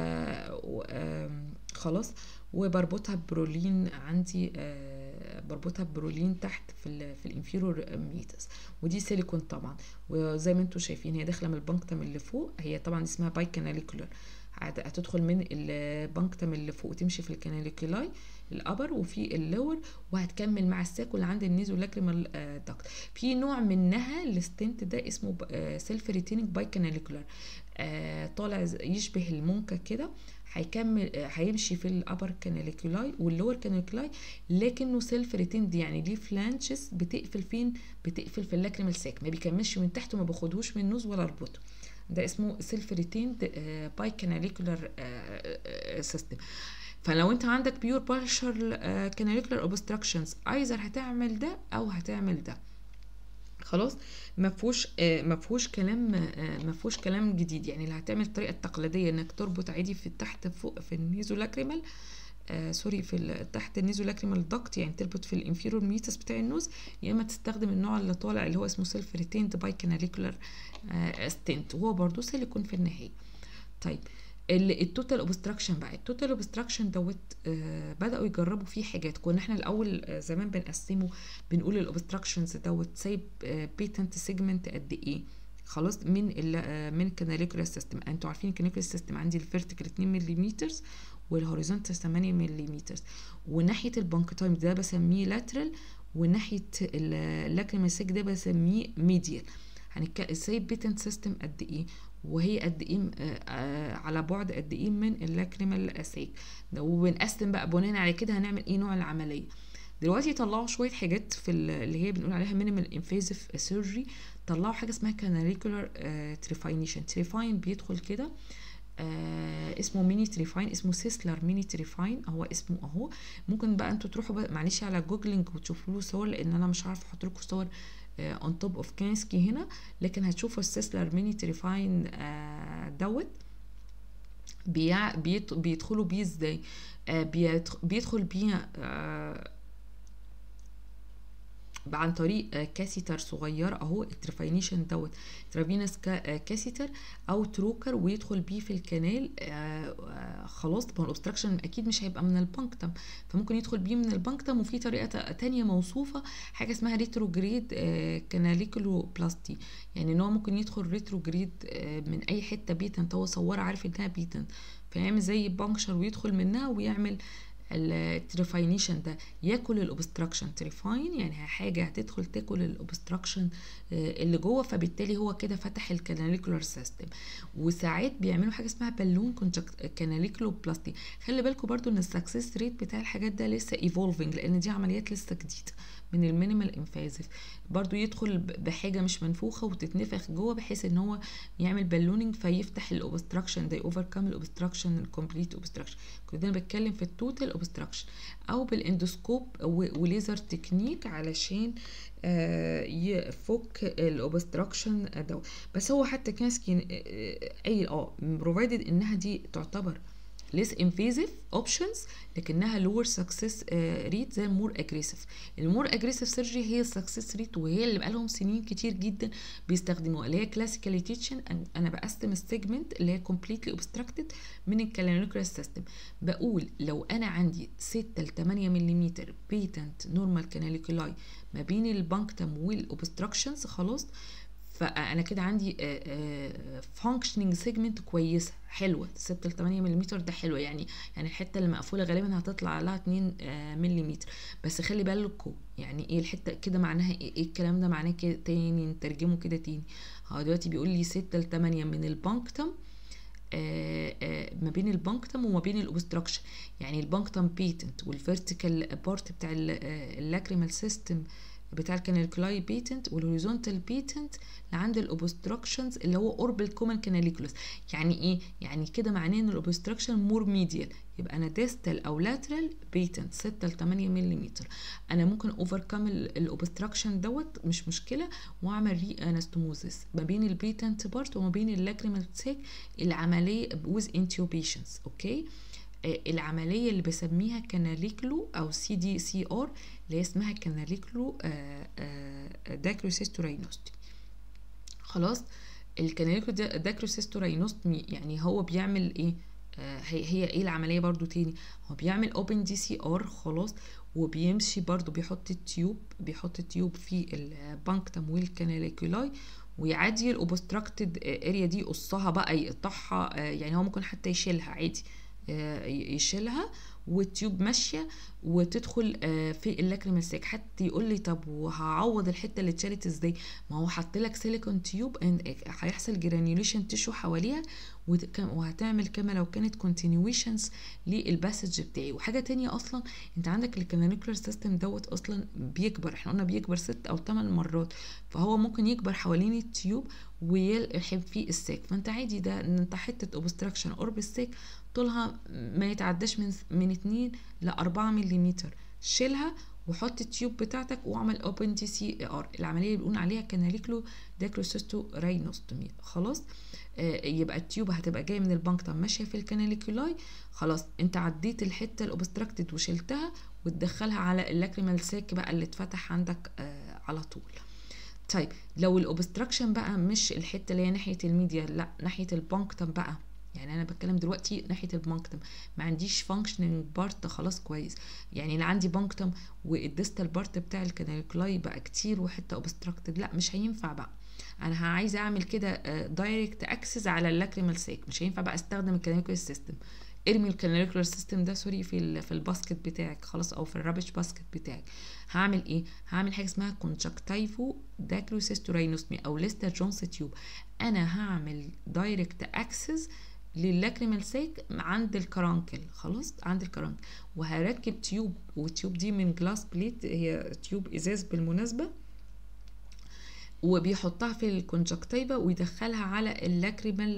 خلاص وبربطها ببرولين عندي آه بربطها ببرولين تحت في ال في الانفيرور ميتس ودي سيليكون طبعا وزي ما انتم شايفين هي داخله من البنكتم اللي فوق هي طبعا اسمها باي كاناليكولر هتدخل من البنكتم اللي فوق تمشي في الكاناليكولاي الابر وفي اللور وهتكمل مع الساك اللي عند النيزو لاكريمال داكت في نوع منها الستنت ده اسمه سيلف ريتيننج باي كاناليكولر طالع يشبه المونكا كده هيكمل هيمشي في الابر كاناليكولاي واللور كاناليكولاي لكنه سيلف ريتيند يعني ليه فلانشز بتقفل فين بتقفل في اللاكريمال ساك ما بيكملش من تحت وما باخدهوش من النوز ولا اربطه ده اسمه سيلف ريتيند باي كاناليكولار سيستم فلو انت عندك بيور بارشر كاناليكولار اوبستراكشنز ايزر هتعمل ده او هتعمل ده خلاص ما فيهوش ما فيهوش كلام ما فيهوش كلام جديد يعني اللي هتعمل الطريقه التقليديه انك تربط عادي في تحت فوق في النيزو لاكريمال آه سوري في تحت النيزو لاكريمال داكت يعني تربط في الانفيرور ميتس بتاع النوز يا اما تستخدم النوع اللي طالع اللي هو اسمه سيلف ريتيند باي كاناليكولار آه ستنت وهو برضو سيليكون في النهايه طيب التوتال اوبستراكشن بقى التوتال اوبستراكشن دوت آه بداوا يجربوا فيه حاجات كنا احنا الاول آه زمان بنقسمه بنقول الاوبستراكشنز دوت سايب آه بيتنت سيجمنت قد ايه خلاص من ال من الكاناليكولار سيستم انتوا عارفين الكاناليكولار سيستم عندي الفيرتيكال 2 ملم والهوريزونتال 8 ملم وناحيه البنك تايم ده بسميه لاترال وناحيه اللاكريمال سيك ده بسميه ميديال هنتكلم سايب بيتنت سيستم قد ايه وهي قد ايه آه على بعد قد ايه من اللاكريمال اساك وبنقسم بقى بناء على كده هنعمل ايه نوع العمليه دلوقتي طلعوا شويه حاجات في اللي هي بنقول عليها مينيمال انفيزيف سيرجري طلعوا حاجه اسمها كاناليكولار تريفاينيشن تريفاين بيدخل كده آه اسمه ميني تريفاين اسمه سيسلر ميني تريفاين هو اسمه اهو ممكن بقى انتوا تروحوا بقى معلش على جوجلينج وتشوفوا له صور لان انا مش عارفه احط لكم صور اون توب اوف كانسكي هنا لكن هتشوفوا السيسلر ميني تريفاين آه دوت بيع بيدخلوا بيه ازاي آه بيدخل بيه آه عن طريق كاسيتر صغير اهو الترفاينيشن دوت ترافينس كاسيتر او تروكر ويدخل بيه في الكنال خلاص طبعا الاوبستراكشن اكيد مش هيبقى من البنكتم فممكن يدخل بيه من البنكتم وفي طريقه تانية موصوفه حاجه اسمها ريتروجريد كاناليكولو بلاستي يعني ان هو ممكن يدخل ريتروجريد من اي حته بيتنت هو صوره عارف انها بيتنت فيعمل زي بانكشر ويدخل منها ويعمل التريفاينيشن ده ياكل الاوبستراكشن تريفاين يعني حاجه هتدخل تاكل الاوبستراكشن اللي جوه فبالتالي هو كده فتح الكاناليكولار سيستم وساعات بيعملوا حاجه اسمها بالون كاناليكولو بلاستي خلي بالكم برضو ان السكسس ريت بتاع الحاجات ده لسه ايفولفنج لان دي عمليات لسه جديده من المينيمال انفازيف برضو يدخل بحاجه مش منفوخه وتتنفخ جوه بحيث ان هو يعمل بالوننج فيفتح الاوبستراكشن ده اوفركم الاوبستراكشن الكومبليت اوبستراكشن كنت انا بتكلم في التوتال اوبستراكشن او بالاندوسكوب وليزر تكنيك علشان آه يفك الاوبستراكشن ده بس هو حتى كاسكي اي اه بروفايدد انها دي تعتبر less invasive options لكنها lower success rate زي المور aggressive المور aggressive surgery هي success rate وهي اللي بقالهم سنين كتير جدا بيستخدموها اللي هي classical teaching انا بقسم السيجمنت اللي هي completely obstructed من الكالانيكولار سيستم بقول لو انا عندي 6 ل 8 ملم بيتنت نورمال كاناليكولاي ما بين البانكتم والاوبستراكشنز خلاص فانا كده عندي فانكشننج سيجمنت كويسه حلوه 6 ل 8 ملم ده حلوه يعني يعني الحته اللي مقفوله غالبا هتطلع لها 2 ملم بس خلي بالكم يعني ايه الحته كده معناها ايه, إيه الكلام ده معناه كده تاني نترجمه كده تاني هو دلوقتي بيقول لي 6 ل 8 من البانكتم آه آه ما بين البانكتم وما بين الاوبستراكشن يعني البانكتم بيتنت والفيرتيكال بارت بتاع اللاكريمال سيستم بتاع الكاناليكولاي بيتنت والهوريزونتال بيتنت لعند الاوبستراكشنز اللي هو قرب الكومن كاناليكولوس يعني ايه يعني كده معناه ان الاوبستراكشن مور ميديال يبقى انا ديستال او لاترال بيتنت 6 ل 8 ملم انا ممكن اوفركم الاوبستراكشن دوت مش مشكله واعمل ري انستوموزيس ما بين البيتنت بارت وما بين اللاكريمال سيك العمليه ويز انتوبيشنز اوكي العمليه اللي بسميها كاناليكلو او سي دي سي ار اللي هي اسمها كاناليكلو داكروسيستورينوستي خلاص الكاناليكلو داكروسيستورينوستمي يعني هو بيعمل ايه آه هي هي ايه العمليه برضو تاني هو بيعمل اوبن دي سي ار خلاص وبيمشي برضو بيحط التيوب بيحط التيوب في البانكتم والكاناليكولاي ويعدي الاوبستراكتد اريا دي يقصها بقى يقطعها يعني هو ممكن حتى يشيلها عادي يشيلها والتيوب ماشيه وتدخل في اللاكريمال ساك حتى يقول لي طب وهعوض الحته اللي اتشالت ازاي ما هو حط لك سيليكون تيوب هيحصل جرانيوليشن تيشو حواليها وهتعمل كما لو كانت كونتينيويشنز للباسج بتاعي وحاجه تانية اصلا انت عندك الكاناليكولار سيستم دوت اصلا بيكبر احنا قلنا بيكبر ست او ثمان مرات فهو ممكن يكبر حوالين التيوب ويلحم فيه الساك فانت عادي ده ان انت حته اوبستراكشن قرب الساك طولها ما يتعداش من من 2 ل 4 ملم شيلها وحط التيوب بتاعتك واعمل اوبن تي سي ار العمليه اللي بنقول عليها كاناليكلو داكروسيستو راينوستومي خلاص آه يبقى التيوب هتبقى جايه من البانكتم ماشيه في الكاناليكولاي خلاص انت عديت الحته الاوبستراكتد وشلتها وتدخلها على اللاكريمال ساك بقى اللي اتفتح عندك آه على طول طيب لو الاوبستراكشن بقى مش الحته اللي هي ناحيه الميديا لا ناحيه البانكتم بقى يعني انا بتكلم دلوقتي ناحيه البانكتم ما عنديش فانكشننج بارت خلاص كويس يعني انا عندي بانكتم والديستال بارت بتاع الكاناليكولاي بقى كتير وحته اوبستراكتد لا مش هينفع بقى انا عايزه اعمل كده دايركت اكسس على اللاكريمال ساك مش هينفع بقى استخدم الكاناليكولار سيستم ارمي الكاناليكولار سيستم ده سوري في في الباسكت بتاعك خلاص او في الرابش باسكت بتاعك هعمل ايه هعمل حاجه اسمها كونجكتيفو داكروسيستورينوسمي او ليستا جونز تيوب انا هعمل دايركت اكسس للاكريمال ساك عند الكرانكل خلاص عند الكرانكل وهركب تيوب والتيوب دي من جلاس بليت هي تيوب ازاز بالمناسبه وبيحطها في الكونجكتيفا ويدخلها على اللاكريمال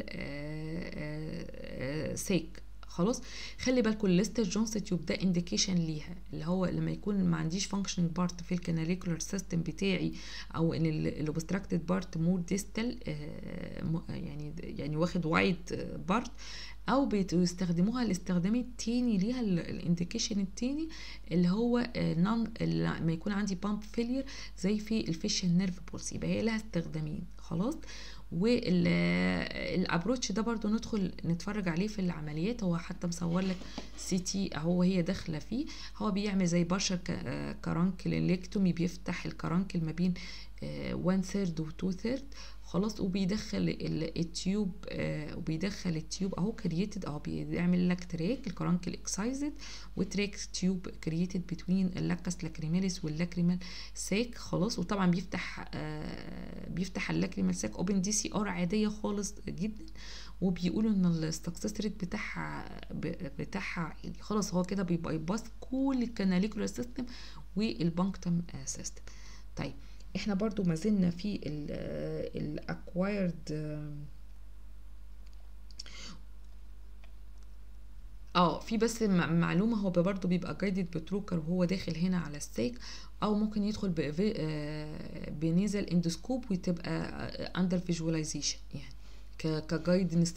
ساك خلاص خلي بالكم الليستر جونز تيوب ده انديكيشن ليها اللي هو لما يكون ما عنديش فانكشننج بارت في الكاناليكولار سيستم بتاعي او ان الاوبستراكتد بارت مور ديستال يعني يعني واخد وايد بارت او بيستخدموها الاستخدام التاني ليها الانديكيشن التاني اللي هو نون لما يكون عندي بامب فيلير زي في الفيشن نيرف بولس يبقى هي لها استخدامين خلاص والابروتش ده برضو ندخل نتفرج عليه في العمليات هو حتى مصور لك سي تي اهو هي داخله فيه هو بيعمل زي بشر كرانكليكتومي بيفتح الكرانكل ما بين 1 ثيرد و 2 ثيرد خلاص وبيدخل التيوب آه وبيدخل التيوب اهو كرييتد اهو بيعمل لك تراك الكرانكل اكسايزد وتراك تيوب كرييتد بتوين اللاكاس لاكريماليس واللاكريمال ساك خلاص وطبعا بيفتح آه بيفتح اللاكريمال ساك اوبن دي سي ار عاديه خالص جدا وبيقولوا ان السكسس ريت بتاعها بتاعها عالي خلاص هو كده بيبقى يباص كل الكاناليكولار سيستم والبانكتم سيستم طيب احنا برضو ما زلنا في الاكوايرد اه في بس معلومه هو برضو بيبقى جايدد بتروكر وهو داخل هنا على الساك او ممكن يدخل بنيزل اندوسكوب وتبقى اندر فيجواليزيشن يعني كجايدنس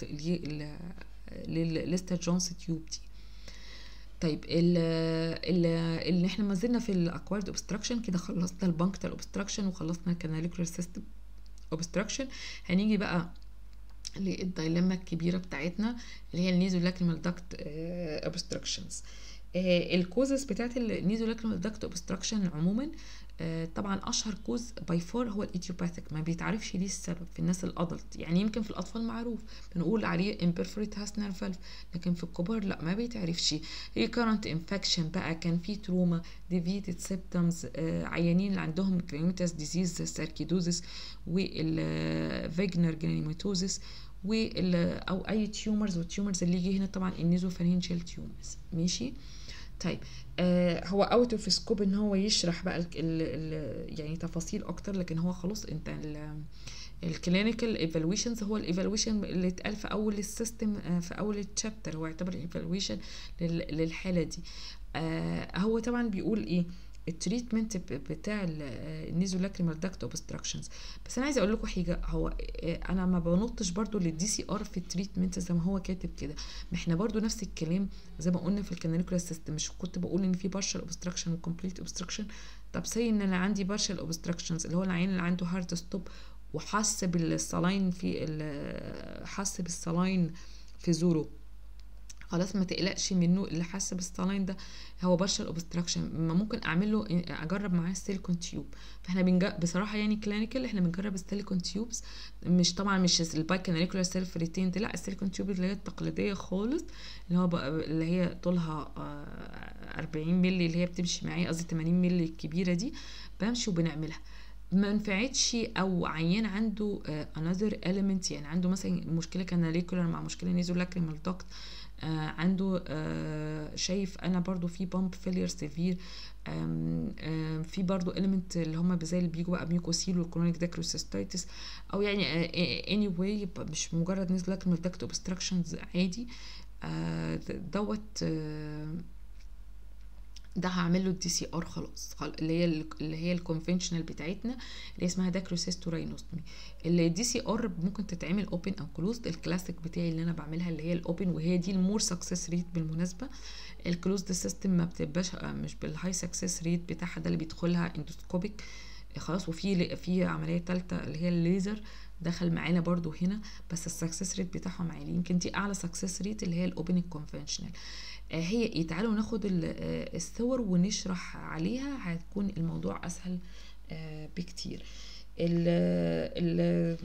للستر جونز تيوب دي طيب ال ال اللي احنا ما زلنا في الاكوارد اوبستراكشن كده خلصنا البانكتال اوبستراكشن وخلصنا الكاناليكولار سيستم اوبستراكشن هنيجي بقى للدايلما الكبيره بتاعتنا اللي هي النيزو لاكريمال داكت اوبستراكشنز الكوزس بتاعت النيزو لاكريمال داكت اوبستراكشن عموما آه، طبعا اشهر كوز باي فور هو الايديوباثيك ما بيتعرفش ليه السبب في الناس الادلت يعني يمكن في الاطفال معروف بنقول عليه امبرفوريت هاسنر فالف لكن في الكبار لا ما بيتعرفش هي كارنت انفكشن بقى كان في تروما ديفيتد سيبتمز عيانين اللي عندهم كلينيتاس ديزيز ساركيدوزس والفيجنر جرانيماتوزس وال او اي تيومرز والتيومرز اللي يجي هنا طبعا النيزوفارينجيال تيومرز ماشي طيب آه هو اوت اوف سكوب ان هو يشرح بقى ال ال يعني تفاصيل اكتر لكن هو خلاص انت الكلينيكال ايفالويشنز هو الايفالويشن اللي اتقال في اول السيستم آه في اول التشابتر هو يعتبر ايفالويشن للحاله دي آه هو طبعا بيقول ايه التريتمنت بتاع النيزولاكريمال داكت اوبستراكشنز بس انا عايزه اقول لكم حاجه هو انا ما بنطش برضو للدي سي ار في التريتمنت زي ما هو كاتب كده ما احنا برضو نفس الكلام زي ما قلنا في الكاناليكولا سيستم مش كنت بقول ان في بارشال اوبستراكشن وكومبليت اوبستراكشن طب سي ان انا عندي بارشال اوبستراكشنز اللي هو العيان اللي عنده هارت ستوب وحس بالصلاين في حس بالصلاين في زوره خلاص ما تقلقش منه اللي حاسه بالستالاين ده هو بارشال اوبستراكشن ما ممكن اعمل له اجرب معاه السيليكون تيوب فاحنا بنج... بصراحه يعني كلينيكال احنا بنجرب السيليكون تيوبس مش طبعا مش الباي كاناليكولار سيلف ريتيند لا السيليكون تيوب اللي هي التقليديه خالص اللي هو بقى اللي هي طولها 40 مللي اللي هي بتمشي معايا قصدي 80 مللي الكبيره دي بمشي وبنعملها ما نفعتش او عيان عنده انذر uh, element يعني عنده مثلا مشكله كاناليكولار مع مشكله نيزولاكريمال داكت آه عنده آه شايف انا برضو في بامب فيلير سيفير في برضو element اللي هم زي اللي بيجوا بقى ميوكوسيل والكرونيك داكروسيستايتس او يعني اني uh, واي مش مجرد نزل لك من الدكت اوبستراكشنز عادي آه دوت ده هعمل له الدي سي ار خلاص اللي هي اللي هي الكونفنشنال بتاعتنا اللي اسمها داكروسيستوراينوستومي اللي الدي سي ار ممكن تتعمل اوبن او كلوزد الكلاسيك بتاعي اللي انا بعملها اللي هي الاوبن وهي دي المور سكسس ريت بالمناسبه الكلوزد سيستم ما بتبقاش مش بالهاي سكسس ريت بتاعها ده اللي بيدخلها اندوسكوبيك خلاص وفي في عمليه ثالثه اللي هي الليزر دخل معانا برضو هنا بس السكسس ريت بتاعهم عالي يمكن دي اعلى سكسس ريت اللي هي الاوبن الكونفنشنال هي ايه تعالوا ناخد الصور ونشرح عليها هتكون الموضوع اسهل بكتير ال ال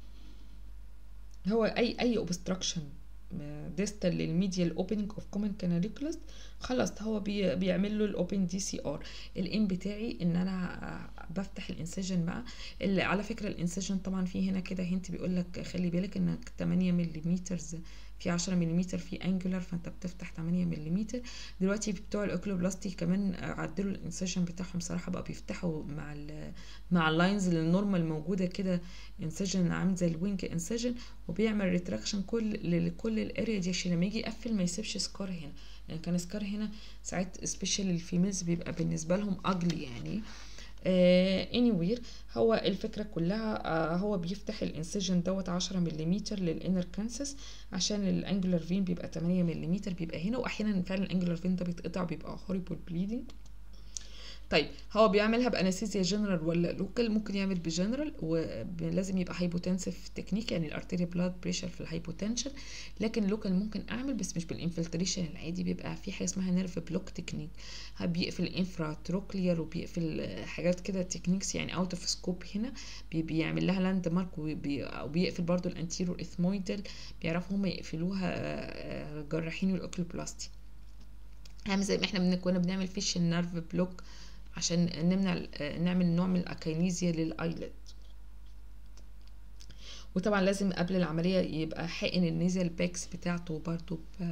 هو اي اي اوبستراكشن ديستال للميديال اوبننج اوف كومن كاناليكولس خلاص هو بي بيعمل له الاوبن دي سي ار الام بتاعي ان انا بفتح الانسجن بقى اللي على فكره الانسجن طبعا في هنا كده هنت بيقول لك خلي بالك انك 8 ملم في 10 ملم في انجولار فانت بتفتح 8 ملم دلوقتي بتوع الاوكلوبلاستي كمان عدلوا الانسجن بتاعهم صراحه بقى بيفتحوا مع ال مع اللاينز اللي النورمال موجوده كده انسجن عامل زي الوينج انسجن وبيعمل ريتراكشن كل لكل الاريا دي عشان لما يجي يقفل ما يسيبش سكار هنا يعني كان سكار هنا ساعات سبيشال الفيميلز بيبقى بالنسبه لهم اجلي يعني اني uh, anywhere هو الفكرة كلها uh, هو بيفتح الانسجن دوت عشرة ملم للانر كانسس عشان الانجولار فين بيبقى تمانية ملم بيبقى هنا واحيانا فعلا الانجولار فين ده بيتقطع بيبقى هوريبل بليدنج طيب هو بيعملها بانستيزيا جنرال ولا لوكال ممكن يعمل بجنرال ولازم يبقى هايبوتنسيف تكنيك يعني الارتيريا بلاد بريشر في الهايبوتنشن لكن لوكال ممكن اعمل بس مش بالانفلتريشن العادي بيبقى في حاجه اسمها نيرف بلوك تكنيك بيقفل انفرا تروكلير وبيقفل حاجات كده تكنيكس يعني اوت اوف سكوب هنا بي بيعمل لها لاند مارك وبيقفل برضو الانتيرور اثمويدال بيعرفوا هم يقفلوها جراحين والاوكلوبلاستي يعني زي ما احنا كنا بنعمل فيش النيرف بلوك عشان نمنع نعمل نوع من الاكينيزيا للايلت وطبعا لازم قبل العمليه يبقى حقن النيزل باكس بتاعته برضو ب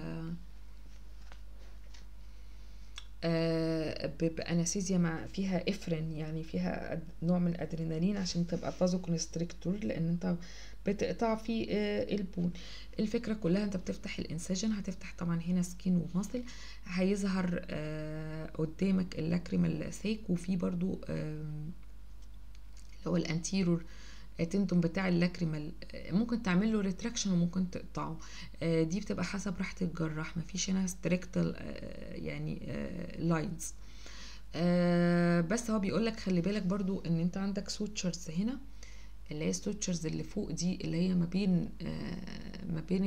بانستيزيا مع فيها افرين يعني فيها نوع من الادرينالين عشان تبقى فازو كونستريكتور لان انت بتقطع في البون الفكره كلها انت بتفتح الانسجن هتفتح طبعا هنا سكين ومصل هيظهر قدامك اللاكريمال سيك وفي برضو اللي هو الانتيرور تندم بتاع اللاكريمال ممكن تعمل له ريتراكشن وممكن تقطعه دي بتبقى حسب راحه الجراح مفيش هنا ستريكتال يعني لاينز بس هو بيقول لك خلي بالك برضو ان انت عندك سوتشرز هنا اللي هي السوتشرز اللي فوق دي اللي هي ما بين ما بين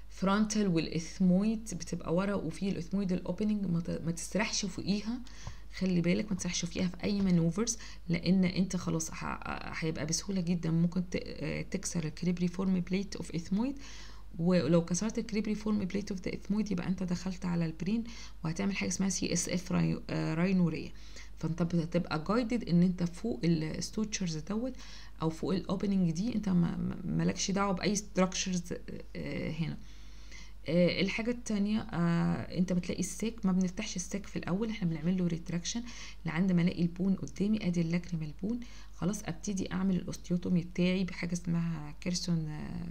الفرونتال والاثمويد بتبقى ورا وفي الاثمويد الاوبننج ما تسرحش فوقيها خلي بالك ما تسرحش فيها في اي مانوفرز لان انت خلاص هيبقى بسهوله جدا ممكن تكسر الكريبري فورم بليت اوف اثمويد ولو كسرت الكريبري فورم بليت اوف ذا اثمويد يبقى انت دخلت على البرين وهتعمل حاجه اسمها سي اس اف راينوريه فانت بتبقى جايدد ان انت فوق الستوتشرز دوت او فوق الاوبننج دي انت مالكش دعوه باي ستراكشرز هنا الحاجة التانية آه انت بتلاقي الساك ما بنفتحش الساك في الاول احنا بنعمل له ريتراكشن لعند ما الاقي البون قدامي ادي اللاكريم البون خلاص ابتدي اعمل الاوستيوتومي بتاعي بحاجة اسمها كيرسون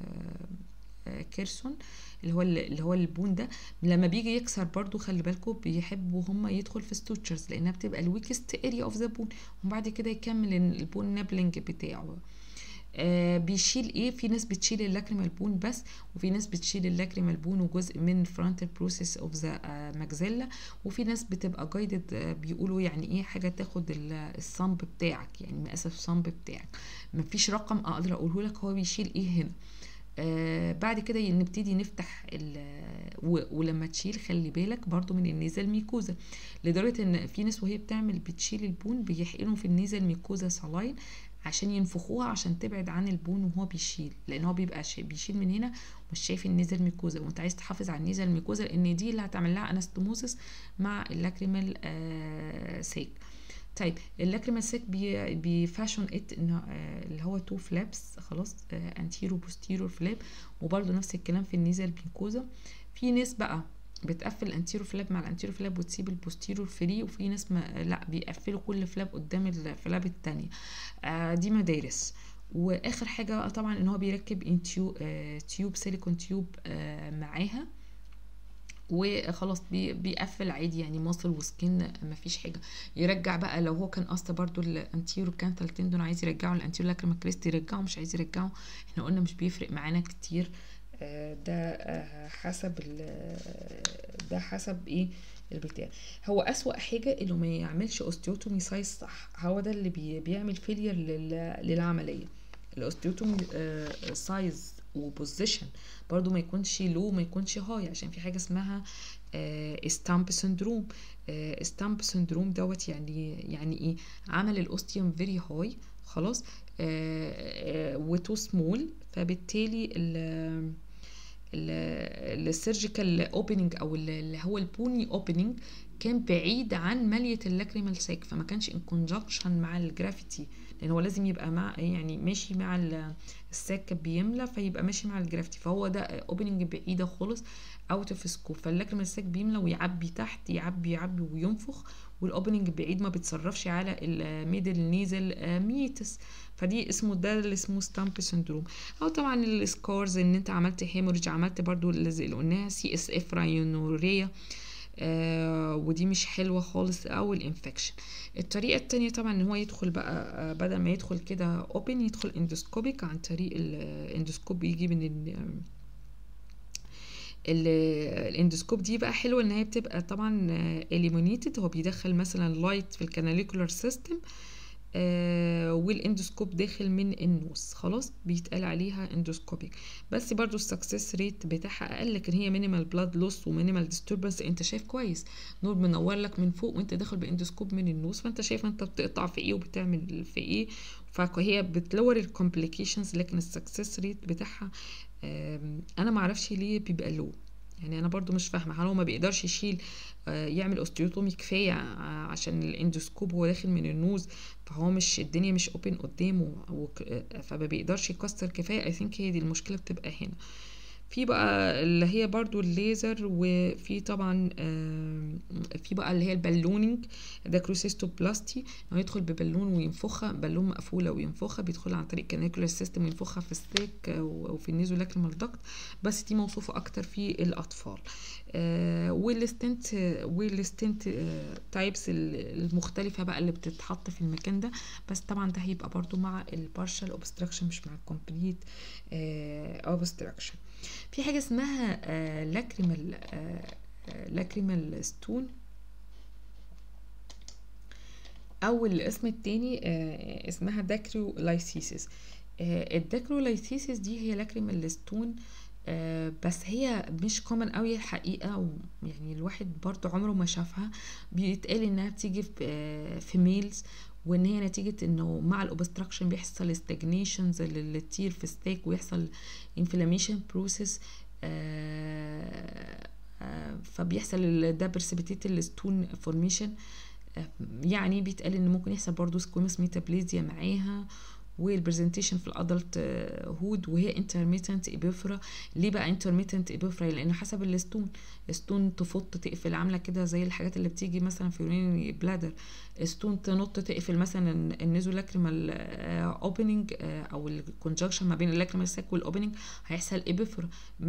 آه كيرسون اللي هو اللي هو البون ده لما بيجي يكسر برضو خلي بالكم بيحبوا هم يدخل في ستوتشرز لانها بتبقى الويكست اريا اوف ذا بون وبعد كده يكمل البون نابلنج بتاعه آه بيشيل ايه في ناس بتشيل اللاكريمال بون بس وفي ناس بتشيل اللاكريمال بون وجزء من فرونتال بروسيس اوف ذا ماكزيلا وفي ناس بتبقى جايدد آه بيقولوا يعني ايه حاجه تاخد الصمب بتاعك يعني مقاس الصمب بتاعك مفيش رقم اقدر اقوله لك هو بيشيل ايه هنا آه بعد كده نبتدي نفتح ولما تشيل خلي بالك برضو من النيزل ميكوزا لدرجه ان في ناس وهي بتعمل بتشيل البون بيحقنوا في النيزل ميكوزا صلاين عشان ينفخوها عشان تبعد عن البون وهو بيشيل لان هو بيبقى بيشيل من هنا مش شايف النيزل ميكوزا وانت عايز تحافظ على النيزل ميكوزا لان دي اللي هتعمل لها انستموزس مع اللاكريمال آه سيك طيب اللاكريمال سيك بي بيفاشون ات ان آه اللي هو تو فلابس خلاص آه انتيرو بوستيرو فلاب وبرده نفس الكلام في النيزل ميكوزا في ناس بقى بتقفل الانتيرو فلاب مع الانتيرو فلاب وتسيب البوستيرو فري وفي ناس ما لا بيقفلوا كل فلاب قدام الفلاب التانية آه دي مدارس واخر حاجه بقى طبعا ان هو بيركب ان تيوب, آه تيوب سيليكون تيوب آه معاها وخلاص بي بيقفل عادي يعني ماسل وسكين مفيش حاجه يرجع بقى لو هو كان قصد برضو الانتيرو كانتال تندون عايز يرجعه الانتيرو لاكريما كريست يرجعه مش عايز يرجعه احنا قلنا مش بيفرق معانا كتير ده حسب ده حسب ايه البتاع هو اسوأ حاجة انه ما يعملش اوستيوتومي سايز صح هو ده اللي بي بيعمل فيلير للعملية الاوستيوتومي سايز وبوزيشن برضو ما يكونش لو ما يكونش هاي عشان في حاجة اسمها ستامب سندروم ستامب سندروم دوت يعني يعني ايه عمل الاوستيوم فيري هاي خلاص وتو سمول فبالتالي ال السيرجيكال اوبننج او اللي هو البوني اوبننج كان بعيد عن ماليه اللاكريمال ساك فما كانش ان كونجكشن مع الجرافيتي لان هو لازم يبقى مع يعني ماشي مع الساك بيملى فيبقى ماشي مع الجرافيتي فهو ده اوبننج بعيده خالص اوت اوف سكوب فاللاكريمال ساك بيملى ويعبي تحت يعبي يعبي وينفخ والاوبننج بعيد ما بتصرفش على الميدل نيزل ميتس فدي اسمه ده اللي اسمه ستامب سندروم او طبعا السكارز ان انت عملت هيموريج عملت برضو اللي قلناها سي اس اف راينوريا آه ودي مش حلوه خالص او الانفكشن الطريقه التانية طبعا ان هو يدخل بقى آه بدل ما يدخل كده اوبن يدخل اندوسكوبيك عن طريق الاندوسكوب يجي من ال الاندوسكوب دي بقى حلوه ان هي بتبقى طبعا اليمونيتد هو بيدخل مثلا لايت في الكاناليكولار سيستم آه والاندوسكوب داخل من النوز خلاص بيتقال عليها اندوسكوبيك بس برضو السكسس ريت بتاعها اقل لكن هي مينيمال بلاد لوس ومينيمال ديستربنس انت شايف كويس نور منور لك من فوق وانت داخل باندوسكوب من النوز فانت شايف انت بتقطع في ايه وبتعمل في ايه فهي بتلور الكومبليكيشنز لكن السكسس ريت بتاعها انا معرفش ليه بيبقى لو يعني انا برضو مش فاهمه هل هو ما بيقدرش يشيل يعمل اوستيوتومي كفايه عشان الاندوسكوب هو داخل من النوز فهو مش الدنيا مش اوبن قدامه فما بيقدرش يكسر كفايه اي ثينك هي دي المشكله بتبقى هنا في بقى اللي هي برضو الليزر وفي طبعا في بقى اللي هي البالونينج ده كروسيستوبلاستي انه يدخل ببالون وينفخها بالون مقفوله وينفخها بيدخل عن طريق كانيكولار سيستم وينفخها في السيك وفي النيزو لاكريمال داكت بس دي موصوفه اكتر في الاطفال والستنت والستنت تايبس المختلفه بقى اللي بتتحط في المكان ده بس طبعا ده هيبقى برضو مع البارشال اوبستراكشن مش مع الكومبليت اوبستراكشن في حاجه اسمها آه لاكريمال آه لاكريمال ستون او الاسم التاني آه اسمها داكريولايسيسيس الداكريولايسيسيس دي هي لاكريمال ستون آه بس هي مش كومن قوي الحقيقه ويعني الواحد برضو عمره ما شافها بيتقال انها بتيجي في, آه في ميلز وان هي نتيجه انه مع الاوبستراكشن بيحصل استجنيشنز اللي تطير في ستيك ويحصل انفلاميشن بروسيس فبيحصل ده برسبيتيت الستون فورميشن يعني بيتقال ان ممكن يحصل برضو سكويمس ميتابليزيا معاها والبرزنتيشن في الادلت هود وهي انترميتنت ابيفرا ليه بقى انترميتنت ابيفرا لان حسب الستون ستون تفط تقفل عامله كده زي الحاجات اللي بتيجي مثلا في يورينري بلادر ستون تنط تقفل مثلا النيزو لاكريمال اوبننج او الكونجكشن ما بين اللاكريمال ساك والاوبننج هيحصل ابيفرا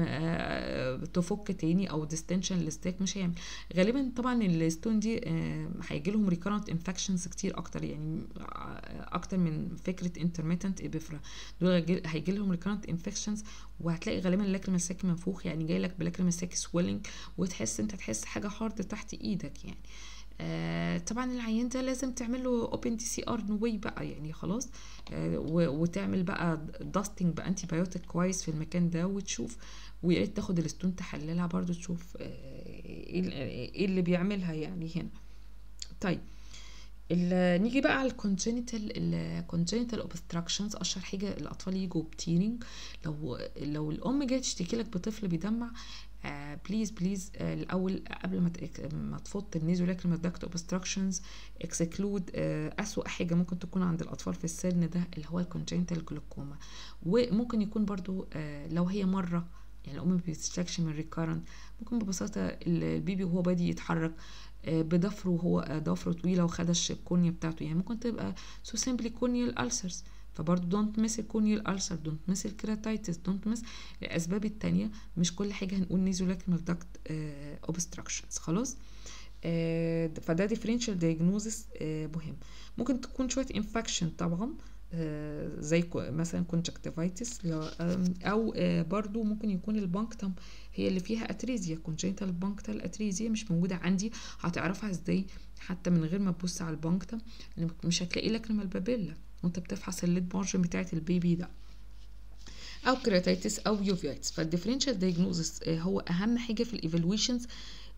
تفك تاني او ديستنشن للستاك مش هيعمل غالبا طبعا الستون دي هيجي لهم ريكارنت انفكشنز كتير اكتر يعني اكتر من فكره انترميتنت ابيفرا دول هيجي لهم recurrent انفكشنز وهتلاقي غالبا اللاكريمال ساك منفوخ يعني جاي لك بلاكريمال ساك سويلنج وتحس انت تحس حاجه هارد تحت ايدك يعني آه طبعا العيان ده لازم تعمل له اوبن دي سي ار نوي بقى يعني خلاص آه وتعمل بقى داستنج بانتي بايوتيك كويس في المكان ده وتشوف ويا ريت تاخد الستون تحللها برضو تشوف آه ايه اللي بيعملها يعني هنا طيب نيجي بقى على الكونجنتال الكونجنتال اوبستراكشنز اشهر حاجه الاطفال يجوا بتيرنج لو لو الام جايه تشتكي لك بطفل بيدمع آه بليز بليز آه الاول قبل ما ما تفوت النيزو لاكريمال داكت اوبستراكشنز اكسكلود آه اسوا حاجه ممكن تكون عند الاطفال في السن ده اللي هو الكونجنتال جلوكوما وممكن يكون برضو آه لو هي مره يعني الام ما بتشتكش من ريكارنت ممكن ببساطه البيبي وهو بادي يتحرك بضفره وهو ضفره طويله وخدش الكونيا بتاعته يعني ممكن تبقى سو سيمبلي كونيال ألسرز فبرضه دونت مس الكونيال ألسر دونت مس الكيراتايتس دونت مس الأسباب التانية مش كل حاجة هنقول نيزولاكريمال داكت اوبستراكشنز خلاص آه فده ديفرنشال دايجنوزس آه مهم ممكن تكون شوية انفكشن طبعا آه زي مثلا كونجكتيفايتس او برضو ممكن يكون البانكتم هي اللي فيها اتريزيا كونجنتال بانكتال اتريزيا مش موجوده عندي هتعرفها ازاي حتى من غير ما تبص على البانكتم مش هتلاقي لاكريمال بابيلا وانت بتفحص الليد مارجن بتاعت البيبي ده او كرياتيتس او يوفيتس فالديفرنشال دايجنوزس هو اهم حاجه في الايفالويشنز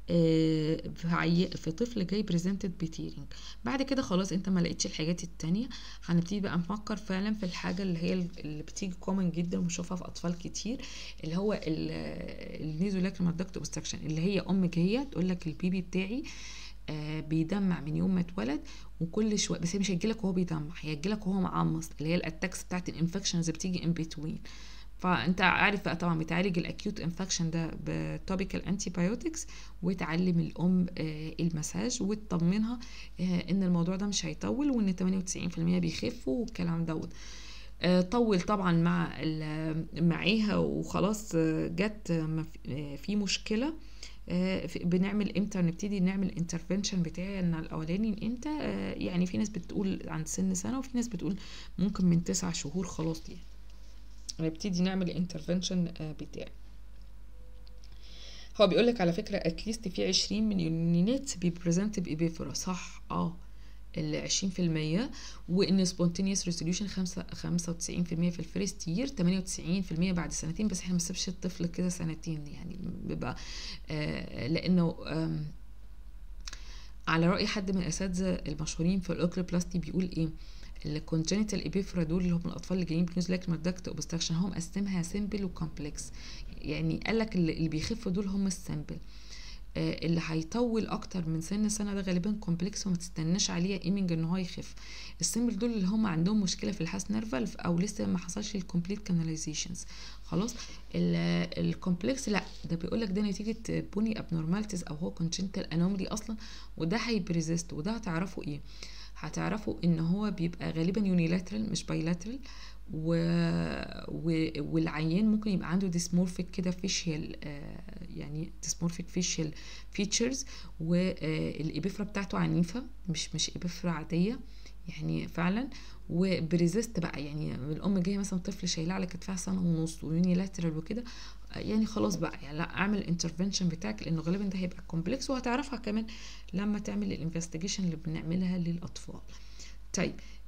في, في طفل جاي بريزنتد بتيرنج بعد كده خلاص انت ما لقيتش الحاجات التانية هنبتدي بقى نفكر فعلا في الحاجه اللي هي اللي بتيجي كومن جدا وبنشوفها في اطفال كتير اللي هو النيزو لاكريمال داكت اوبستراكشن اللي هي ام جايه تقول لك البيبي بتاعي آه بيدمع من يوم ما اتولد وكل شويه بس هي مش هيجيلك وهو بيدمع هيجيلك وهو معمص اللي هي الاتاكس بتاعت الانفكشنز بتيجي ان بتوين فانت عارف بقى طبعا بتعالج الاكيوت انفكشن ده بتوبيكال انتي بايوتكس وتعلم الام المساج وتطمنها ان الموضوع ده مش هيطول وان 98% بيخفوا والكلام دوت طول طبعا مع معاها وخلاص جت في مشكله بنعمل امتى نبتدي نعمل انترفنشن بتاعنا الاولاني امتى يعني في ناس بتقول عند سن سنه وفي ناس بتقول ممكن من تسع شهور خلاص يعني نبتدي نعمل الانترفنشن بتاعي هو بيقول لك على فكره اتليست في 20 من اليونينات بيبريزنت بإبيفرا صح اه ال 20% وان سبونتينيوس ريسوليوشن 95% في الفيرست يير 98% بعد سنتين بس احنا ما نسيبش الطفل كده سنتين يعني بيبقى آه لانه آه على راي حد من الاساتذه المشهورين في الاوكلوبلاستي بيقول ايه الكونجنتال ابيفرا دول اللي هم الاطفال اللي جايين بنيوز لاكريمال داكت اوبستراكشن هو مقسمها سيمبل وكومبلكس يعني قال لك اللي بيخفوا دول هم السيمبل آه اللي هيطول اكتر من سن سنه ده غالبا كومبلكس وما تستناش عليه ايمنج ان هو يخف السيمبل دول اللي هم عندهم مشكله في الحاس نيرفال او لسه ما حصلش الكومبليت كاناليزيشنز خلاص الكومبلكس لا ده بيقول لك ده نتيجه بوني ابنورماليتيز او هو كونجنتال انومالي اصلا وده هيبريزيست وده هتعرفوا ايه هتعرفوا ان هو بيبقى غالبا يونيلاترال مش بايلاترال و... و... والعيان ممكن يبقى عنده ديسمورفيك كده فيشيال آه يعني ديسمورفيك فيشيال فيتشرز والابيفرا بتاعته عنيفه مش مش ابيفرا عاديه يعني فعلا وبريزيست بقى يعني الام جايه مثلا طفل شايلاه على كتفها سنه ونص ويونيلاترال وكده يعني خلاص بقى يعني لا اعمل الانترفنشن بتاعك لانه غالبا ده هيبقى كومبلكس وهتعرفها كمان لما تعمل الانفستيجيشن اللي بنعملها للاطفال طيب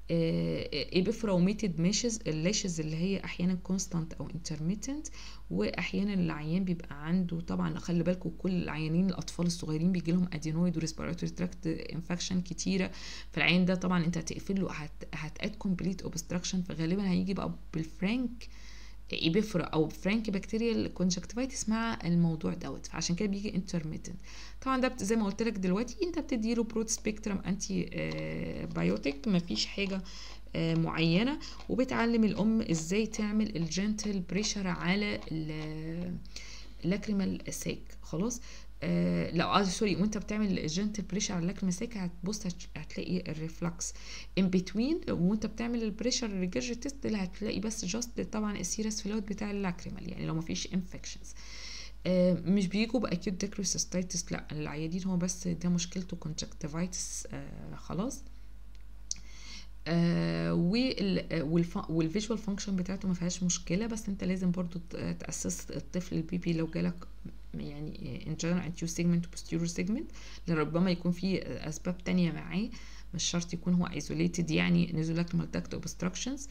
ايبيفراوميتد ميشز اللاشز اللي هي احيانا كونستانت او انترميتنت واحيانا العيان بيبقى عنده طبعا خلي بالكم كل العيانين الاطفال الصغيرين بيجي لهم ادينويد وريسبيراتوري تراكت انفكشن كتيره فالعيان ده طبعا انت هتقفل له هتاد كومبليت اوبستراكشن فغالبا هيجي بقى بالفرانك ايبيفرا او فرانك بكتيريال كونجكتيفايتس مع الموضوع دوت فعشان كده بيجي انترميتنت طبعا ده زي ما قلت لك دلوقتي انت بتديله برود سبيكترم انتي بايوتيك مفيش حاجه آه معينه وبتعلم الام ازاي تعمل الجنتل بريشر على اللاكريمال ساك خلاص آه لا آه سوري وانت بتعمل جنتل بريشر على اللاكريمال ساك هتبص هتلاقي الريفلكس ان بتوين وانت بتعمل البريشر ريجرج تيست اللي هتلاقي بس جاست طبعا السيرس فلويد بتاع اللاكريمال يعني لو مفيش انفكشنز آه مش بيجوا باكيوت ديكروسيستايتس لا العيادين هو بس ده مشكلته كونجكتيفايتس آه خلاص آه والفيجوال فانكشن بتاعته ما فيهاش مشكله بس انت لازم برضو تاسس الطفل البيبي لو جالك يعني ان جنرال انتيو سيجمنت وبوستيرور سيجمنت لربما يكون في اسباب تانية معاه مش شرط يكون هو ايزوليتد يعني نزولاكريمال داكت اوبستراكشنز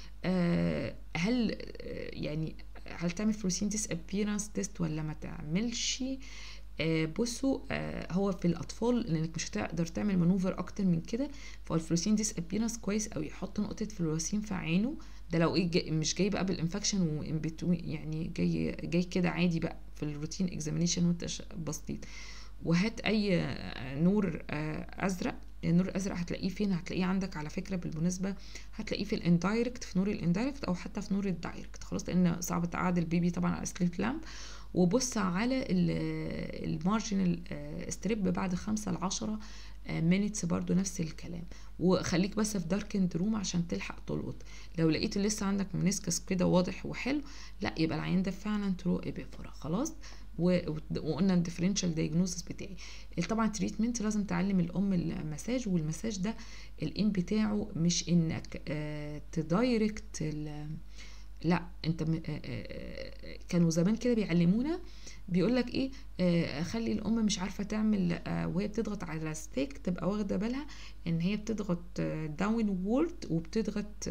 هل يعني هل تعمل فلوسينتس ابيرانس تيست ولا ما تعملش آه بصوا آه هو في الاطفال لانك مش هتقدر تعمل مانوفر اكتر من كده فالفلوسين ديس ابيرانس كويس قوي يحط نقطه فلوسين في عينه ده لو ايه جاي مش جاي بقى بالانفكشن وان يعني جاي جاي كده عادي بقى في الروتين اكزامينيشن وانت بسيط وهات اي نور آه ازرق النور الازرق هتلاقيه فين هتلاقيه عندك على فكره بالمناسبه هتلاقيه في الاندايركت في نور الاندايركت او حتى في نور الدايركت خلاص لان صعب تقعد البيبي طبعا على سليب لامب وبص على المارجنال ستريب بعد خمسة لعشرة مينتس برضو نفس الكلام وخليك بس في دارك روم عشان تلحق تلقط لو لقيت لسه عندك منسكس كده واضح وحلو لا يبقى العيان ده فعلا ترو ابيفورا خلاص وقلنا الديفرنشال دايجنوزس بتاعي طبعا تريتمنت لازم تعلم الام المساج والمساج ده الام بتاعه مش انك آه تدايركت لا انت م... كانوا زمان كده بيعلمونا بيقول لك ايه آه خلي الام مش عارفه تعمل آه وهي بتضغط على ستيك تبقى واخده بالها ان هي بتضغط داون وورد وبتضغط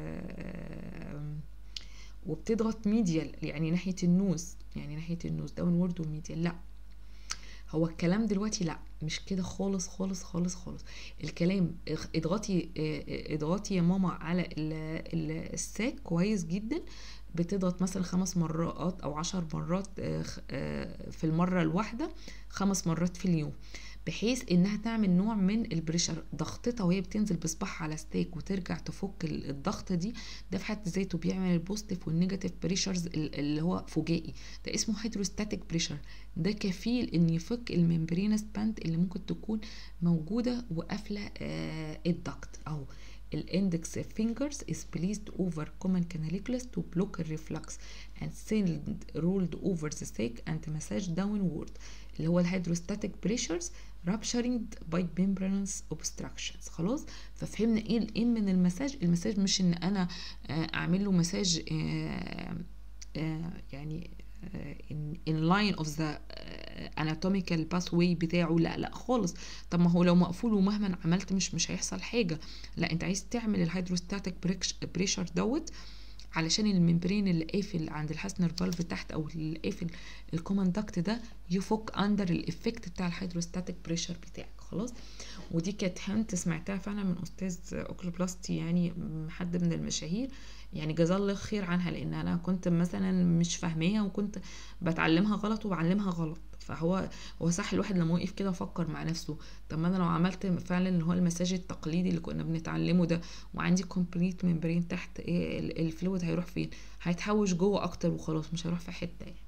آه وبتضغط ميديال يعني ناحيه النوز يعني ناحيه النوز داون وورد وميديال لا هو الكلام دلوقتي لا مش كده خالص خالص خالص خالص الكلام اضغطي اضغطي يا ماما على الساك كويس جدا بتضغط مثلا خمس مرات او عشر مرات في المرة الواحدة خمس مرات في اليوم بحيث انها تعمل نوع من البريشر ضغطتها وهي بتنزل بصباعها على ستيك وترجع تفك الضغطه دي ده في حد ذاته بيعمل البوزيتيف والنيجاتيف بريشرز اللي هو فجائي ده اسمه هيدروستاتيك بريشر ده كفيل ان يفك الممبرينس باند اللي ممكن تكون موجوده وقافله آه الضغط او الاندكس fingers is placed over common canaliculus to block the reflux and send rolled over the sac and massage downward اللي هو الهيدروستاتيك بريشرز rupturing by membranous obstructions خلاص ففهمنا ايه الايه من المساج المساج مش ان انا اعمل له مساج يعني in line of the anatomical pathway بتاعه لا لا خالص طب ما هو لو مقفول ومهما عملت مش مش هيحصل حاجه لا انت عايز تعمل الهيدروستاتيك بريشر دوت علشان الممبرين اللي قافل عند الحسنر فالف تحت او اللي قافل الكومن داكت ده يفك اندر الافكت بتاع الهيدروستاتيك بريشر بتاعك خلاص ودي كانت هنت سمعتها فعلا من استاذ اوكلوبلاستي يعني حد من المشاهير يعني جزاه الله خير عنها لان انا كنت مثلا مش فاهماها وكنت بتعلمها غلط وبعلمها غلط فهو هو صح الواحد لما وقف كده فكر مع نفسه طب ما انا لو عملت فعلا اللي هو المساج التقليدي اللي كنا بنتعلمه ده وعندي كومبليت ممبرين تحت ايه الفلويد هيروح فين هيتحوش جوه اكتر وخلاص مش هيروح في حته يعني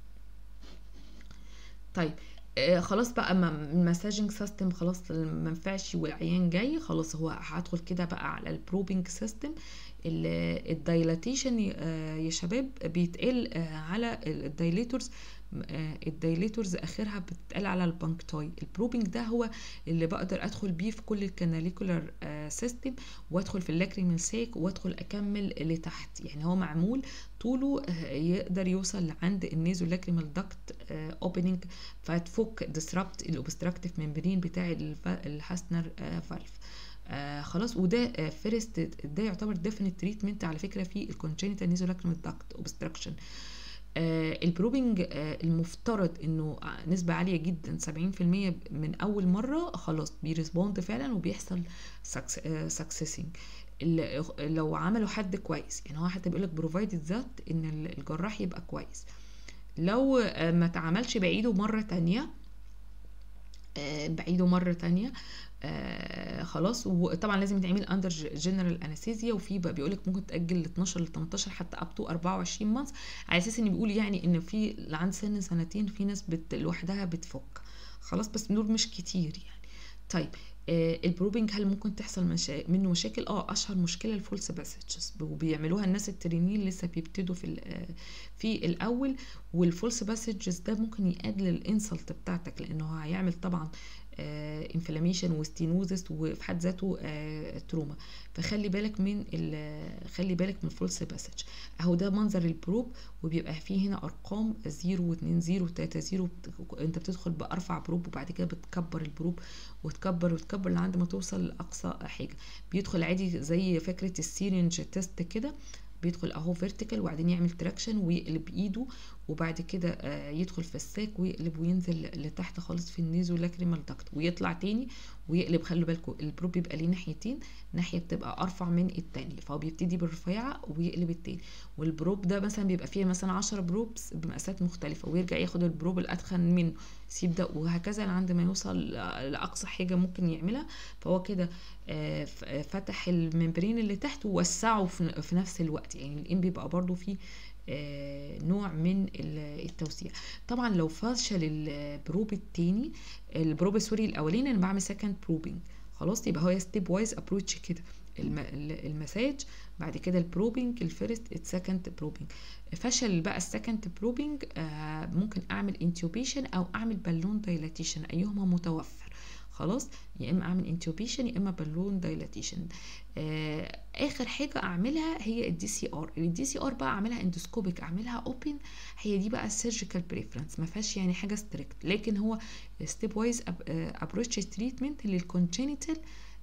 طيب آه خلاص بقى المساجنج سيستم خلاص ما ينفعش والعيان جاي خلاص هو هدخل كده بقى على البروبنج سيستم الدايلاتيشن يا شباب بيتقال على الدايليتورز الدايليتورز اخرها بتتقال على البانكتاي البروبنج ده هو اللي بقدر ادخل بيه في كل الكاناليكولار سيستم وادخل في اللاكريمال ساك وادخل اكمل لتحت يعني هو معمول طوله يقدر يوصل لعند النيزو لاكريمال داكت اوبننج فتفك ديسربت الاوبستراكتيف ممبرين بتاع الهاسنر فالف آه خلاص وده فيرست ده يعتبر ديفينيت تريتمنت على فكره في الكونجنتال نيزولاكريمال داكت اوبستراكشن آه البروبنج آه المفترض انه نسبة عالية جدا 70% من اول مرة خلاص بيرسبوند فعلا وبيحصل سكسسنج لو عملوا حد كويس يعني هو حتى بيقولك بروفايدد ذات ان الجراح يبقى كويس لو آه ما تعملش بعيده مرة تانية آه بعيده مرة تانية آه خلاص وطبعا لازم يتعمل اندر جنرال انستيزيا وفي بقى بيقول لك ممكن تاجل ل 12 ل 18 حتى اب تو 24 مانث على اساس ان بيقول يعني ان في اللي عند سن سنتين في ناس بت لوحدها بتفك خلاص بس دول مش كتير يعني طيب آه البروبنج هل ممكن تحصل مشا... منه مشاكل اه اشهر مشكله الفولس باسجز وبيعملوها الناس الترينين لسه بيبتدوا في في الاول والفولس باسجز ده ممكن يقلل الانسلت بتاعتك لانه هيعمل طبعا انفلاميشن وستينوزس وفي حد ذاته آه تروما فخلي بالك من خلي بالك من الفولس باسج اهو ده منظر البروب وبيبقى فيه هنا ارقام 0 و2 0 و3 0 انت بتدخل بارفع بروب وبعد كده بتكبر البروب وتكبر وتكبر لعند ما توصل لاقصى حاجه بيدخل عادي زي فكره السيرنج تيست كده بيدخل اهو فيرتيكال وبعدين يعمل تراكشن ويقلب ايده وبعد كده آه يدخل في الساك ويقلب وينزل لتحت خالص في النيزو لاكريمال داكت ويطلع تاني ويقلب خلوا بالكم البروب بيبقى ليه ناحيتين ناحيه بتبقى ارفع من التانية فهو بيبتدي بالرفيعه ويقلب التاني والبروب ده مثلا بيبقى فيه مثلا 10 بروبس بمقاسات مختلفه ويرجع ياخد البروب الاتخن منه يسيب ده وهكذا لعند ما يوصل لاقصى حاجه ممكن يعملها فهو كده آه فتح الممبرين اللي تحت ووسعه في نفس الوقت يعني الام بيبقى برضو فيه آه نوع من التوسيع طبعا لو فشل البروب التاني البروب سوري الاولاني انا بعمل سكند بروبنج خلاص يبقى هو ستيب وايز ابروتش كده المساج بعد كده البروبنج الفيرست السكند بروبنج فشل بقى السكند بروبنج آه ممكن اعمل انتوبيشن او اعمل بالون دايلاتيشن ايهما متوفر خلاص يا اما اعمل انتوبيشن يا اما بالون دايلاتيشن آه اخر حاجه اعملها هي الدي سي ار الدي سي ار بقى اعملها اندوسكوبيك اعملها اوبن هي دي بقى السيرجيكال بريفرنس ما فيهاش يعني حاجه ستريكت لكن هو ستيب وايز ابروتش تريتمنت للكونجينيتال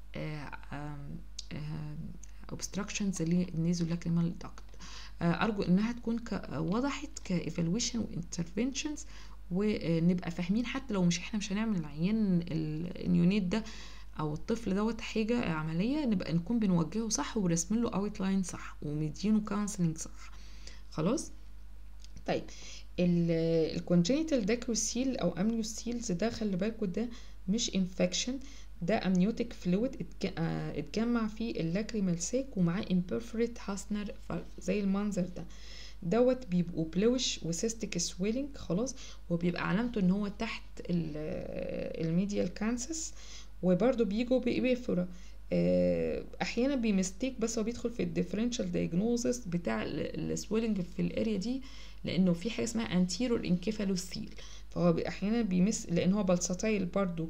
اوبستراكشنز للنيزولاكريمال داكت ارجو انها تكون وضحت كايفالويشن وانترفنشنز ونبقى فاهمين حتى لو مش احنا مش هنعمل العيان النيونيت ده او الطفل دوت حاجه عمليه نبقى نكون بنوجهه صح ورسمين له اوت لاين صح ومدينه كونسلنج صح خلاص طيب الكونجينيتال داكروسيل او امنيوسيلز ده خلي بالكوا ده مش انفكشن ده امنيوتيك فلويد اتجمع فيه اللاكريمال ساك ومعاه امبرفوريت هاسنر زي المنظر ده دوت بيبقوا بلوش وسيستيك سويلنج خلاص وبيبقى علامته ان هو تحت الميديال كانسس وبرده بيجوا بإبيفورا احيانا بيمستيك بس هو بيدخل في الديفرنشال دايجنوزس بتاع السويلنج في الاريا دي لانه في حاجه اسمها انتيرور انكيفالوسيل فهو احيانا بيمس لان هو بلساتايل برضو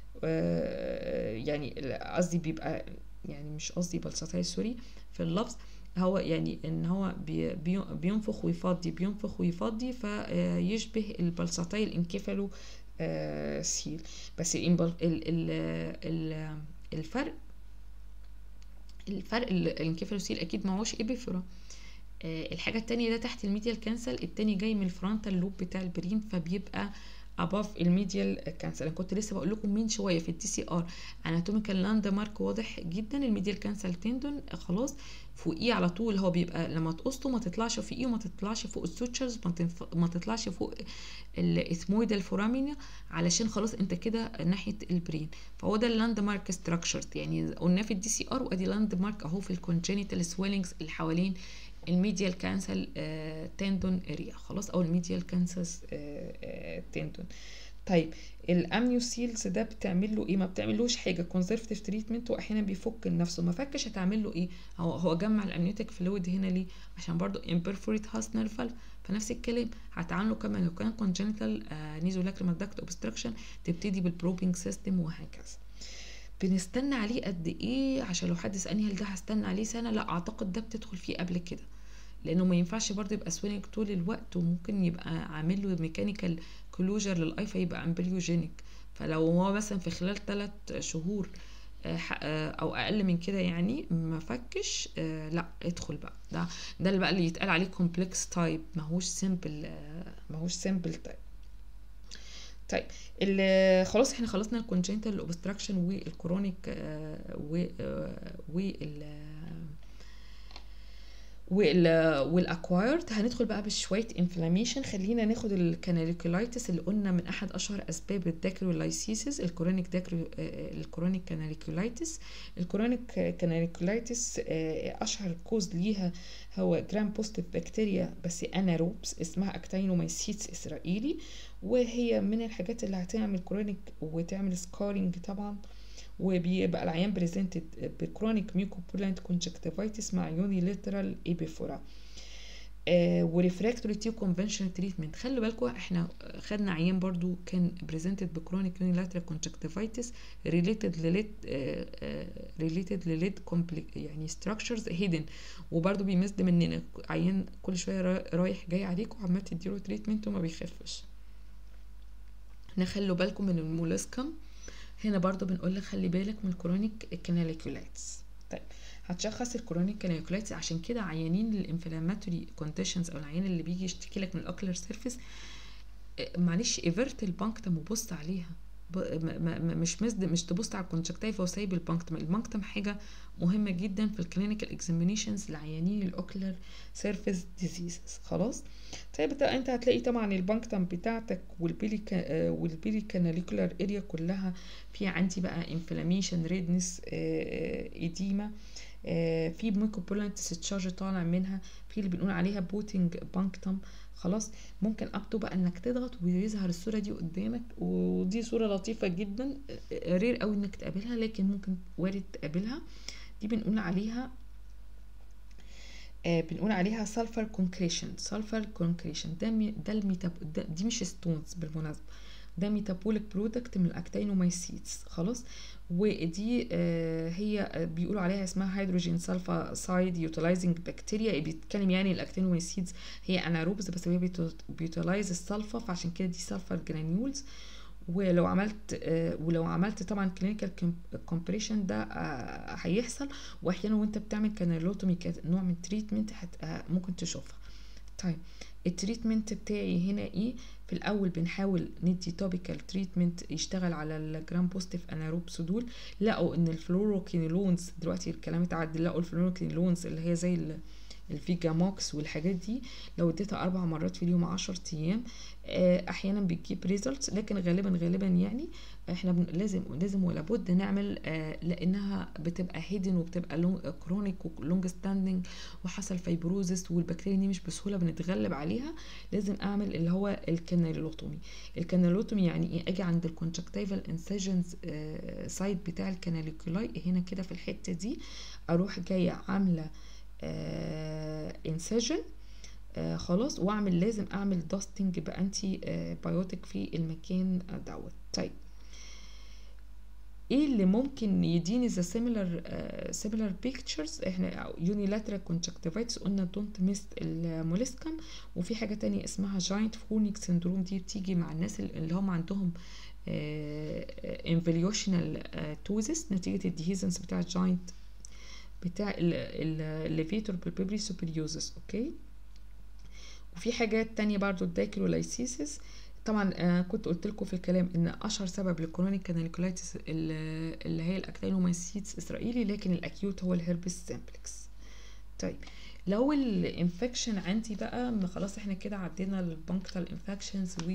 يعني قصدي بيبقى يعني مش قصدي بلساتايل سوري في اللفظ هو يعني ان هو بي بينفخ ويفضي بينفخ ويفضي فيشبه البلساتايل انكيفالو سيل بس ال ال الفرق الفرق الانكيفالوسيل اكيد معهوش ابيفورا الحاجة التانية ده تحت الميديال كانسل التاني جاي من الفرونتال لوب بتاع البرين فبيبقى اباف الميديال كانسل انا كنت لسه بقول لكم من شويه في الدي سي ار اناتوميكال لاند مارك واضح جدا الميديال كانسل تندون خلاص فوقيه على طول هو بيبقى لما تقصته ما تطلعش فوقيه وما تطلعش فوق السوتشرز ما, تنف... ما تطلعش فوق الاسمويدال فورامينيا علشان خلاص انت كده ناحيه البرين فهو ده اللاند مارك ستراكشر يعني قلناه في الدي سي ار وادي لاند مارك اهو في الكونجينيتال سويلنجز اللي حوالين الميديال كانسل تندون اريا خلاص او الميديال كانسس تندون طيب الامنيوسيلز ده بتعمل له ايه ما بتعملوش حاجه كونزرفتيف تريتمنت واحيانا بيفك لنفسه ما فكش هتعمل له ايه هو هو جمع الامنيوتيك فلويد هنا ليه عشان برضو امبرفوريت هاس نيرفال فنفس الكلام هتعامله كمان لو كان كونجنتال نيزولاكريمال داكت اوبستراكشن تبتدي بالبروبنج سيستم وهكذا بنستنى عليه قد ايه عشان لو حد سالني هل ده هستنى عليه سنه لا اعتقد ده بتدخل فيه قبل كده لانه ما ينفعش برضه يبقى سوينج طول الوقت وممكن يبقى عامل له ميكانيكال كلوجر للاي فيبقى امبريوجينيك فلو هو مثلا في خلال ثلاث شهور آه، ح- آه، او اقل من كده يعني ما فكش آه، لا ادخل بقى ده ده اللي بقى اللي يتقال عليه كومبلكس تايب ماهوش سيمبل ماهوش سيمبل تايب طيب ال- خلاص احنا خلصنا الكونجنتال اوبستراكشن والكرونيك و آه، وال وال والاكوايرد هندخل بقى بشويه انفلاميشن خلينا ناخد الكاناليكولايتس اللي قلنا من احد اشهر اسباب الداكرولايسيسس الكرونيك داكرو آه، الكرونيك كاناليكولايتس الكرونيك كاناليكولايتس آه، اشهر كوز ليها هو جرام بوزيتيف بكتيريا بس اناروبس اسمها اكتينومايسيتس اسرائيلي وهي من الحاجات اللي هتعمل كرونيك وتعمل سكارينج طبعا وبيبقى العيان بريزنتد بكرونيك ميوكوبولانت كونجكتيفايتس مع يونيليترال ايبيفورا آه وريفراكتوري تيو كونفنشنال تريتمنت خلي بالكم احنا خدنا عيان برضو كان بريزنتد بكرونيك يونيلاترال كونجكتيفايتس ريليتد لليد ريليتد لليد يعني ستراكشرز هيدن وبرضو بيمسد مننا عيان كل شويه را- رايح جاي عليكم وعمال تديله تريتمنت وما بيخفش نخلوا بالكم من المولسكم هنا برضو بنقول لك خلي بالك من الكرونيك كاناليكولايتس طيب هتشخص الكرونيك كاناليكولايتس عشان كده عيانين الانفلاماتوري كونديشنز او العيان اللي بيجي يشتكي لك من الاوكلر سيرفيس معلش ايفرت البانكتم وبص عليها ب- ما- ما- ما- مش مسد مش تبص على الكونجكتيفا وسايب البانكتم البانكتم حاجه مهمه جدا في الكلينيكال اكزامينيشنز لعيانين الاوكلر سيرفيس ديزيزز خلاص طيب انت انت هتلاقي طبعا البانكتم بتاعتك والبيلي كا- آه، والبيلي كاناليكولار اريا كلها في عندي بقى انفلاميشن ريدنس ايديما في ميكوبولانت تشارج طالع منها في اللي بنقول عليها بوتنج بانكتم خلاص ممكن ابتو بقى انك تضغط ويظهر الصوره دي قدامك ودي صوره لطيفه جدا رير قوي انك تقابلها لكن ممكن وارد تقابلها دي بنقول عليها آه بنقول عليها سلفر كونكريشن سلفر كونكريشن ده مي ده الميتاب ده دي مش ستونز بالمناسبه ده ميتابوليك برودكت من الاكتينومايسيتس خلاص ودي آه هي آه، بيقولوا عليها اسمها هيدروجين سلفا سايد يوتيلايزنج بكتيريا بيتكلم يعني الاكتينومايسيتس هي اناروبز بس هي بيوتيلايز السلفا فعشان كده دي سلفر جرانيولز ولو عملت آه، ولو عملت طبعا كلينيكال كومبريشن ده آه، هيحصل واحيانا وانت بتعمل كانالوتومي كنوع من تريتمنت ممكن تشوفها طيب التريتمنت بتاعي هنا ايه في الاول بنحاول ندي توبيكال تريتمنت يشتغل على الجرام بوزيتيف اناروبس دول لقوا ان الفلوروكينولونز دلوقتي الكلام اتعدل لقوا الفلوروكينولونز اللي هي زي ال- الفيجاموكس والحاجات دي لو اديتها اربع مرات في اليوم عشر ايام آه، احيانا بتجيب ريزلتس لكن غالبا غالبا يعني احنا بن- لازم لازم ولا بد نعمل آه، لانها بتبقى هيدن وبتبقى كرونيك ولونج ستاندنج وحصل فيبروزس والبكتيريا دي مش بسهوله بنتغلب عليها لازم اعمل اللي هو الكانالوتومي الكانالوتومي يعني ايه اجي عند الكونجكتيفال انسيجنز سايد بتاع الكاناليكولاي هنا كده في الحته دي اروح جايه عامله انسيجن آه خلاص واعمل لازم اعمل داستنج بانتي آه بايوتيك في المكان دوت طيب ايه اللي ممكن يديني ذا سيميلر سيميلر بيكتشرز احنا يونيلاترال كونجكتيفايتس قلنا دونت ميس الموليسكم وفي حاجه تانية اسمها جاينت فورنيك سيندروم دي بتيجي مع الناس اللي هم عندهم انفليوشنال توزس نتيجه الديهيزنس بتاع الجاينت بتاع الليفيتور بالبيبري سوبريوزس اوكي وفي حاجات تانية برضو الدايكرولايسيسس طبعا آه كنت قلت لكم في الكلام ان اشهر سبب للكرونيك كاناليكولايتس اللي هي الاكتينومايسيتس اسرائيلي لكن الاكيوت هو الهربس سامبلكس طيب لو الانفكشن عندي بقى ما خلاص احنا كده عدينا البانكتال انفكشنز و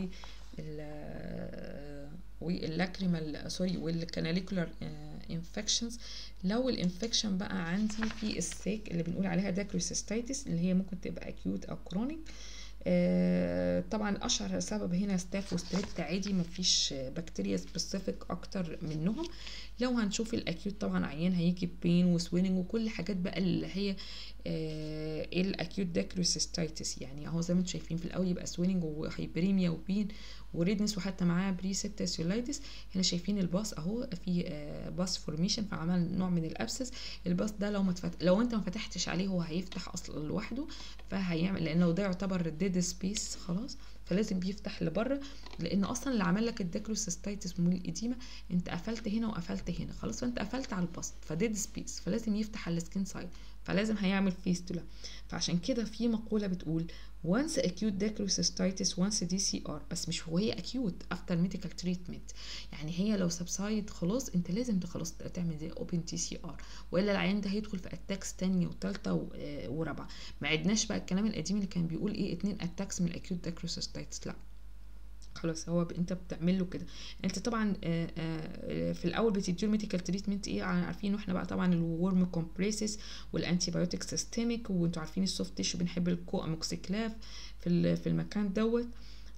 واللاكريمال سوري والكاناليكولار انفكشنز لو الانفكشن بقى عندي في السيك اللي بنقول عليها داكروسيستايتس اللي هي ممكن تبقى اكيوت او كرونيك آه طبعا اشهر سبب هنا ستافوستريبت عادي مفيش بكتيريا سبيسيفيك اكتر منهم لو هنشوف الاكيوت طبعا عيان هيجي بين وسويننج وكل حاجات بقى اللي هي ايه الاكيوت داكروسيستايتس يعني اهو زي ما انتم شايفين في الاول يبقى سويننج وهايبريميا وبين وريدنس وحتى معاه بريسبتس يولايتس هنا شايفين الباص اهو في باص فورميشن فعمل نوع من الابسس الباص ده لو ما تفت... لو انت ما فتحتش عليه هو هيفتح اصلا لوحده فهيعمل لانه ده يعتبر ديد سبيس خلاص فلازم بيفتح لبره لان اصلا اللي عمل لك الداكروسيستايتس من الاديمه انت قفلت هنا وقفلت هنا خلاص فانت قفلت على البسط فديد سبيس فلازم يفتح على السكين سايد فلازم هيعمل فيستولا فعشان كده في مقوله بتقول once acute dacrocystitis once DCR بس مش وهي acute after medical treatment يعني هي لو سبسايد خلاص انت لازم خلاص تعمل زي open TCR والا العيان ده هيدخل في اتاكس تانية وتالتة ورابعة ما عدناش بقى الكلام القديم اللي كان بيقول ايه اتنين اتاكس من الاكيوت داكروسيستايتس لا خلاص هو انت بتعمل له كده انت طبعا في الاول بتديله ميديكال تريتمنت ايه عارفين احنا بقى طبعا الورم كومبريسس والانتي بايوتيك سيستميك وانتوا عارفين السوفت تيشو بنحب الكو اموكسيكلاف في في المكان دوت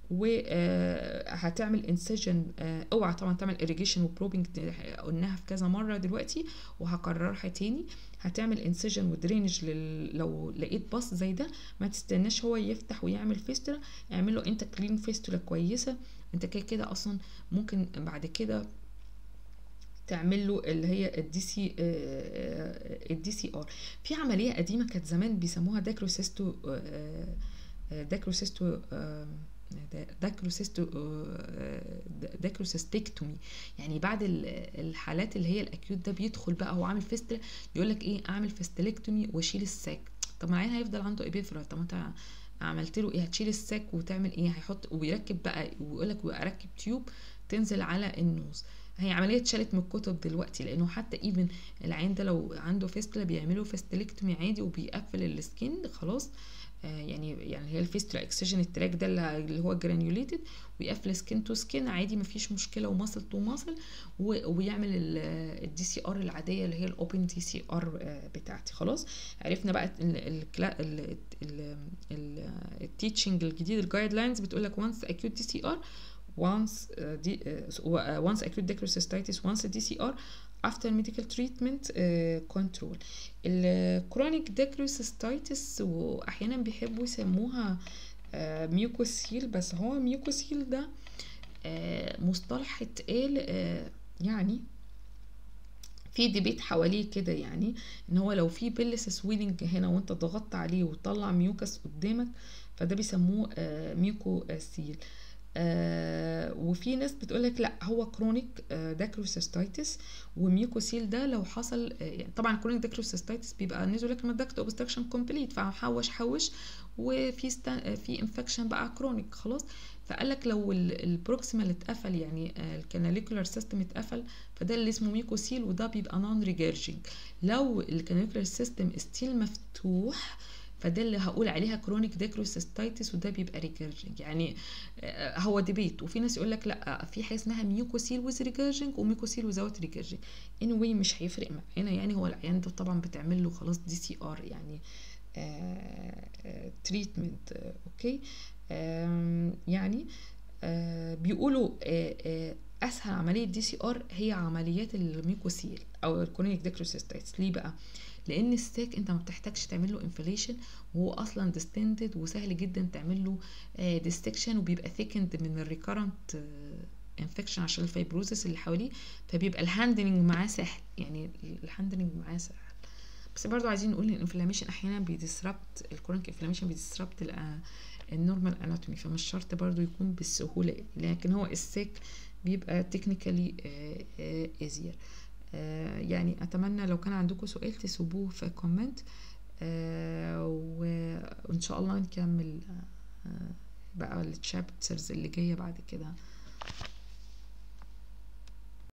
وهتعمل انسجن اوعى طبعا تعمل اريجيشن وبروبنج قلناها في كذا مره دلوقتي وهكررها تاني هتعمل انسجن ودرينج لل... لو لقيت باص زي ده ما تستناش هو يفتح ويعمل فيستولا اعمل له انت كلين فيستولا كويسه انت كده كده اصلا ممكن بعد كده تعمل له اللي هي الدي سي الدي سي ار في عمليه قديمه كانت زمان بيسموها داكروسيستو داكروسيستو داكروسيستو داكروسيستكتومي يعني بعد الحالات اللي هي الاكيوت ده بيدخل بقى هو عامل فيستلا يقول لك ايه اعمل فيستلكتومي واشيل الساك طب ما العيان هيفضل عنده ابيفرا طب انت عملت له ايه هتشيل الساك وتعمل ايه هيحط وبيركب بقى ويقول لك اركب تيوب تنزل على النوز هي عمليه اتشالت من الكتب دلوقتي لانه حتى ايفن العين ده لو عنده فيستلا بيعملوا فيستلكتومي عادي وبيقفل السكين خلاص يعني يعني هي الفيستولا اكسجين التراك ده اللي هو جرانيوليتد ويقفل سكين تو سكين عادي مفيش مشكله وماسل تو ماسل ويعمل الدي سي ار العاديه اللي هي الاوبن دي سي ار بتاعتي خلاص عرفنا بقى التيتشنج الجديد الجايد لاينز بتقول لك وانس اكيوت دي سي ار once uh, D, uh, once acute dacrocystitis once DCR after medical treatment uh, control الكرونيك داكروسيستايتس واحيانا بيحبوا يسموها uh, ميوكوسيل بس هو ميوكوسيل ده uh, مصطلح اتقال uh, يعني في ديبيت حواليه كده يعني ان هو لو في بيلس سويلنج هنا وانت ضغطت عليه وطلع ميوكس قدامك فده بيسموه ميوكوسيل آه وفي ناس بتقولك لا هو كرونيك آه داكروسيستايتس وميوكوسيل ده لو حصل آه يعني طبعا كرونيك داكروسيستايتس بيبقى نزل لك داكت اوبستراكشن كومبليت فحوش حوش وفي ستا... في انفكشن بقى كرونيك خلاص فقال لك لو البروكسيمال اتقفل يعني الكاناليكولار سيستم اتقفل فده اللي اسمه ميوكوسيل وده بيبقى نون ريجيرجينج لو الكاناليكولار سيستم ستيل مفتوح فده اللي هقول عليها كرونيك داكروسيستايتس وده بيبقى ريجرجنج يعني هو ديبيت وفي ناس يقول لك لا في حاجه اسمها ميوكوسيل ويز ريجرجنج وميوكوسيل وزاوت ريجرجنج اني anyway مش هيفرق معانا يعني هو العيان ده طبعا بتعمل له خلاص دي سي ار يعني تريتمنت اوكي يعني آه بيقولوا آه آه اسهل عمليه دي سي ار هي عمليات الميوكوسيل او الكرونيك داكروسيستايتس ليه بقى لان الستيك انت ما بتحتاجش تعمل له انفليشن وهو اصلا ديستندد وسهل جدا تعمل له ديستكشن وبيبقى ثيكند من الريكارنت انفكشن عشان الفايبروزس اللي حواليه فبيبقى الهاندلنج معاه سهل يعني الهاندلنج معاه سهل بس برضو عايزين نقول ان الانفلاميشن احيانا بيديسربت الكرونيك انفلاميشن بيديسربت النورمال اناتومي فمش شرط برضو يكون بالسهوله لكن هو السيك بيبقى تكنيكالي ايزير آه يعني اتمنى لو كان عندكم سؤال تسيبوه في كومنت آه وان شاء الله نكمل آه بقى التشابترز اللي جايه بعد كده